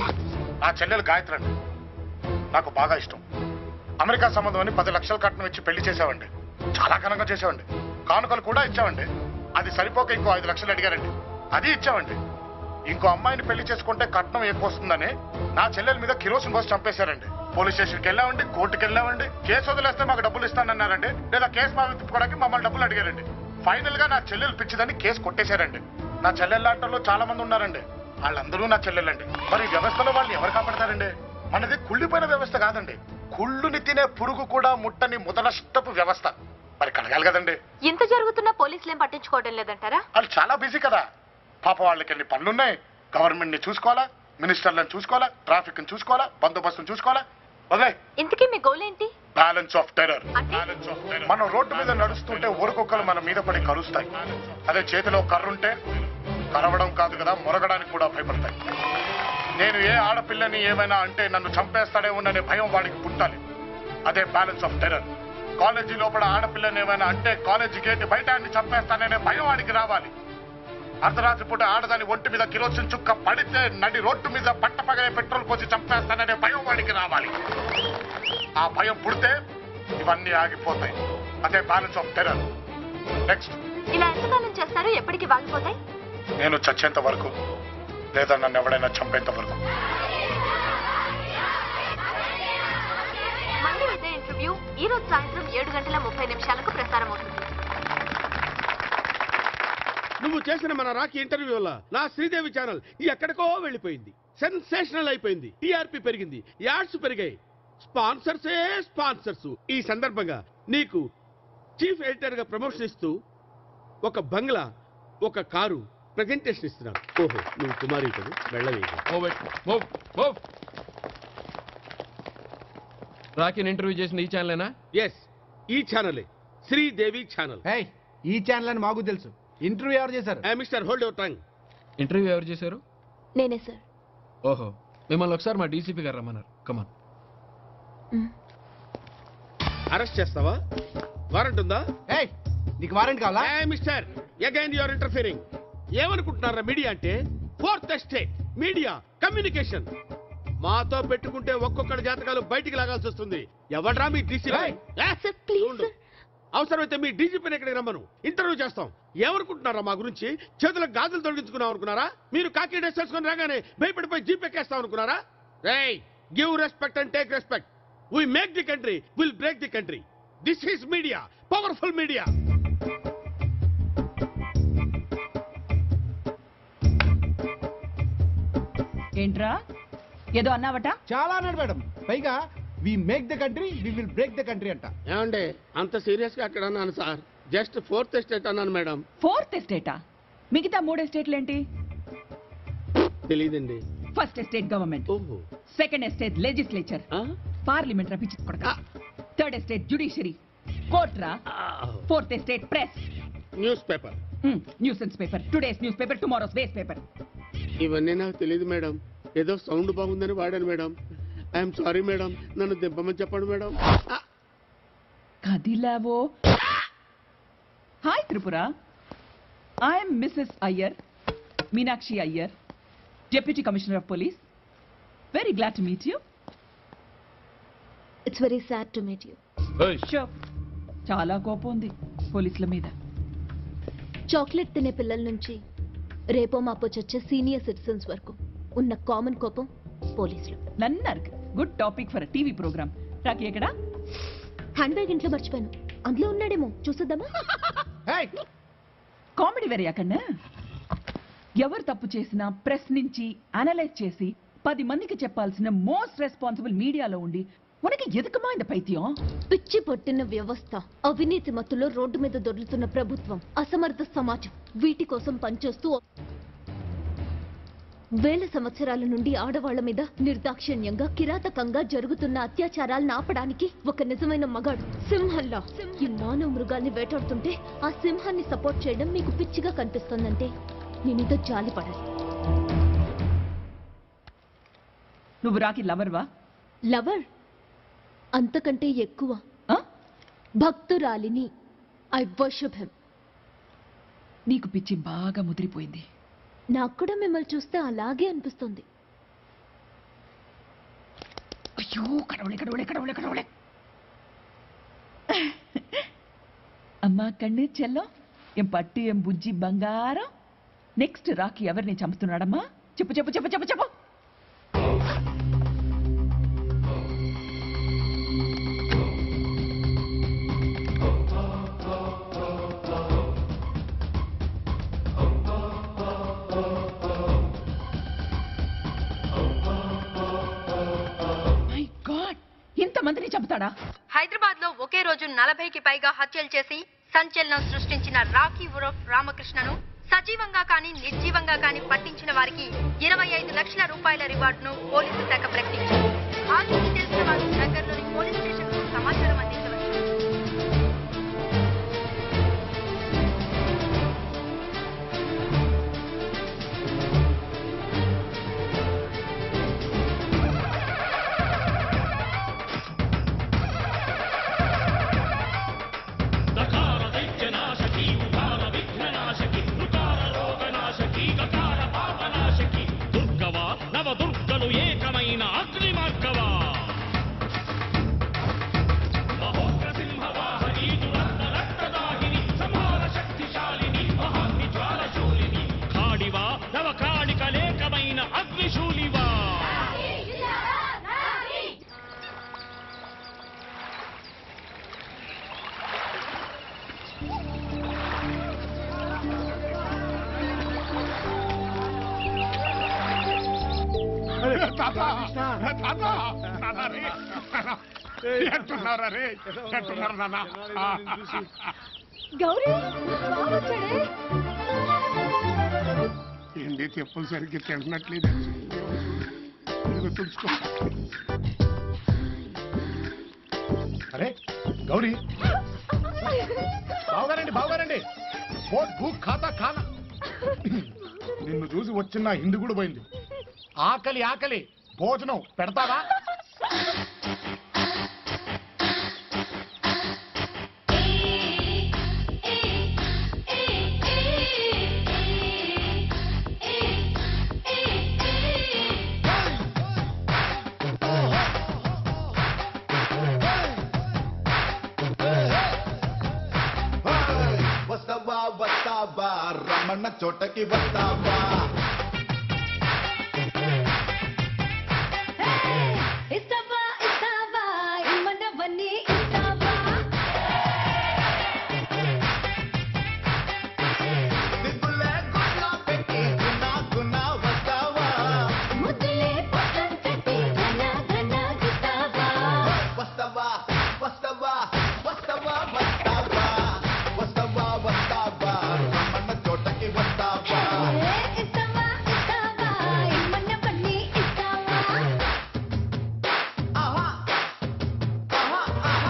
నా చెల్లెలు గాయత్రి అండి నాకు బాగా ఇష్టం అమెరికా సంబంధం అని పది లక్షల కట్నం ఇచ్చి పెళ్లి చేసావండి చాలా ఘనంగా చేసావండి కానుకలు కూడా ఇచ్చామండి అది సరిపోక ఇంకో ఐదు లక్షలు అడిగారండి అది ఇచ్చామండి ఇంకో అమ్మాయిని పెళ్లి చేసుకుంటే కట్నం ఎక్కువ వస్తుందని నా చెల్లెల మీద కిరోసిన్ పోసి చంపేశారండి పోలీస్ స్టేషన్కి వెళ్ళామండి కోర్టుకి వెళ్ళామండి కేసు వదిలేస్తే మాకు డబ్బులు ఇస్తానన్నారండి లేదా కేసు మా తిప్పుకోవడానికి మమ్మల్ని డబ్బులు అడిగారండి ఫైనల్ గా నా చెల్లెలు పిచ్చిదని కేసు కొట్టేశారండి నా చెల్లెళ్ళ ఆటల్లో చాలా మంది ఉన్నారండి వాళ్ళందరూ నా చెల్లెలండి మరి ఈ వ్యవస్థలో వాళ్ళని ఎవరు కాపాడతారండి మనది కుళ్ళిపోయిన వ్యవస్థ కాదండి కుళ్ళుని తినే పురుగు కూడా ముట్టని ముదనష్టపు వ్యవస్థ మరి కడగాలి కదండి ఇంత జరుగుతున్నా పోలీసులు ఏం పట్టించుకోవడం లేదంటారా వాళ్ళు చాలా బిజీ కదా పాప వాళ్ళకి ఎన్ని పనులున్నాయి గవర్నమెంట్ ని చూసుకోవాలా మినిస్టర్లను చూసుకోవాలా ట్రాఫిక్ ని చూసుకోవాలా బందోబస్తును చూసుకోవాలా వదిలే ఇంతకీ మీ గోల్ ఏంటి బ్యాలెన్స్ ఆఫ్ టెర్రర్ మనం రోడ్డు మీద నడుస్తుంటే ఊరుకొక్కలు మన మీద పడి కరుస్తాయి అదే చేతిలో కర్రుంటే కరవడం కాదు కదా మొరగడానికి కూడా భయపడతాయి నేను ఏ ఆడపిల్లని ఏమైనా అంటే నన్ను చంపేస్తాడేమోననే భయం వాడికి పుట్టాలి అదే బ్యాలెన్స్ ఆఫ్ టెర్రర్ కాలేజీ లోపల ఆడపిల్లని ఏమైనా అంటే కాలేజీ గేట్ బయట ఆయన్ని చంపేస్తాననే భయం వాడికి రావాలి అర్ధరాత్రి పూట ఆడదాని ఒంటి మీద కిరోసిన్ చుక్క పడితే నడి రోడ్డు మీద పట్టపగలే పెట్రోల్ పోసి చంపేస్తాననే భయం వాడికి రావాలి ఆ భయం పుడితే ఇవన్నీ ఆగిపోతాయి అదే బ్యాలెన్స్ ఆఫ్ టెర్రర్ నెక్స్ట్ ఇలా ఎంతకాలం చేస్తారు ఎప్పటికి వాగిపోతాయి నేను చచ్చేంత వరకు లేదా నన్ను ఎవడైనా చంపేంత వరకు మళ్ళీ ఇదే ఇంటర్వ్యూ ఈ రోజు సాయంత్రం ఏడు గంటల ముప్పై నిమిషాలకు ప్రసారం అవుతుంది నువ్వు చేసిన మన రాఖీ ఇంటర్వ్యూ వల్ల నా శ్రీదేవి ఛానల్ ఎక్కడికో వెళ్ళిపోయింది సెన్సేషనల్ అయిపోయింది టీఆర్పీ పెరిగింది యాడ్స్ పెరిగాయి స్పాన్సర్సే స్పాన్సర్స్ ఈ సందర్భంగా నీకు చీఫ్ ఎడిటర్ గా ప్రమోషన్ ఇస్తూ ఒక బంగ్లా ఒక కారు ప్రజెంటేషన్ ఇస్తున్నాడు ఓహో నువ్వు కుమారి కదా వెళ్ళవేయకు రాకీని ఇంటర్వ్యూ చేసిన ఈ ఛానలేనా ఎస్ ఈ ఛానలే శ్రీదేవి ఛానల్ ఈ ఛానల్ అని మాకు తెలుసు ఇంటర్వ్యూ ఎవరు చేశారు mister hold your tongue interview ఎవరు చేశారు నేనే సార్ ఓహో మిమ్మల్ని ఒకసారి మా డీసీపీ గారు రమ్మన్నారు కమాన్ అరెస్ట్ చేస్తావా వారెంట్ ఉందా నీకు వారెంట్ కావాలా మిస్టర్ అగైన్ యువర్ ఇంటర్ఫియరింగ్ ఏమనుకుంటున్నారా మీడియా అంటే ఫోర్త్ ఎస్టేట్ మీడియా కమ్యూనికేషన్ మాతో పెట్టుకుంటే ఒక్కొక్కడి జాతకాలు బయటికి లాగాల్సి వస్తుంది ఎవడ్రా మీ డీసీపీ అవసరమైతే మీ డీజీపీని ఎక్కడికి రమ్మను ఇంటర్వ్యూ చేస్తాం ఏమనుకుంటున్నారా మా గురించి చేతులకు గాజులు తొలగించుకున్నాం అనుకున్నారా మీరు కాకి డ్రెస్ వేసుకొని రాగానే భయపడిపోయి జీప్ ఎక్కేస్తాం అనుకున్నారా రేయ్ give respect and take respect we make the country will break the country this is media powerful media ఏంట్రా ఏదో అన్నావట చాలా అన్నాడు మేడం పైగా we make the country we will break the country అంట ఏమండి అంత సీరియస్ గా అక్కడ అన్నాను సార్ జస్ట్ ఫోర్త్ ఎస్టేట్ అన్నాను మేడం ఫోర్త్ ఎస్టేటా మిగతా మూడు ఎస్టేట్లు ఏంటి తెలియదండి first estate government second estate legislature parliament రపించి కొడక థర్డ్ ఎస్టేట్ జుడిషియరీ కోర్ట్ రా fourth estate press news paper nuisance paper today's news paper tomorrow's waste paper ఇవన్నీ నాకు తెలియదు మేడం ఏదో సౌండ్ బాగుందని వాడాను మేడం ఐఎమ్ సారీ మేడం నన్ను దింపమని చెప్పండి మేడం కదిలావో hi Tripura I'm Mrs Iyer Meenakshi Iyer deputy commissioner of police very glad to meet you it's very sad to meet you sure చాలా కోపం ఉంది పోలీసుల మీద చాక్లెట్ తినే పిల్లల నుంచి రేపో మాపో చచ్చే సీనియర్ సిటిజన్స్ వరకు ఉన్న కామన్ కోపం పోలీసులు నన్నర్క్ good topic for TV programme Rakhi ఎక్కడ హ్యాండ్ బ్యాగ్ ఇంట్లో మర్చిపోయాను అందులో ఉన్నాడేమో చూసేద్దామా కామెడీ వెరీ అక్కడ ఎవరు తప్పు చేసినా ప్రెస్ నుంచి అనలైజ్ చేసి పది మందికి చెప్పాల్సిన మోస్ట్ రెస్పాన్సిబుల్ మీడియాలో ఉండి ఉనకి ఎదుకమా ఇంత పైత్యం పిచ్చి పట్టిన వ్యవస్థ అవినీతి మత్తులో రోడ్డు మీద దొర్లుతున్న ప్రభుత్వం అసమర్థ సమాజం వీటి కోసం పనిచేస్తూ వేల సంవత్సరాల నుండి ఆడవాళ్ల మీద నిర్దాక్షిణ్యంగా కిరాతకంగా జరుగుతున్న అత్యాచారాలను ఆపడానికి ఒక నిజమైన మగాడు సింహంలా ఈ మానవ మృగాల్ని వేటాడుతుంటే ఆ సింహాన్ని సపోర్ట్ చేయడం మీకు పిచ్చిగా కనిపిస్తోందంటే నేనేదో జాలి పడాలి నువ్వు రాకి లవర్వా లవర్ అంతకంటే ఎక్కువ భక్తురాలిని ఐ వర్షిప్ హిమ్ నీకు పిచ్చి బాగా ముదిరిపోయింది నాకు కూడా మిమ్మల్ని చూస్తే అలాగే అనిపిస్తుంది అయ్యో కడవలే కడవలే కడవలే కడవలే అమ్మా కண்ணు చెల్లో ఏం పట్టు ఏం బుజ్జి బంగారం నెక్స్ట్ రాకి ఎవరిని చంపుతున్నాడమ్మా చెప్పు చెప్పు చెప్పు చెప్పు చెప్పు మై గాడ్ ఇంతమందిని చంపుతాడా హైదరాబాద్ లో ఒకే రోజు నలభైకి పైగా హత్యలు చేసి సంచలనం సృష్టించిన రాఖీ ఉరఫ్ రామకృష్ణను సజీవంగా కానీ నిర్జీవంగా కానీ పట్టించిన వారికి ఇరవై ఐదు లక్షల రూపాయల రివార్డును పోలీసు శాఖ ప్రకటించింది ఆచూకీ తెలిసిన వారు దగ్గరలోని పోలీస్ స్టేషన్ కు సమాచారం అందించవచ్చు దకార దైత్యనాశకి ఉదార విఘ్ననాశకి రుకార రోగనాశకి గకార పాపనాశకి దుర్గవా నవ దుర్గలు ఏకమైన అగ్ని మార్గవా మహోగ్ర సింహవాహని దురంత రక్తదాహిని సంహార శక్తిశాలిని మహాగ్ని జ్వాలశూలిని కాడివా నవ కాళికలేకమైన అగ్నిశూలివా తాత తాత నాన్న రే ఎట్టున్నారా రే ఎట్టున్నారు నాన్న గౌరీ బావ వచ్చాడే ఏంటి చెప్పులు సరిగ్గా తింటున్నట్లేదు ఇదిగో తుడుచుకో అరే గౌరీ బావగారండి బావగారండి బోట్ భూ ఖాతా ఖానా నిన్ను చూసి వచ్చిన హిందీ కూడా పోయింది ఆకలి ఆకలి భోజనం పెడతావా వస్తావా వస్తావా రమణ చోటకి వస్తావా ఇస్తావా ఇస్తావా ఇమ్మన్నవన్నీ ఇస్తావా దిగులే గున్నా పెట్టి గున్నా గున్నా వస్తావా ముద్దులే పక్కన కట్టి ఘన ఘన ఇస్తావా వస్తావా వస్తావా వస్తావా వస్తావా వస్తావా వస్తావా రమణ చోటకి వస్తావా ఇస్తావా ఇస్తావా ఇమ్మన్నవన్నీ ఇస్తావా ఆహా ఆహా ఆహా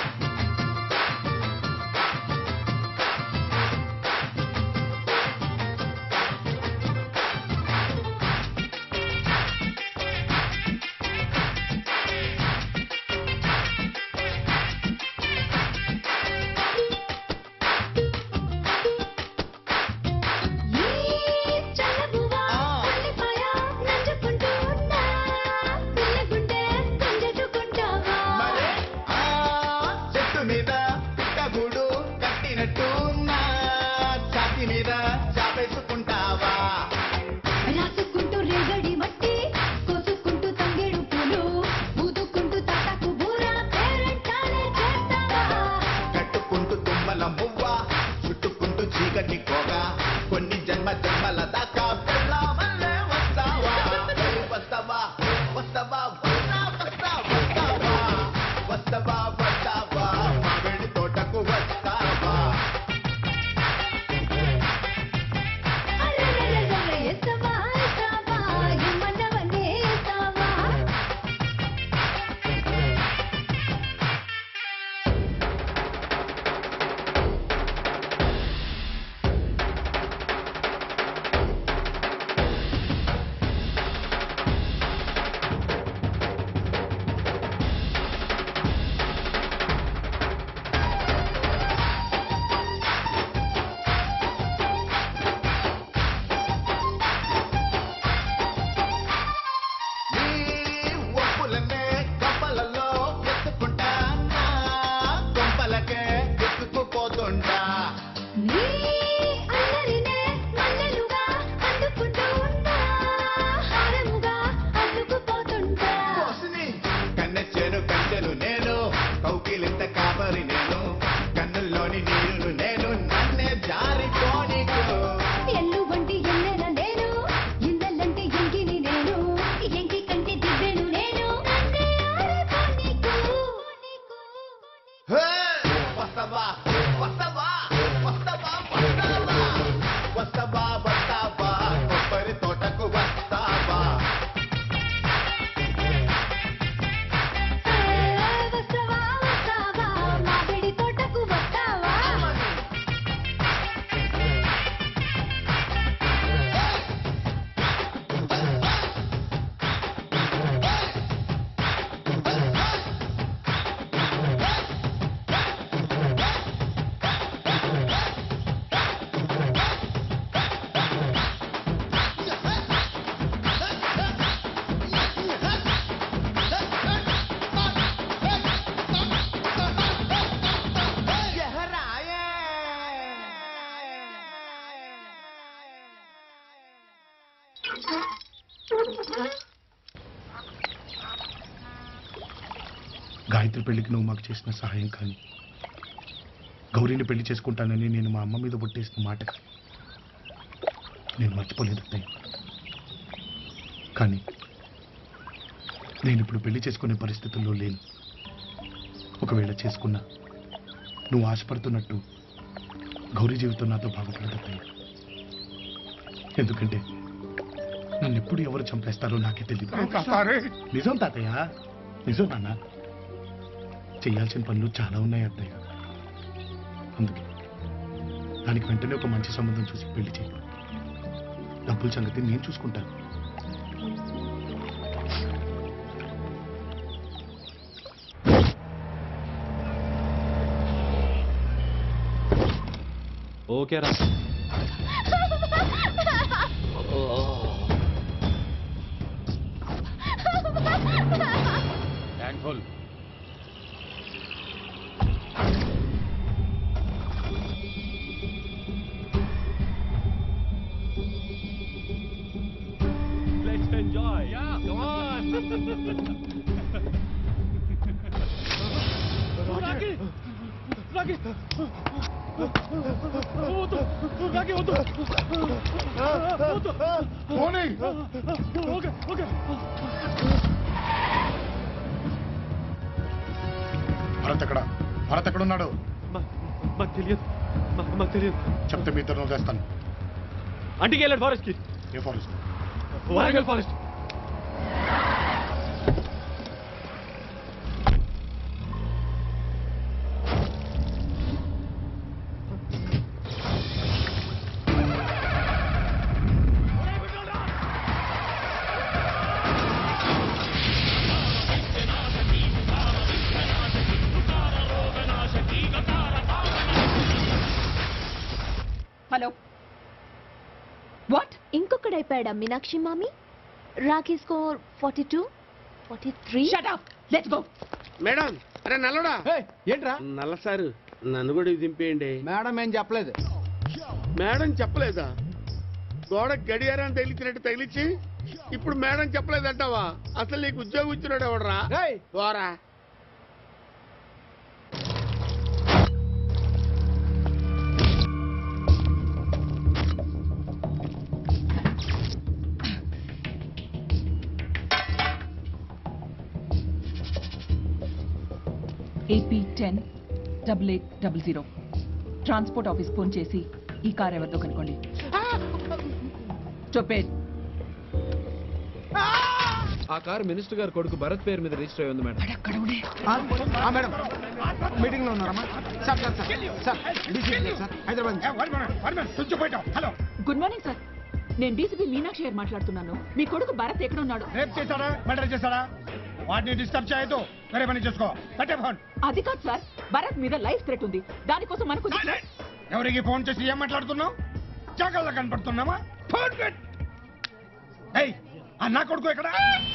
చల్లబువ్వా ఉల్లిపాయ నంచుకుంటూ ఉన్నా పిల్లగుండె గుంజెట్టుకుంటావా ఆ చెట్టు మీద పిట్టగూడు కట్టినట్టు నా ఛాతి మీద చాపేసుకుంటావా రాసుకుంటూ రేగడి మట్టి కోసుకుంటూ తంగేడు పూలు ఊదుకుంటూ తాటాకు బూర పేరంటాలే చేస్తావా కట్టుకుంటూ తుమ్మల మువ్వ చుట్టుకుంటూ చీకటి కోగ కొన్ని జన్మ జన్మల దాకా వెళ్ళామల్లే వస్తావా వస్తావా వస్తావా వస్తా వస్తా వస్తావా వస్తావా వస్తావా మామిడి తోటకు వస్తావా అరెరెరెరె ఇస్తావా ఇస్తావా ఇమ్మన్నవన్నీ ఇస్తావా నీ ఒప్పులనే కప్పలలో ఎత్తుకుంటా నా కొంపలకే ఎత్తుకుపోతుంటా నీ అల్లరినే మల్లెలుగా అందుకుంటూ ఉన్నా హారముగా అల్లుకుపోతుంటా కోసిని కన్నె చేను కంచెను నేను కౌకిలింత కాబరి నేను కన్నుల్లోని నీరును నేను నన్నే జారిపోనీకు ఎల్లు వంటి ఎన్నెల నేను ఇందల్లంటి ఎంకిని నేను ఎంకి కంటి దివ్వెను నేను నన్నే ఆరిపోనీకు హే! వస్తావా వస్తావా వస్తావా వస్తావా వస్తావా వస్తావా కొబ్బరి తోటకు వస్తావా వస్తావా వస్తావా మామిడి తోటకు వస్తావా గాయత్రి పెళ్లికి నువ్వు మాకు చేసిన సహాయం కానీ గౌరీని పెళ్లి చేసుకుంటానని నేను మా అమ్మ మీద ఒట్టేసిన మాట కానీ నేను మర్చిపోలేదు అత్తయ్య కానీ నేను ఇప్పుడు పెళ్లి చేసుకునే పరిస్థితుల్లో లేను ఒకవేళ చేసుకున్నా నువ్వు ఆశపడుతున్నట్టు గౌరీ జీవితం నాతో బాగుపడదు అత్తయ్య ఎందుకంటే నన్ను ఎప్పుడు ఎవరు చంపేస్తారో నాకే తెలియదు నిజం తాతయ్య నిజం నాన్న చేయాల్సిన పనులు చాలా ఉన్నాయి అత్తయ్య అందుకే దానికి వెంటనే ఒక మంచి సంబంధం చూసి పెళ్లి చేయి డబ్బుల సంగతి నేను చూసుకుంటాను ఓకే రా thankful Let's enjoy. Yeah, come on. Rakhi Rakhi వద్దు రాకీ వద్దు వద్దు పోనీ. ఓకే ఓకే భరత్ ఎక్కడ భరత్ ఎక్కడ ఉన్నాడు మాకు తెలియదు మా- మాకు తెలియదు చెప్తే మీ ఇద్దరు వదిలేస్తాను అంటికి వెళ్ళాడు ఫారెస్ట్ కి ఏ forest Warangal forest hello what ఇంకొకడైపోయాడా మీనాక్షి మామి Rakhi score forty two forty three let's go madam అరే నల్లడా ఏంట్రా నల్ల సారు నన్ను కూడా ఇది దింపేయండి మేడం ఏం చెప్పలేదు మేడం చెప్పలేదా గోడ గడియారాన్ని తగిలించినట్టు తగిలించి ఇప్పుడు మేడం చెప్పలేదంటావా అసలు నీకు ఉద్యోగం ఇచ్చినాడు ఎవడరా పోరా AP ten double eight double zero transport office phone చేసి ఈ కార్ ఎవరిదో కనుక్కోండి చెప్పేది ఆ కార్ మినిస్టర్ గారి కొడుకు భరత్ పేరు మీద రిజిస్టర్ అయి ఉంది మేడం ఆ, మేడం మీటింగ్ లో ఉన్నారమ్మా sir sir sir sir DC sir Hyderabad hello good morning sir నేను డీసీపీ మీనాక్షి గారు మాట్లాడుతున్నాను మీ కొడుకు భరత్ ఎక్కడ ఉన్నాడు రేపు చేశాడా మర్డర్ చేశాడా వాటిని డిస్టర్బ్ చేయొద్దు వేరే పని చేసుకో కట్టే ఫోన్ అది కాదు సార్ భరత్ మీద లైఫ్ థ్రెట్ ఉంది దానికోసం మనకు ఎవరికి ఫోన్ చేసి ఏం మాట్లాడుతున్నావు జాగ్రత్త కనపడుతున్నామా ఫోన్ పెట్ ఏయ్ ఆ నా కొడుకు ఎక్కడ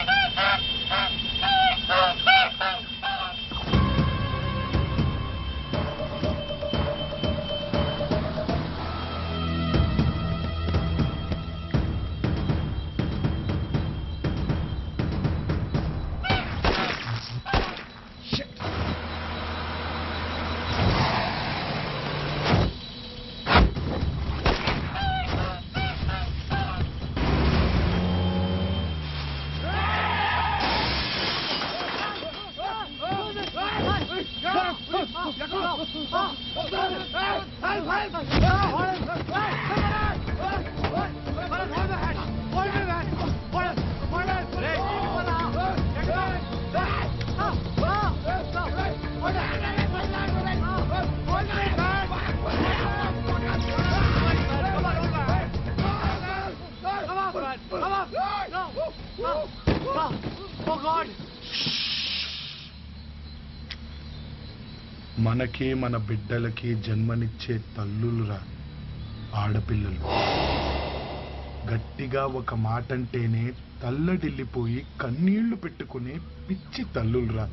మనకి మన బిడ్డలకి జన్మనిచ్చే తల్లులురా ఆడపిల్లలు గట్టిగా ఒక మాట అంటేనే తల్లడిల్లిపోయి కన్నీళ్లు పెట్టుకునే పిచ్చి తల్లులురా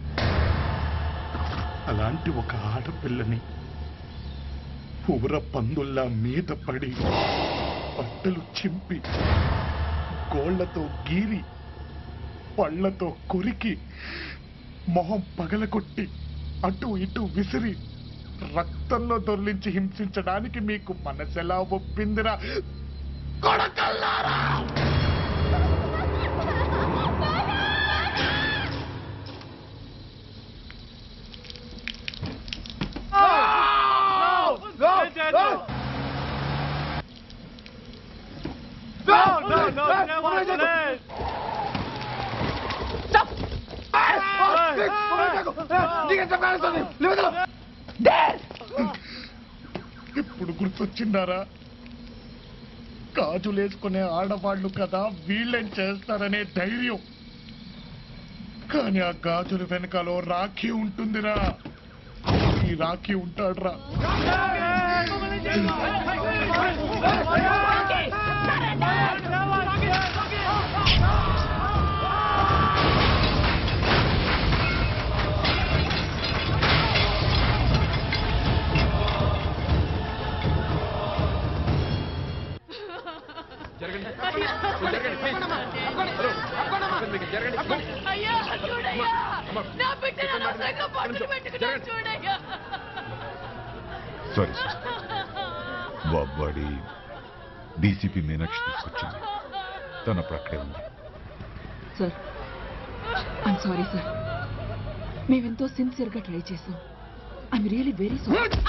అలాంటి ఒక ఆడపిల్లని ఊర పందుల్లా మీద పడి బట్టలు చింపి గోళ్లతో గీరి పళ్ళతో కొరికి మొహం పగలగొట్టి అటు ఇటు విసిరి రక్తంలో దొర్లించి హింసించడానికి మీకు మనసెలా ఒప్పిందిరా కొడకల్లారా No! No! ఇప్పుడు గుర్తొచ్చిందారా గాజులేసుకునే ఆడవాళ్ళు కదా వీళ్ళేం చేస్తారనే ధైర్యం కానీ ఆ గాజుల వెనకాలో రాఖీ ఉంటుందిరా ఈ రాఖీ ఉంటాడ్రా అయ్యా చూడయ్యా నా బిడ్డను అనవసరంగా పట్టుకు పెట్టుకున్నాను చూడయ్యా సారీ సార్ బాబ్బాడి డీసీపీ మీనాక్షి తీసుకొచ్చింది తను అప్పుడు అక్కడే ఉంది సార్ ఐమ్ సారీ సార్ మేమెంతో సిన్సియర్గా ట్రై చేసాం ఐఎమ్ రియలీ వెరీ సారీ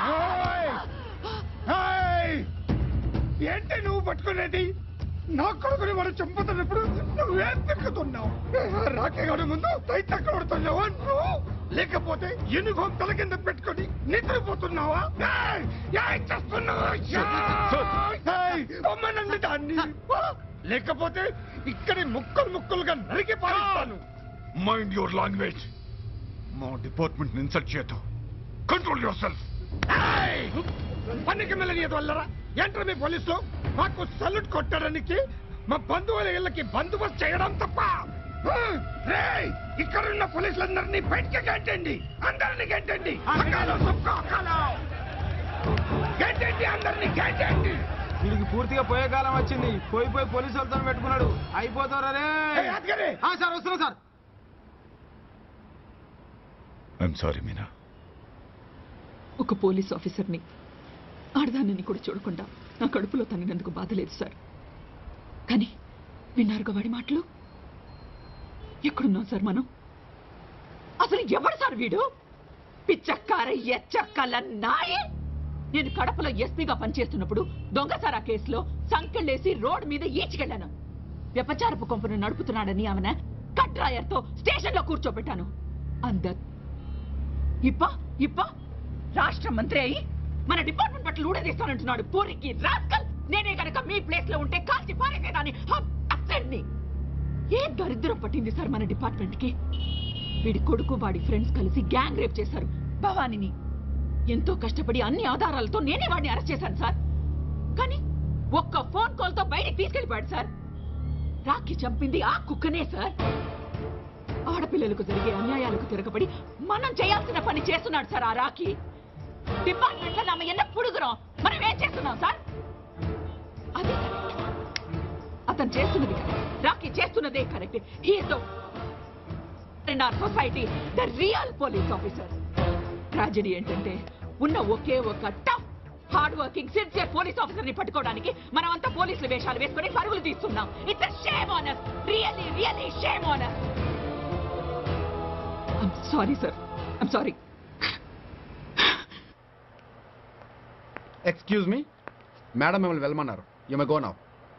ఏయ్! ఏంటి నువ్వు పట్టుకునేది నా కొడుకుని వాడు చంపుతున్నప్పుడు నువ్వేం తిరుగుతున్నావు రాకేగాడు ముందు తైత కొడుతున్నావా నువ్వు లేకపోతే యూనిఫామ్ తల కింద పెట్టుకొని నిద్రపోతున్నావా ఏయ్! ఏయ్ చేస్తున్నావా? ఏయ్! పొమ్మనండి దాన్ని లేకపోతే ఇక్కడి ముక్కలు ముక్కలుగా నరికి పారిస్తాను మైండ్ యువర్ లాంగ్వేజ్ మా డిపార్ట్మెంట్ ఇన్సల్ట్ చేయొద్దు కంట్రోల్ యువర్ సెల్ఫ్ పనికి మెల్లని వల్లరా ఏంట్రా మీ పోలీసులు మాకు సల్యూట్ కొట్టడానికి మా బంధువుల ఇళ్ళకి బందోబస్తు చేయడం తప్ప హ్మ్, రేయ్, ఇక్కడున్న పోలీసులందరినీ బయటికి గెంటండి అందరినీ గెంటండి అకాలో సుక్కో అకాలో గెంటండి అందరినీ గెంటండి వీడికి పూర్తిగా పోయే కాలం వచ్చింది పోయి పోయి పోలీసు వాళ్ళతో పెట్టుకున్నాడు అయిపోతారా ఏయ్, అదిగరే. సార్ వస్తున్నా సార్ ఐఎమ్ సారీ మీనా ఒక పోలీస్ ఆఫీసర్ని ఆడదానని కూడా చూడకుండా నా కడుపులో తన్నినందుకు బాధ లేదు సార్ కానీ విన్నారుగా వాడి మాటలు ఎక్కడున్నాం సార్ మనం అసలు ఎవడు సార్ వీడు పిచ్చక్కార ఎచ్చక్కల నాయే నేను కడపలో ఎస్పీగా పనిచేస్తున్నప్పుడు దొంగసారా కేసులో సంకెళ్ళేసి రోడ్ మీద ఈడ్చుకెళ్ళాను వ్యపచారపు కొంపను నడుపుతున్నాడని ఆమెన కట్రాయర్తో స్టేషన్లో కూర్చోబెట్టాను అందర్ ఇప్ప ఇప్ప రాష్ట్ర మంత్రి అయి మన డిపార్ట్మెంట్ పట్ల ఊడదీస్తానంటున్నాడు పూరికి రాస్కల్ నేనే గనక మీ ప్లేస్ లో ఉంటే కాల్చి పారేసేదాన్ని అక్కడిని ఏ దరిద్రం పట్టింది సార్ మన డిపార్ట్మెంట్ కి వీడి కొడుకు వాడి ఫ్రెండ్స్ కలిసి గ్యాంగ్ రేప్ చేశారు భవానీని ఎంతో కష్టపడి అన్ని ఆధారాలతో నేనే వాడిని అరెస్ట్ చేశాను సార్ కానీ ఒక్క ఫోన్ కాల్ తో బయటికి తీసుకెళ్లిపోయాడు సార్ రాఖీ చంపింది ఆ కుక్కనే సార్ ఆడపిల్లలకు జరిగే అన్యాయాలకు తిరగబడి మనం చేయాల్సిన పని చేస్తున్నాడు సార్ ఆ రాఖీ డిపార్ట్మెంట్ లో నామ ఎన్న పుడుగురం మనం ఏం చేస్తున్నాం సార్ అది correct. అతను చేస్తున్నది correct. రాఖీ చేస్తున్నదే correct he's in our society the real police officer tragedy ఏంటంటే ఉన్న ఒకే ఒక tough hard working sincere police officer ని పట్టుకోవడానికి మనం అంతా పోలీసుల వేషాలు వేసుకొని పరుగులు తీస్తున్నాం it's shame on us really really shame on us I'm sorry sir I'm sorry excuse me madam మిమ్మల్ని వెళ్ళమన్నారు యు మే గో నౌ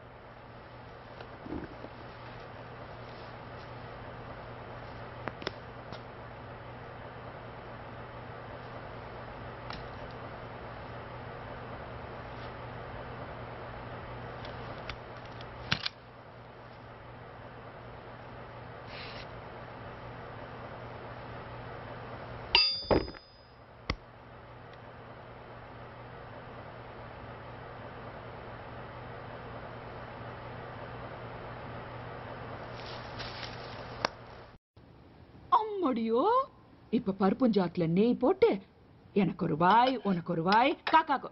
அம்மடியோ இப்ப பருப்புஞ்சாட்டுல நெய் போட்டு எனக்கு ஒரு வாய் உனக்கு ஒரு வாய் காக்காக்கு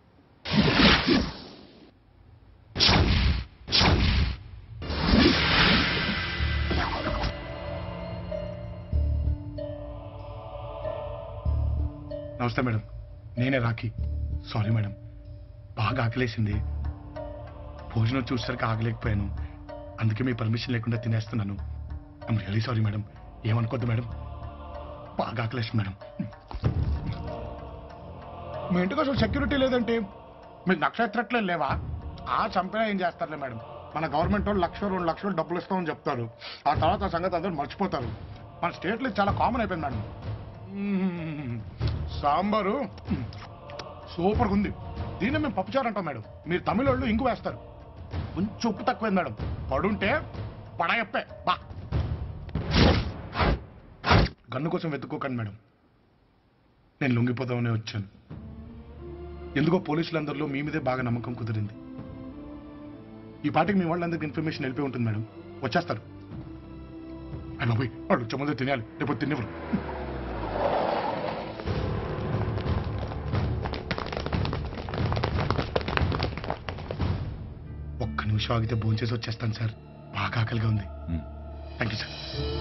నమస్తే మేడం నేనే రాఖీ సారీ మేడం బాగా ఆకలేసింది భోజనం చూసేసరికి ఆగలేకపోయాను అందుకే మీ పర్మిషన్ లేకుండా తినేస్తున్నాను ఐమ్ రియలీ సారీ మేడం ఏమనుకోద్దు మేడం బాగా ఆకలేసింది మేడం మీ ఇంటికి అసలు సెక్యూరిటీ లేదంటే మీకు నక్షత్రట్లే లేవా ఆ చంపినా ఏం చేస్తారులే మేడం మన గవర్నమెంట్ వాళ్ళు లక్ష రెండు లక్షలు డబ్బులు ఇస్తామని చెప్తారు ఆ తర్వాత ఆ సంగతి అందరూ మర్చిపోతారు మన స్టేట్లో ఇది చాలా కామన్ అయిపోయింది మేడం మ్మ్. సాంబారు సూపర్గా ఉంది దీన్ని మేము పప్పుచారు అంటాం మేడం మీరు తమిళ వాళ్ళు ఇంకు వేస్తారు కొంచెం ఉప్పు తక్కువైంది మేడం పడుంటే పడగప్పే బా గన్ను కోసం వెతుక్కోకండి మేడం నేను లొంగిపోదామనే వచ్చాను ఎందుకో పోలీసులందరిలో మీ మీదే బాగా నమ్మకం కుదిరింది ఈ పాటికి మీ వాళ్ళందరికి ఇన్ఫర్మేషన్ వెళ్ళిపోయి ఉంటుంది మేడం వచ్చేస్తారు అయ్య బాబోయ్ వాళ్ళు వచ్చే ముందే తినాలి రేపు తినేవారు ఒక్క నిమిషం ఆగితే భోంచేసి వచ్చేస్తాను సార్ బాగా ఆకలిగా ఉంది thank you sir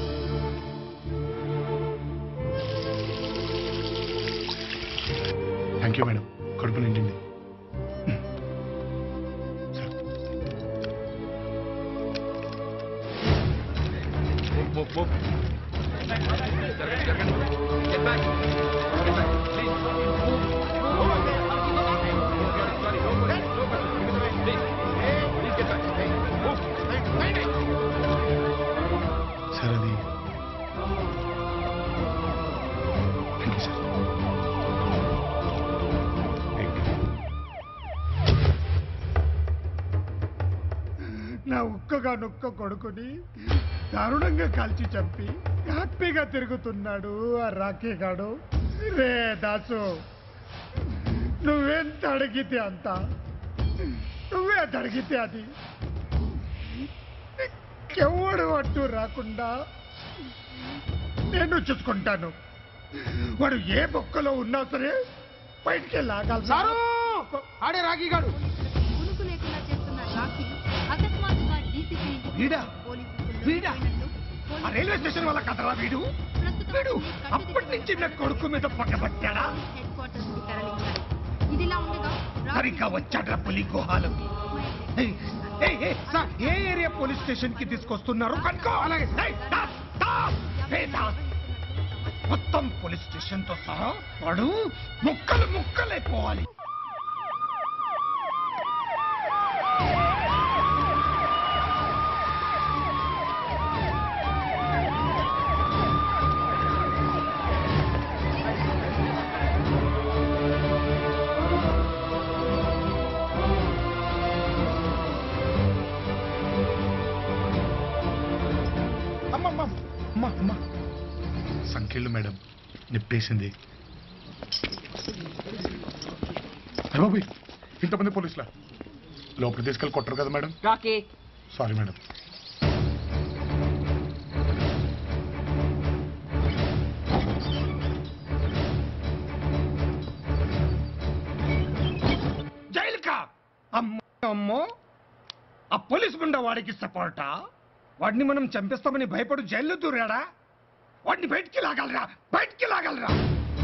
thank you madam కడుపు నిండింది సార్ అది థ్యాంక్ యూ సార్ నా ఉక్కగా నొక్క కొడుకుని దారుణంగా కాల్చి చంపి హ్యాపీగా తిరుగుతున్నాడు ఆ రాఖీ గాడు రే దాసు నువ్వెంత అడిగితే అంత నువ్వే ఎంత అడిగితే అది ఎవడు అడ్డు రాకుండా నేను చూసుకుంటాను వాడు ఏ బొక్కలో ఉన్నా సరే బయటికి లాగాలి సారు! ఆడే రాఖీ గాడు ఉనికి లేకుండా చేస్తున్న రాఖీ అకస్మాత్తుగా డీసీపీ వీడా వీడా ఆ రైల్వే స్టేషన్ వల్ల కదరా వీడు వీడు అప్పటి నుంచి నా కొడుకు మీద పక్కబట్టాడా హెడ్ క్వార్టర్స్ కి తరలించారు ఇదిలా ఉండగా సరిగ్గా వచ్చాడ్రా పులి గుహాలు ఏయ్, ఏయ్, ఏయ్, సార్ ఏ ఏరియా పోలీస్ స్టేషన్ కి తీసుకొస్తున్నారు కనుక్కో అలాగే ఏయ్, దా, దా, ఏయ్, దా. మొత్తం పోలీస్ స్టేషన్ తో సహా వాడు ముక్కలు ముక్కలైపోవాలి అమ్మమ్మ అమ్మ అమ్మ సంఖ్యలు మేడం నిప్పేసింది అయ్య బాబోయ్ ఇంతమంది పోలీసులా లోపల తీసుకెళ్ళి కొట్టరు కదా మేడం రాకే సారీ మేడం జైలుకా అమ్మో అమ్మో ఆ పోలీస్ గుండా వాడికి సపోర్టా వాడిని మనం చంపేస్తామని భయపడు జైల్లో దూరాడా వాడిని బయటికి లాగలరా బయటికి లాగలరా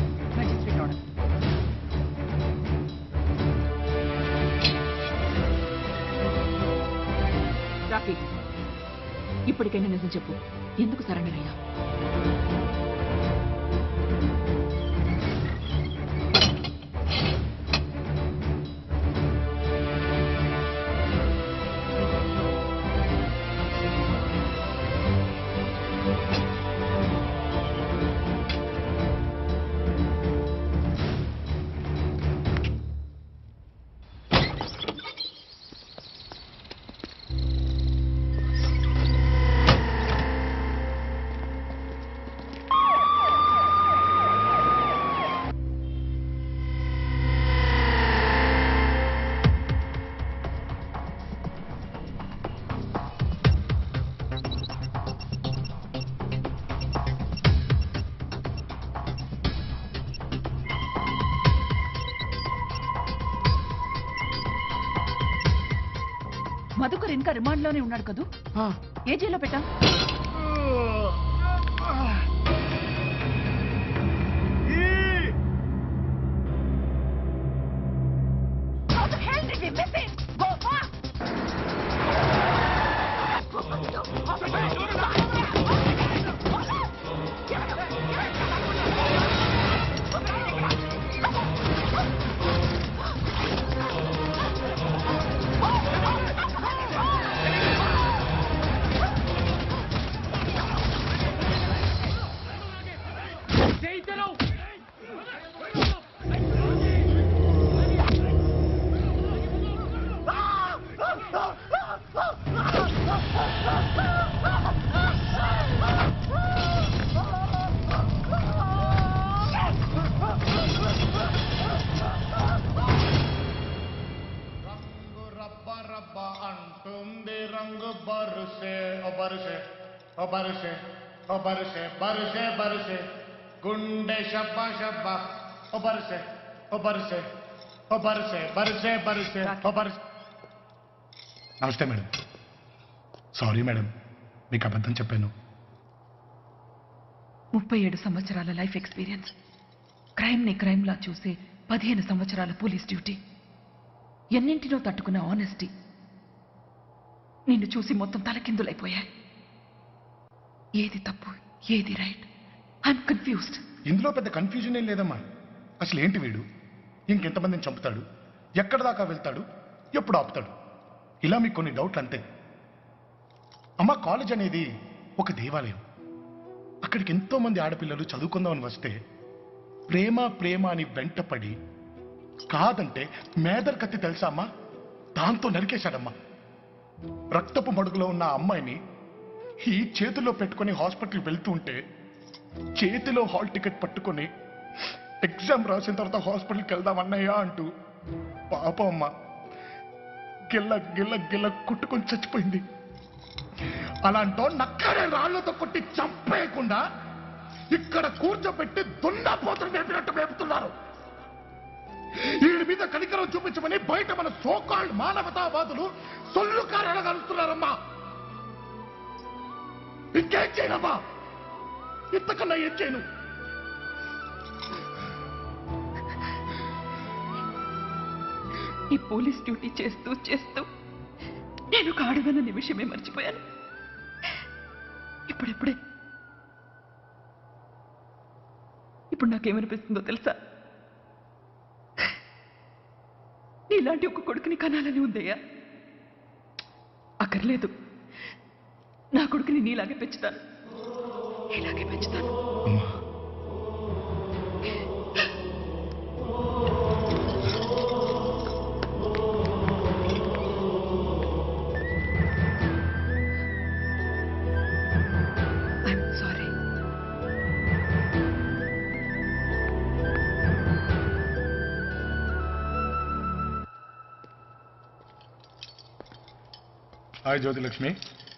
రాఖీ ఇప్పటికైనా నిజం చెప్పు ఎందుకు సరెండర్ అయ్యా మధుకర్ ఇంకా రిమాండ్ లోనే ఉన్నాడు కదూ ఏ జైల్లో పెట్టా How the hell did we miss it? Go fast! బరుసే ఓ బరుసే ఓ బరుసే బరుసే బరుసే గుండె షబ్బా షబ్బా ఓ బరుసే ఓ బరుసే ఓ బరుసే బరుసే బరుసే ఓ బరుసే నమస్తే మేడం సారీ మేడం మీకు అబద్ధం చెప్పాను ముప్పై ఏడు సంవత్సరాల లైఫ్ ఎక్స్పీరియన్స్ క్రైమ్ని క్రైమ్లా చూసే పదిహేను సంవత్సరాల పోలీస్ డ్యూటీ ఎన్నింటినో తట్టుకున్న ఆనెస్టీ నిన్ను చూసి మొత్తం తలకిందులైపోయాయి ఏది తప్పు ఏది రైట్ ఐఎమ్ కన్ఫ్యూజ్డ్ ఇందులో పెద్ద కన్ఫ్యూజన్ ఏం లేదమ్మా అసలు ఏంటి వీడు ఇంకెంతమందిని చంపుతాడు ఎక్కడ దాకా వెళ్తాడు ఎప్పుడు ఆపుతాడు ఇలా మీకు కొన్ని డౌట్లు అంతే అమ్మ కాలేజ్ అనేది ఒక దేవాలయం అక్కడికి ఎంతో మంది ఆడపిల్లలు చదువుకుందామని వస్తే ప్రేమ ప్రేమ అని వెంటపడి కాదంటే మేదర్ కత్తి తెలుసా అమ్మా దాంతో నరికేశాడమ్మా రక్తపు మడుగులో ఉన్న ఆ అమ్మాయిని ఈ చేతిలో పెట్టుకొని హాస్పిటల్ వెళ్తూ ఉంటే చేతిలో హాల్ టికెట్ పట్టుకొని ఎగ్జామ్ రాసిన తర్వాత హాస్పిటల్కి వెళ్దాం అన్నయ్య అంటూ పాప అమ్మ గిల్ల గిల్ల గిల్ల కుట్టుకొని చచ్చిపోయింది అలాంటో నక్కడే రాళ్లతో కొట్టి చంపేయకుండా ఇక్కడ కూర్చోబెట్టి దున్నపోతలు మేపినట్టు మేపుతున్నారు వీడి మీద కనికరం చూపించమని బయట మన సోకాల్డ్ మానవతావాదులు సొల్లు కారాలు కలుస్తున్నారమ్మా ఇంకేం చేయనమ్మా ఇంతకన్నా ఏం చేయను ఈ పోలీస్ డ్యూటీ చేస్తూ చేస్తూ నేను కాడవన్న నిమిషమే మర్చిపోయాను ఇప్పుడిప్పుడే ఇప్పుడు నాకేమనిపిస్తుందో తెలుసా నీలాంటి ఒక కొడుకుని కనాలని ఉందయ్యా అక్కర్లేదు నా కొడుకుని నీలాగే పెంచుతాను ఇలాగే పెంచుతాను ఐఎమ్ సారీ హాయ్ జ్యోతిలక్ష్మి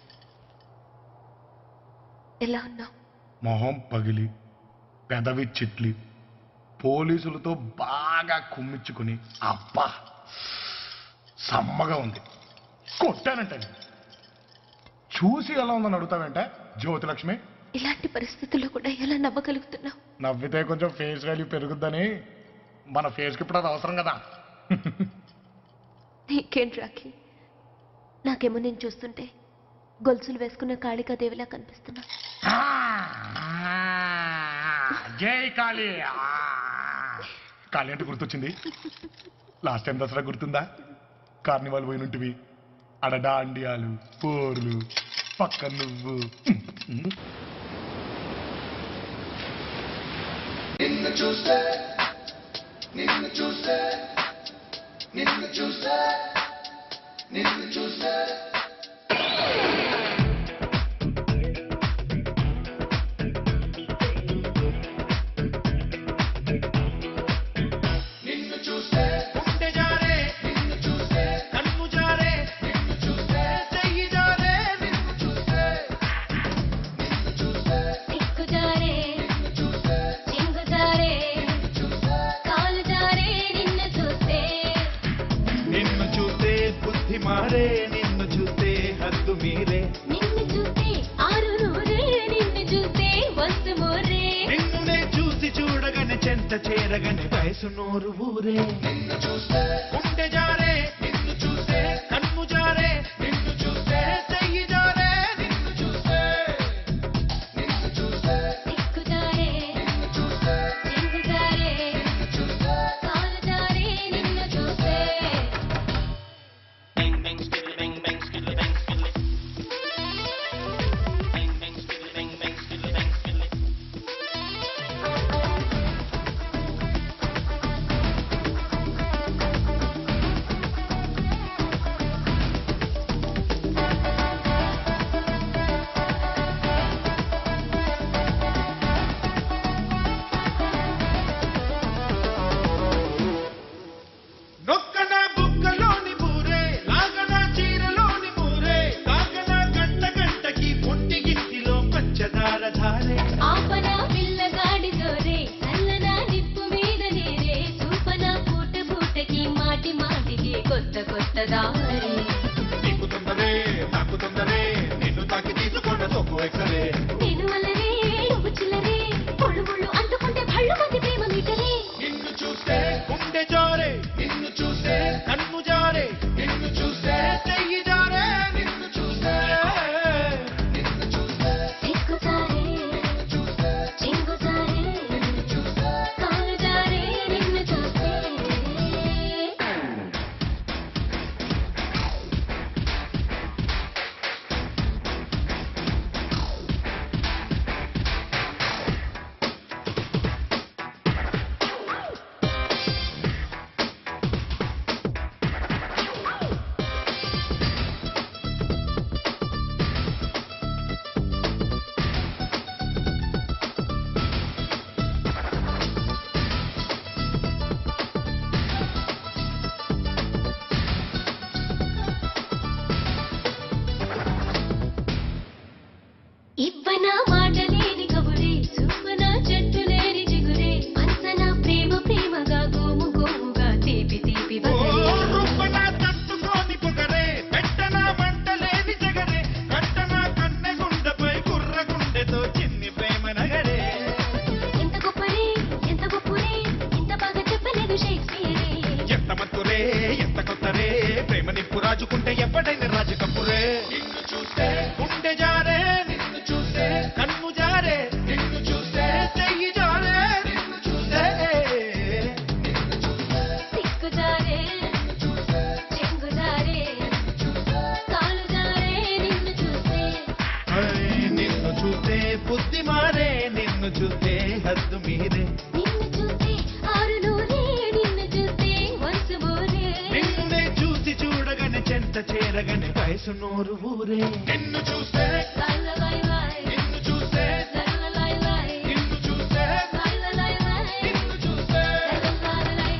ఎలా ఉన్నావు మొహం పగిలి పెదవి చిట్లి పోలీసులతో బాగా కుమ్మించుకుని అబ్బా సమ్మగా ఉంది కొట్టానంట చూసి ఎలా ఉందని అడుగుతావేంట జ్యోతిలక్ష్మి ఇలాంటి పరిస్థితుల్లో కూడా ఎలా నవ్వగలుగుతున్నావు నవ్వితే కొంచెం ఫేస్ వాల్యూ పెరుగుద్దని మన ఫేస్కి ఇప్పుడు అది అవసరం కదా నీకేంటి రాఖీ నాకేమో నేను చూస్తుంటే గొలుసులు వేసుకున్న కాళికాదేవిలా కనిపిస్తున్నా జై కాళీ ఆ! కాళీ అంటే గుర్తొచ్చింది లాస్ట్ టైం దసరా గుర్తుందా కార్నివాల్ పోయినట్టువి అడ డాండియాలు పోర్లు పక్క నువ్వు నిన్ను చూస్తే నిన్ను చూస్తే నిన్ను చూస్తే నిన్ను చూస్తే నిన్ను చూస్తే గుండె జారే నిన్ను చూస్తే కన్ను జారే నిన్ను చూస్తే చెయ్యి జారే నిన్ను చూస్తే నిన్ను చూస్తే సిక్కు జారే చింగు జారే కాలు జారే నిన్ను చూస్తే నిన్ను చూస్తే బుద్ధి మారే నిన్ను చూస్తే హద్దు మీరే నిన్ను చూస్తే ఆరు నూరే నిన్ను చూస్తే వస్తు మోరే నిన్నునే చూసి చూడగానే చెంత చేరగానే వయసు నోరు ఊరే నిన్ను చూస్తే గుండె జారే నిన్ను చూస్తే కన్ను జారే నిన్ను చూస్తే చెయ్యి జారే నిన్ను చూస్తే నిన్ను చూస్తే సిక్కు జారే చింగు జారే కాలు జారే నిన్ను చూస్తే నిన్ను పట్టదారి నీకు తొందరే నాకు తొందరే నిన్ను తాకి తీసుకున్న సొక్కు ఎక్సరే నేను వల్లనే నువ్వు చిల్లరే పొళ్ళు ముళ్ళు అందుకుంటే భళ్ళు మంది ప్రేమ మీటరే నిన్ను చూస్తే గుండె జారే నిన్ను చూస్తే కన్ను జారే నిన్ను చూస్తే చెయ్యి జారే నిన్ను చూస్తే నిన్ను చూస్తే సిగ్గు జారే చింగు జారే కాలు జారే నిన్ను చూస్తే ఇవ్వన మాట లేని కబురే సువ్వన చెట్టు లేని జిగురే పంచన ప్రేమ ప్రేమగా గోము గోముగా తీపి తీపి బదరే రుబ్బన తట్టుకోని పొగరే పెట్టన మంటలేని జగరే కట్టన కన్నె గుండెపై కుర్ర గుండెతో చిన్ని ప్రేమ నగరే ఎంత గొప్పరే ఎంత గొప్పరే ఇంత బాగా చెప్పలేదు షేక్స్పియరే ఎంత మత్తురే ఎంత కొత్తరే ప్రేమ నిప్పు రాజుకుంటే ఎప్పటైనా రాజు కప్పురే నిన్ను చూస్తే గుండె జారే నిన్ను చూస్తే కన్ను జారే నిన్ను చూస్తే చెయ్యి జారే నిన్ను చూస్తే సిగ్గు జారే చెంగు జారే కాలు జారే నిన్ను చూస్తే ఐ, నిన్ను చూస్తే బుద్ధి మారే నిన్ను చూస్తే హద్దు మీరే నిన్ను చూస్తే ఆరు నూరే నిన్ను చూస్తే మనసు బోరే నిన్నే చూసి చూడగానే చెంత చేరగానే వయసు నోరు ఊరే నిన్ను చూస్తే లై లై నిన్ను చూస్తే లై లై నిన్ను చూస్తే లై లై లై నిన్ను చూస్తే లై లై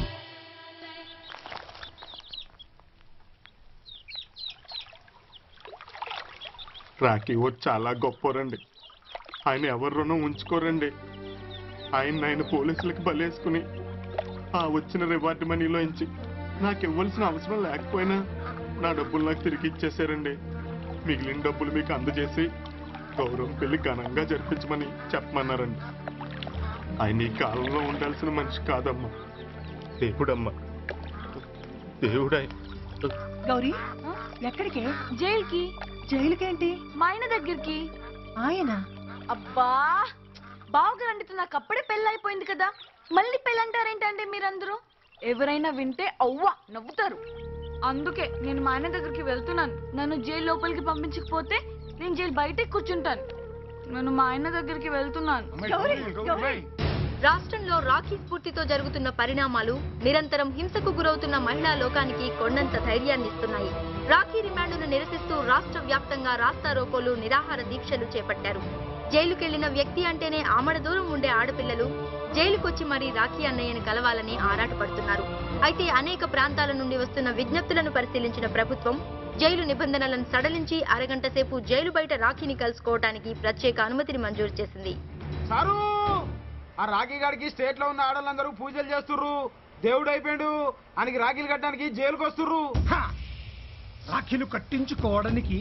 రాఖీ ఓ చాలా గొప్పోరండి ఆయన ఎవరి రుణం ఉంచుకోరండి ఆయన ఆయన పోలీసులకు బలేసుకుని ఆ వచ్చిన రివార్డు మనీలో ఇచ్చి నాకు ఇవ్వాల్సిన అవసరం లేకపోయినా నా డబ్బులు నాకు తిరిగి ఇచ్చేసారండి మిగిలిన డబ్బులు మీకు అందజేసి గౌరవం పెళ్లి ఘనంగా జరిపించమని చెప్పమన్నారండి ఆయన ఈ కాలంలో ఉండాల్సిన మనిషి కాదమ్మా దేవుడమ్మా దేవుడాయన గౌరీ ఎక్కడికి జైలుకి జైలుకేంటి మా ఆయన దగ్గరికి ఆయన అబ్బా బావగారు అంటే నాకు అప్పుడే పెళ్ళి అయిపోయింది కదా మళ్ళీ పెళ్ళి అంటారేంటండి మీరందరూ ఎవరైనా వింటే అవ్వా నవ్వుతారు అందుకే నేను మా ఆయన దగ్గరికి వెళ్తున్నాను నన్ను జైలు లోపలికి పంపించకపోతే నేను జైలు బయటే కూర్చుంటాను నేను మా ఆయన దగ్గరికి వెళ్తున్నాను రాష్ట్రంలో రాఖీ స్ఫూర్తితో జరుగుతున్న పరిణామాలు నిరంతరం హింసకు గురవుతున్న మహిళా లోకానికి కొండంత ధైర్యాన్ని ఇస్తున్నాయి రాఖీ రిమాండ్ను నిరసిస్తూ రాష్ట్ర వ్యాప్తంగా రాస్తా రోకోలు నిరాహార దీక్షలు చేపట్టారు జైలుకెళ్లిన వ్యక్తి అంటేనే ఆమడ దూరం ఉండే ఆడపిల్లలు జైలుకొచ్చి మరీ రాఖీ అన్నయ్యను కలవాలని ఆరాటపడుతున్నారు అయితే అనేక ప్రాంతాల నుండి వస్తున్న విజ్ఞప్తులను పరిశీలించిన ప్రభుత్వం జైలు నిబంధనలను సడలించి అరగంట సేపు జైలు బయట రాఖీని కలుసుకోవడానికి ప్రత్యేక అనుమతిని మంజూరు చేసింది సారు ఆ రాఖీ గారికి స్టేట్ లో ఉన్న ఆడవాళ్ళందరూ పూజలు చేస్తుర్రు దేవుడు అయిపోయాడు ఆయనకి రాఖీలు కట్టడానికి జైలుకి వస్తుర్రు రాఖీలు కట్టించుకోవడానికి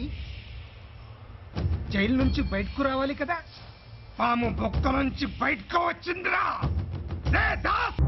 జైలు నుంచి బయటకు రావాలి కదా పాము బొక్క నుంచి బయటకు వచ్చిందిరా రే దాస్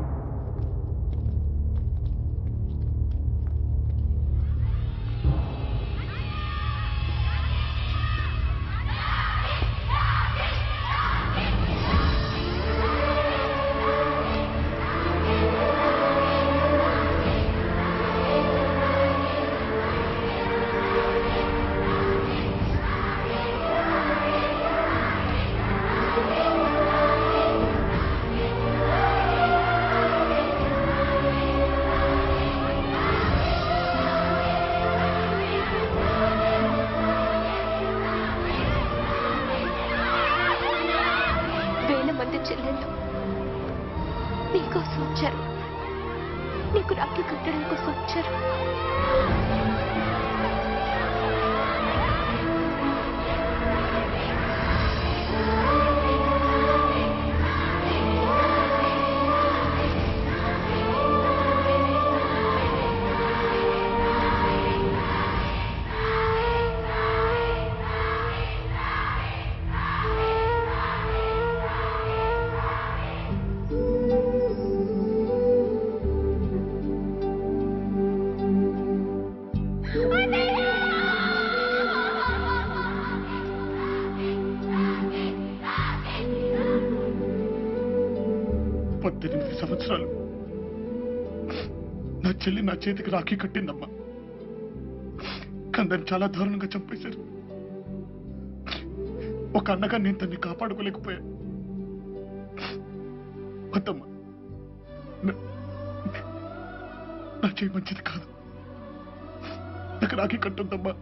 వేల మంది చెల్లెళ్ళు నీకోసం వచ్చారు నీకు రాఖీ కట్టడం కోసం వచ్చారు సంవత్సరాలు నా చెల్లి నా చేతికి రాఖీ కట్టిందమ్మా కందని చాలా దారుణంగా చంపేశారు ఒక అన్నగా నేను తన్ని కాపాడుకోలేకపోయా వద్దమ్మా నా- నా చేయి మంచిది కాదు నాకు రాఖీ కట్టొద్దమ్మా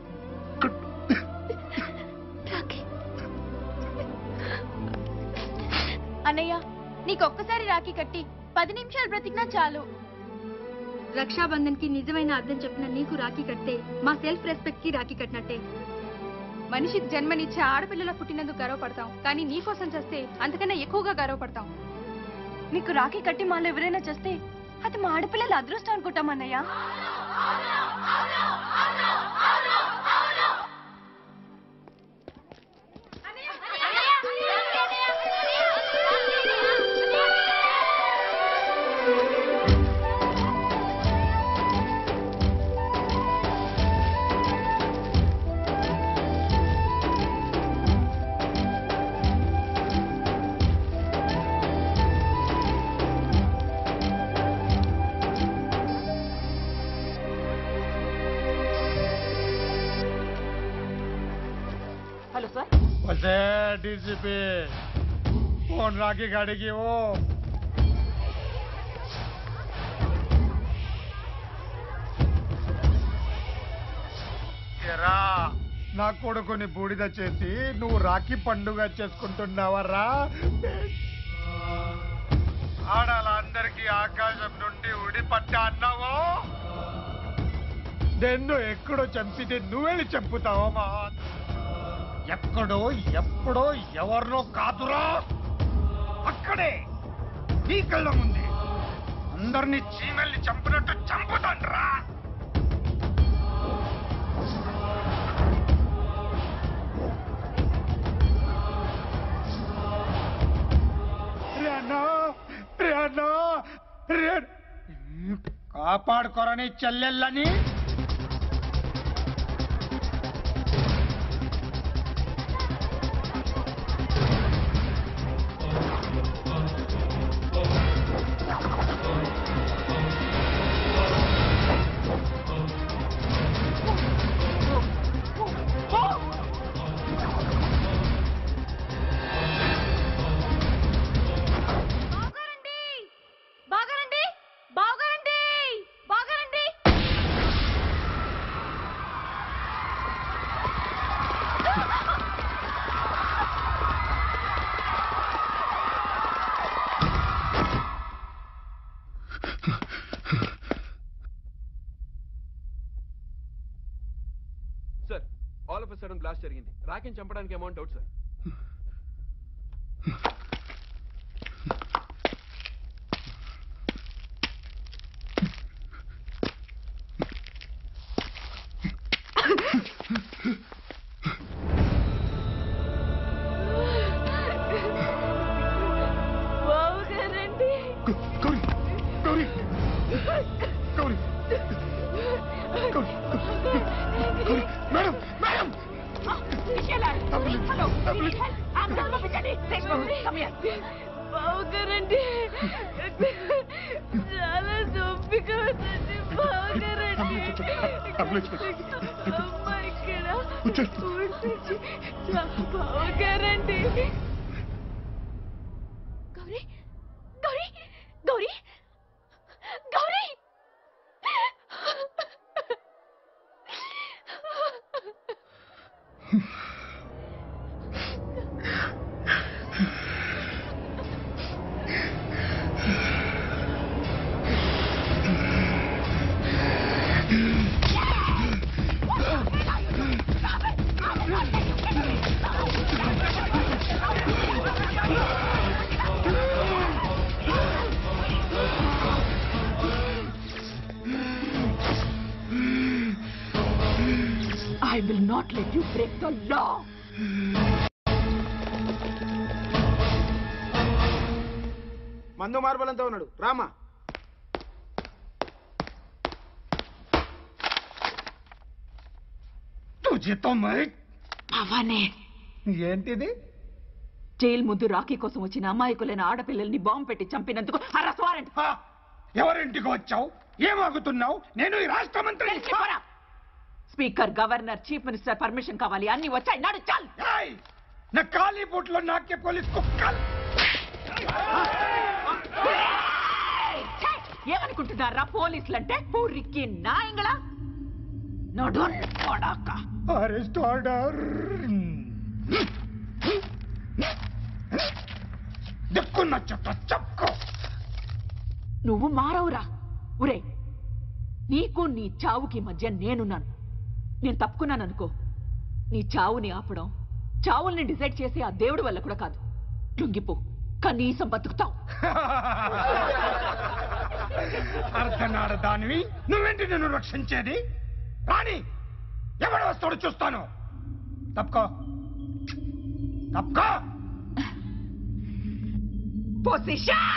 అన్నయ్య నీకు ఒక్కసారి రాఖీ కట్టి పది నిమిషాలు బ్రతికినా చాలు రక్షాబంధన్ కి నిజమైన అర్థం చెప్పిన నీకు రాఖీ కట్టే మా సెల్ఫ్ రెస్పెక్ట్ కి రాఖీ కట్టినట్టే మనిషికి జన్మనిచ్చే ఆడపిల్లల పుట్టినందుకు గర్వపడతాం కానీ నీ కోసం చేస్తే అంతకన్నా ఎక్కువగా గర్వపడతాం నీకు రాఖీ కట్టి మాలో ఎవరైనా చేస్తే అది మా ఆడపిల్లల అదృష్టం అనుకుంటాం అన్నయ్య హలో సార్ వసే డీసీపీ ఫోన్ రాఖీ గాడికి ఓ ఎరా నా కొడుకుని బూడిద చేసి నువ్వు రాఖీ పండుగ చేసుకుంటున్నావరా ఆడాలందరికీ ఆకాశం నుండి ఉడిపట్టా అన్నావో నిన్ను ఎక్కడో చంపితే నువ్వెళ్ళి చంపుతావో మా ఎక్కడో ఎప్పుడో ఎవరినో కాదురా అక్కడే నీ కళ్ళ ముందే అందరినీ చీమల్ని చంపినట్టు చంపుతాండ్రా రే అన్నా రే అన్నా రే కాపాడుకోరని చెల్లెళ్ళని బాగారండి బాగారండి బాగారండి sir all of sudden blast జరిగింది రాకిని చంపడానికి అమౌంట్ అవుట్ సార్ బాగారండి గౌరీ గౌరీ గౌరీ గౌరీ గౌరీ మేడం మేడం బాగారండి చాలా నొప్పిగా ఉందండి బాగారండి అంబులెన్స్ అమ్మ ఇక్కడ వచ్చేస్తుంది. బాగారండి Gauri Gauri Gauri Gauri I will not let you break the law. మందు మార్బలంతో ఉన్నాడు రామా तुझे तो मैं అవనే ఏంటిది జైలు ముందు రాఖీ కోసం వచ్చిన అమాయకులైన ఆడపిల్లల్ని బాంబు పెట్టి చంపినందుకు అరెస్ట్ వారెంట్ ఎవరింటికి వచ్చావు ఏమాగుతున్నావు నేను ఈ రాష్ట్ర మంత్రి speaker governor chief minister permission కావాలి అన్ని వచ్చాయి నాడు చాల్ నా ఖాళీ బూట్లో నాకే పోలీస్ కుక్కలు ఛే! ఏమనుకుంటున్నారా పోలీసులంటే పూరికి నాయంగళ నడు కొడాక అరెస్ట్ ఆర్డర్ దిక్కున్న చెత్త చెప్పుకో నువ్వు మారవురా ఉరే నీకు నీ చావుకి మధ్య నేనున్నాను నేను తప్పుకున్నాను అనుకో నీ చావుని ఆపడం చావుల్ని డిసైడ్ చేసి ఆ దేవుడి వల్ల కూడా కాదు లొంగిపో కనీసం బతుకుతావు అర్ధనార దానివి నువ్వేంటి నన్ను రక్షించేది రాణి ఎవడు వస్తాడు చూస్తాను తప్పుకో తప్పుకో పొజిషన్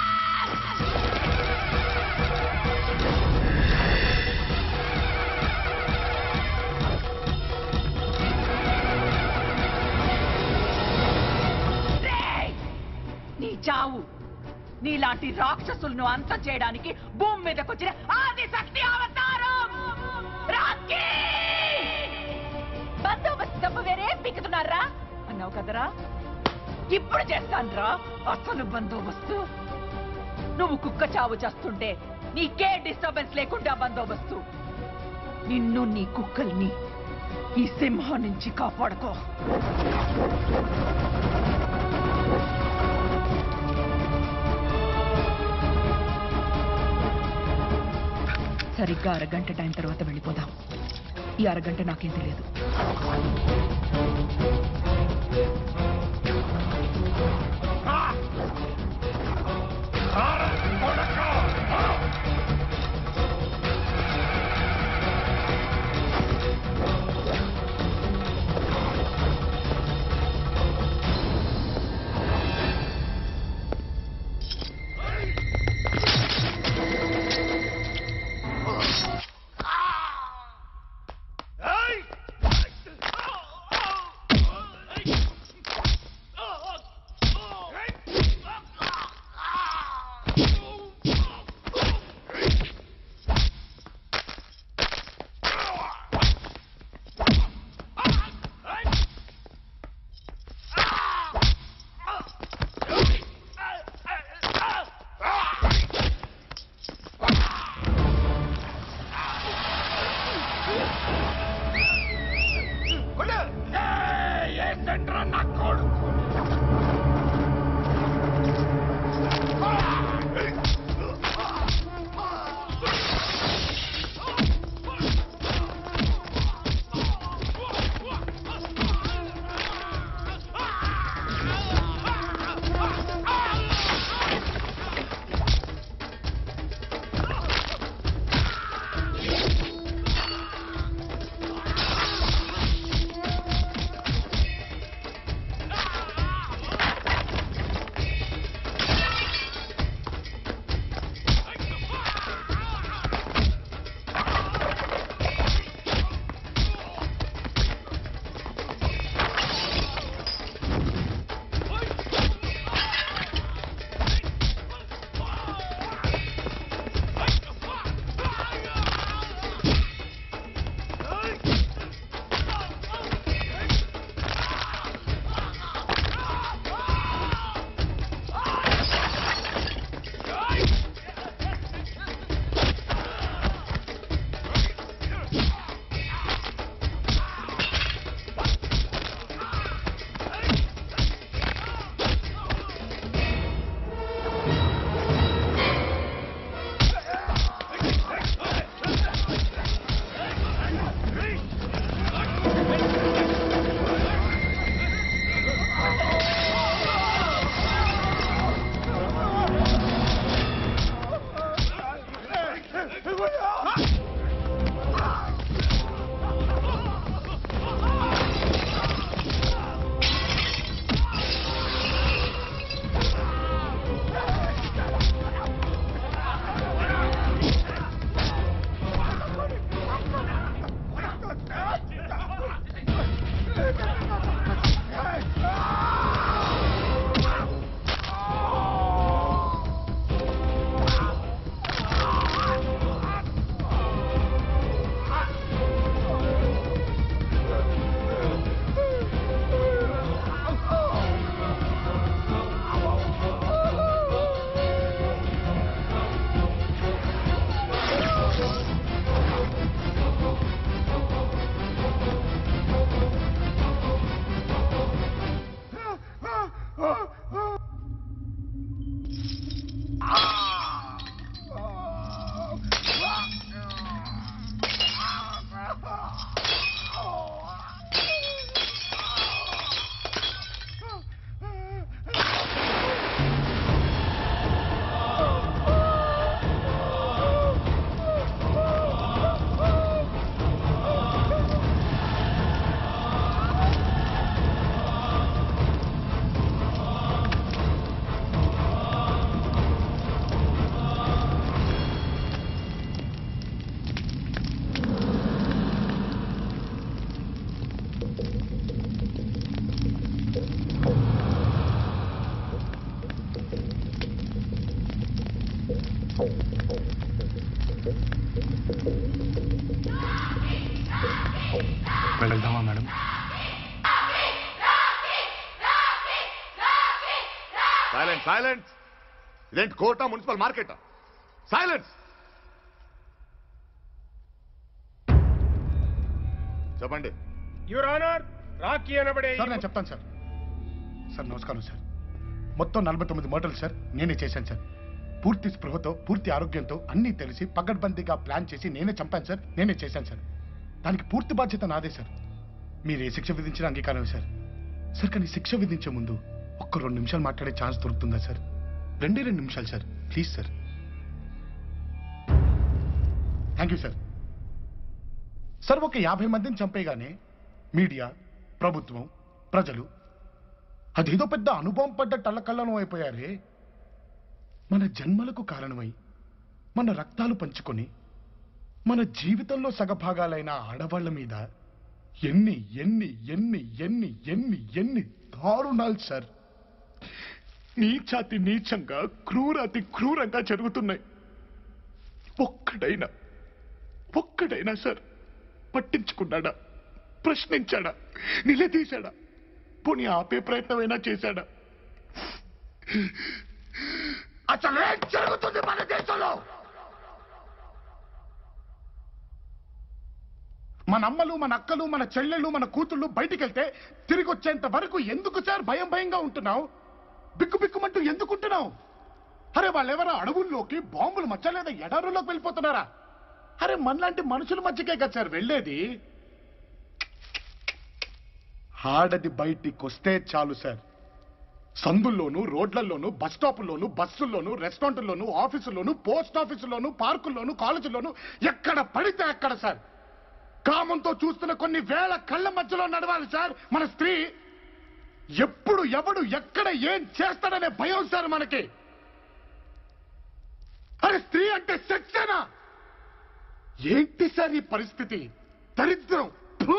రేయ్! నీ చావు నీలాంటి రాక్షసులను అంతం చేయడానికి భూమి మీదకి వచ్చిన ఆది శక్తి అవతారం రాకీ! బందోబస్తు తప్ప వేరేం పిక్కుతున్నారా అన్నావు కదరా ఇప్పుడు చేస్తాన్రా అసలు బందోబస్తు నువ్వు కుక్క చావు చేస్తుంటే నీకే డిస్టర్బెన్స్ లేకుండా బందోబస్తు నిన్ను నీ కుక్కల్ని ఈ సింహం నుంచి కాపాడుకో సరిగ్గా అరగంట టైం తర్వాత వెళ్ళిపోదాం ఈ అరగంట నాకేం తెలియదు ఏయ్! వెళ్దామా మేడం సైలెంట్ సైలెంట్ ఇదేంటి కోట మున్సిపల్ మార్కెట్ సైలెన్స్ చెప్పండి యువర్ ఆనర్ రాకీ అనబడే సార్ నేను చెప్తాను సార్ సార్ నమస్కారం సార్ మొత్తం నలభై తొమ్మిది మోడల్ సార్ నేనే చేశాను సార్ పూర్తి స్పృహతో పూర్తి ఆరోగ్యంతో అన్నీ తెలిసి పగడ్బందీగా ప్లాన్ చేసి నేనే చంపాను సార్ నేనే చేశాను సార్ దానికి పూర్తి బాధ్యత నాదే సార్ మీరు ఏ శిక్ష విధించిన అంగీకారమే సార్ సార్ కానీ శిక్ష విధించే ముందు ఒక్క రెండు నిమిషాలు మాట్లాడే ఛాన్స్ దొరుకుతుందా సార్ రెండే రెండు నిమిషాలు sir please sir thank you sir sir ఒక యాభై మందిని చంపేగానే మీడియా ప్రభుత్వం ప్రజలు అదేదో పెద్ద అనుభవం పడ్డ టల్లకల్లను అయిపోయారే మన జన్మలకు కారణమై మన రక్తాలు పంచుకొని మన జీవితంలో సగభాగాలైన ఆడవాళ్ల మీద ఎన్ని ఎన్ని ఎన్ని ఎన్ని ఎన్ని ఎన్ని దారుణాలు సార్ నీచాతి నీచంగా క్రూరాతి క్రూరంగా జరుగుతున్నాయి ఒక్కడైనా ఒక్కడైనా సార్ పట్టించుకున్నాడా ప్రశ్నించాడా నిలదీశాడా పోనీ ఆపే ప్రయత్నమైనా చేశాడా అసలు ఏం జరుగుతుంది మన దేశంలో మన అమ్మలు మన అక్కలు మన చెల్లెళ్ళు మన కూతుళ్ళు బయటికి వెళ్తే తిరిగి వచ్చేంత వరకు ఎందుకు సార్ భయం భయంగా ఉంటున్నావు బిక్కు బిక్కుమంటూ ఎందుకు ఉంటున్నావు అరే వాళ్ళెవరో అడవుల్లోకి బాంబులు మచ్చలేదా ఎడారుల్లోకి వెళ్ళిపోతున్నారా అరే మనలాంటి మనుషుల మధ్యకే కదా సార్ వెళ్ళేది ఆడది బయటికి వస్తే చాలు సార్ సందుల్లోనూ రోడ్లలోనూ బస్ స్టాపుల్లోనూ బస్సుల్లోనూ రెస్టారెంట్లోనూ ఆఫీసుల్లోనూ పోస్ట్ ఆఫీసుల్లోనూ పార్కుల్లోనూ కాలేజీల్లోనూ ఎక్కడ పడితే అక్కడ సార్ కామంతో చూస్తున్న కొన్ని వేల కళ్ళ మధ్యలో నడవాలి సార్ మన స్త్రీ ఎప్పుడు ఎవడు ఎక్కడ ఏం చేస్తాడనే భయం సార్ మనకి అరే స్త్రీ అంటే సెక్సేనా ఏంటి సార్ ఈ పరిస్థితి దరిద్రం ఫు!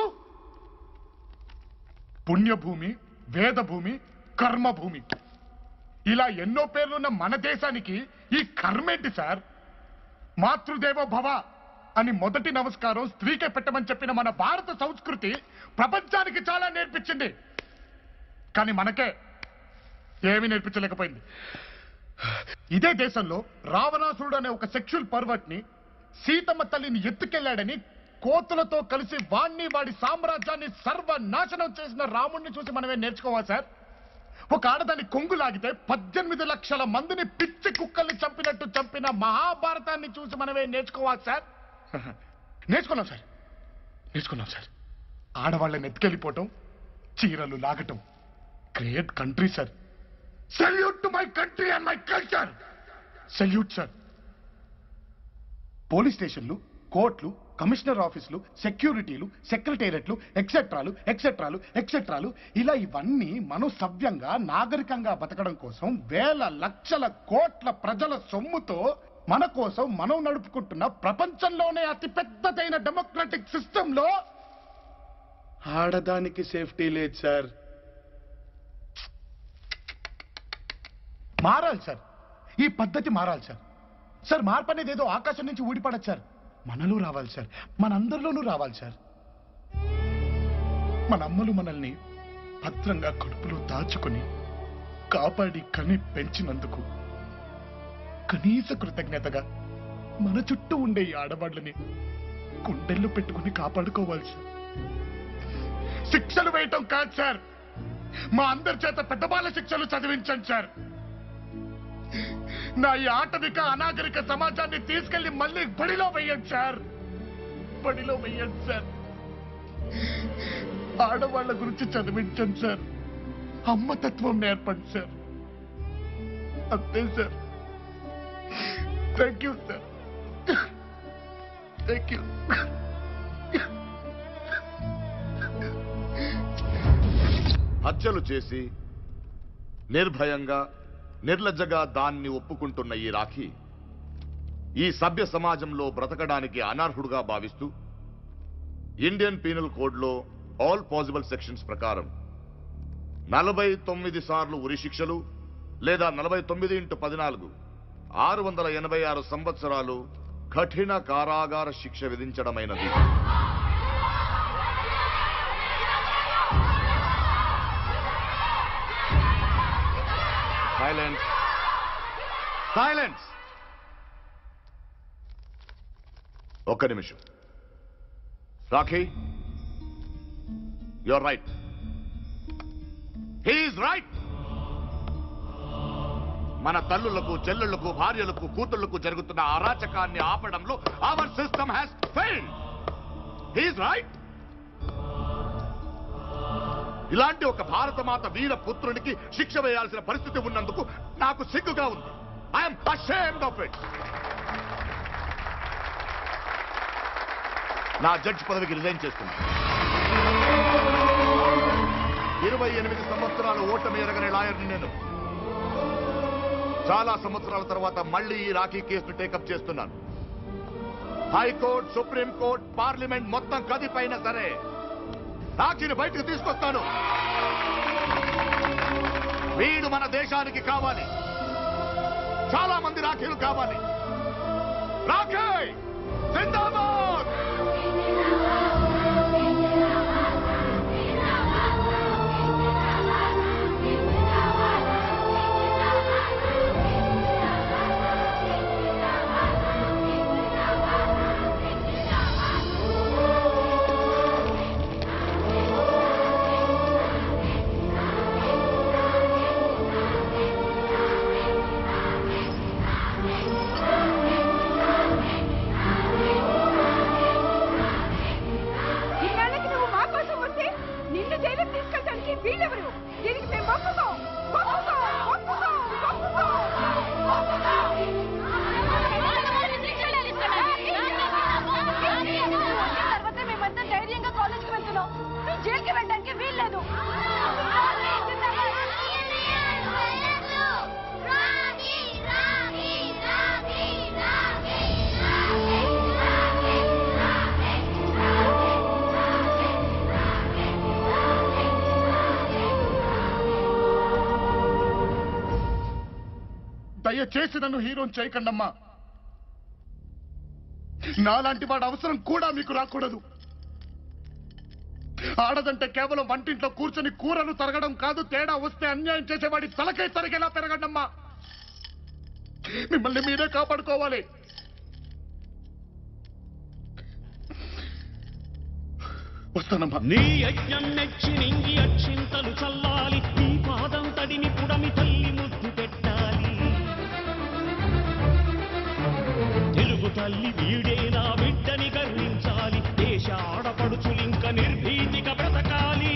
పుణ్యభూమి వేదభూమి కర్మభూమి ఇలా ఎన్నో పేర్లున్న మన దేశానికి ఈ కర్మేంటి సార్ మాతృదేవో భవ అని మొదటి నమస్కారం స్త్రీకే పెట్టమని చెప్పిన మన భారత సంస్కృతి ప్రపంచానికి చాలా నేర్పించింది కానీ మనకే ఏమీ నేర్పించలేకపోయింది ఇదే దేశంలో రావణాసురుడు అనే ఒక సెక్షువల్ పర్వట్ ని సీతమ్మ తల్లిని ఎత్తుకెళ్లాడని కోతులతో కలిసి వాణ్ణి వాడి సామ్రాజ్యాన్ని సర్వనాశనం చేసిన రాముణ్ణి చూసి మనమే నేర్చుకోవాలి సార్ ఒక ఆడదాన్ని కొంగు లాగితే పద్దెనిమిది లక్షల మందిని పిచ్చి కుక్కల్ని చంపినట్టు చంపిన మహాభారతాన్ని చూసి మనమే నేర్చుకోవాలి సార్ నేర్చుకున్నాం సార్ నేర్చుకున్నాం సార్ ఆడవాళ్ళని ఎత్తుకెళ్ళిపోవటం చీరలు లాగటం great country sir salute to my country and my culture salute sir police స్టేషన్లు కోర్టులు కమిషనర్ ఆఫీసులు సెక్యూరిటీలు సెక్రటేరియట్లు ఎక్సెట్రాలు ఎక్సెట్రాలు ఎక్సెట్రాలు ఇలా ఇవన్నీ మనం సవ్యంగా నాగరికంగా బతకడం కోసం వేల లక్షల కోట్ల ప్రజల సొమ్ముతో మన కోసం మనం నడుపుకుంటున్న ప్రపంచంలోనే అతి పెద్దదైన డెమోక్రటిక్ సిస్టంలో ఆడదానికి సేఫ్టీ లేదు సార్ మారాలి సార్ ఈ పద్ధతి మారాలి సార్ సార్ మార్పు అనేది ఏదో ఆకాశం నుంచి ఊడిపడదు సార్ మనలో రావాలి సార్ మనందరిలోనూ రావాలి సార్ మన అమ్మలు మనల్ని భద్రంగా కడుపులో దాచుకొని కాపాడి కని పెంచినందుకు కనీస కృతజ్ఞతగా మన చుట్టూ ఉండే ఈ ఆడవాళ్ళని గుండెల్లో పెట్టుకుని కాపాడుకోవాలి సార్ శిక్షలు వేయటం కాదు సార్ మా అందరి చేత పెద్దబాల శిక్షలు చదివించండి సార్ నా ఈ ఆటవిక అనాగరిక సమాజాన్ని తీసుకెళ్లి మళ్ళీ బడిలో వెయ్యండి సార్ బడిలో వెయ్యండి సార్ ఆడవాళ్ళ గురించి చదివించండి సార్ అమ్మతత్వం నేర్పండి సార్ అంతే sir thank you sir thank you హత్యలు చేసి నిర్భయంగా నిర్లజ్జగా దాన్ని ఒప్పుకుంటున్న ఈ రాఖీ ఈ సభ్య సమాజంలో బ్రతకడానికి అనర్హుడుగా భావిస్తూ ఇండియన్ పీనల్ కోడ్లో ఆల్ పాసిబుల్ సెక్షన్స్ ప్రకారం నలభై తొమ్మిది సార్లు ఉరి శిక్షలు లేదా నలభై తొమ్మిది ఇంటూ పద్నాలుగు ఆరు వందల ఎనభై ఆరు సంవత్సరాలు కఠిన కారాగార శిక్ష విధించడమైనది సైలెన్స్ సైలెన్స్ ఒక్క నిమిషం Rakhi you're right he's right మన తల్లులకు చెల్లెళ్లకు భార్యలకు కూతుళ్లకు జరుగుతున్న అరాచకాన్ని ఆపడంలో our system has failed he's right ఇలాంటి ఒక భారతమాత వీర పుత్రునికి శిక్ష వేయాల్సిన పరిస్థితి ఉన్నందుకు నాకు సిగ్గుగా ఉంది ఐఎమ్ అషేమ్డ్ ఆఫ్ ఇట్ నా జడ్జి పదవికి రిజైన్ చేస్తున్నా ఇరవై ఎనిమిది సంవత్సరాలు ఓటమి ఎరగని లాయర్ని నేను చాలా సంవత్సరాల తర్వాత మళ్ళీ ఈ రాఖీ కేసును టేకప్ చేస్తున్నాను హైకోర్టు సుప్రీంకోర్టు పార్లమెంట్ మొత్తం కదిపైనా సరే రాఖీని బయటకు తీసుకొస్తాను వీడు మన దేశానికి కావాలి చాలా మంది రాఖీలు కావాలి రాఖీ జిందాబాద్ ఇన్నాళ్ళకి నువ్వు మా కోసం వస్తే నిన్ను జైలుకి తీసుకెళ్ళడానికి వీళ్ళెవరు దీనికి మేము ఒప్పుకోం ఒప్పుకోం ఒప్పుకోం ఒప్పుకోం తర్వాత మేమంతా ధైర్యంగా కాలేజ్కి వెళ్తున్నాం నువ్వు జైలుకి వెళ్ళడానికి వీల్లేదు దయచేసి నన్ను హీరోని చేయకండమ్మా నాలాంటి వాడు అవసరం కూడా మీకు రాకూడదు ఆడదంటే కేవలం వంటింట్లో కూర్చొని కూరలు తరగడం కాదు తేడా వస్తే అన్యాయం చేసేవాడి తలకై తరగేలా పెరగండమ్మా మిమ్మల్ని మీరే కాపాడుకోవాలి వస్తానమ్మా నీ యజ్ఞం మెచ్చి నింగి అక్షింతలు చల్లాలి నీ పాదం తడిని పుడమి తల్లి ముద్దు పెట్టాలి తెలుగు తల్లి వీడే నా బిడ్డని గర్వించాలి దేశ ఆడపడుచులింక నిర్భీతిగా బ్రతకాలి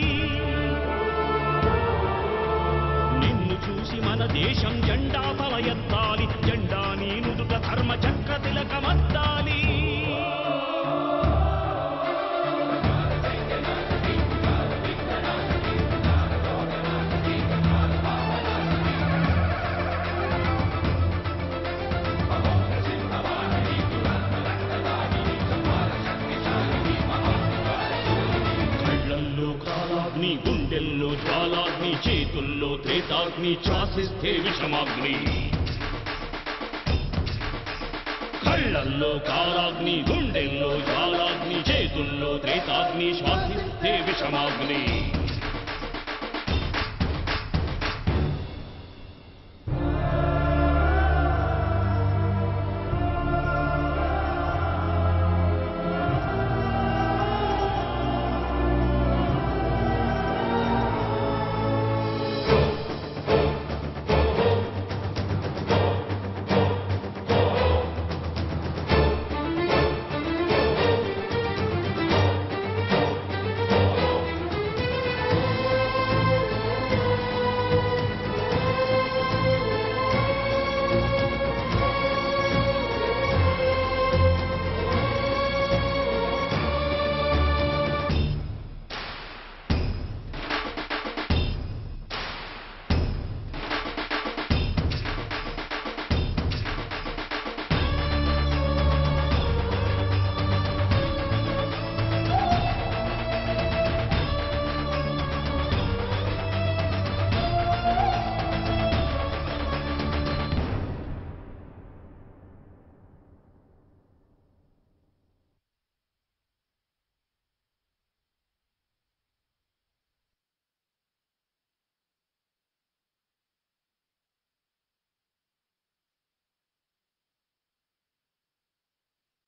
నిన్ను చూసి మన దేశం జెండా తల ఎత్తాలి జెండా నీ నుదుట ధర్మ చక్ర తిలకమద్దాలి కళ్ళల్లో కాలాగ్ని గుండెల్లో జ్వాలాగ్ని చేతుల్లో త్రేతాగ్ని శ్వాసిస్తే విషమాగ్ని కళ్ళల్లో కాలాగ్ని గుండెల్లో జ్వాలాగ్ని చేతుల్లో త్రేతాగ్ని శ్వాసిస్తే విషమాగ్ని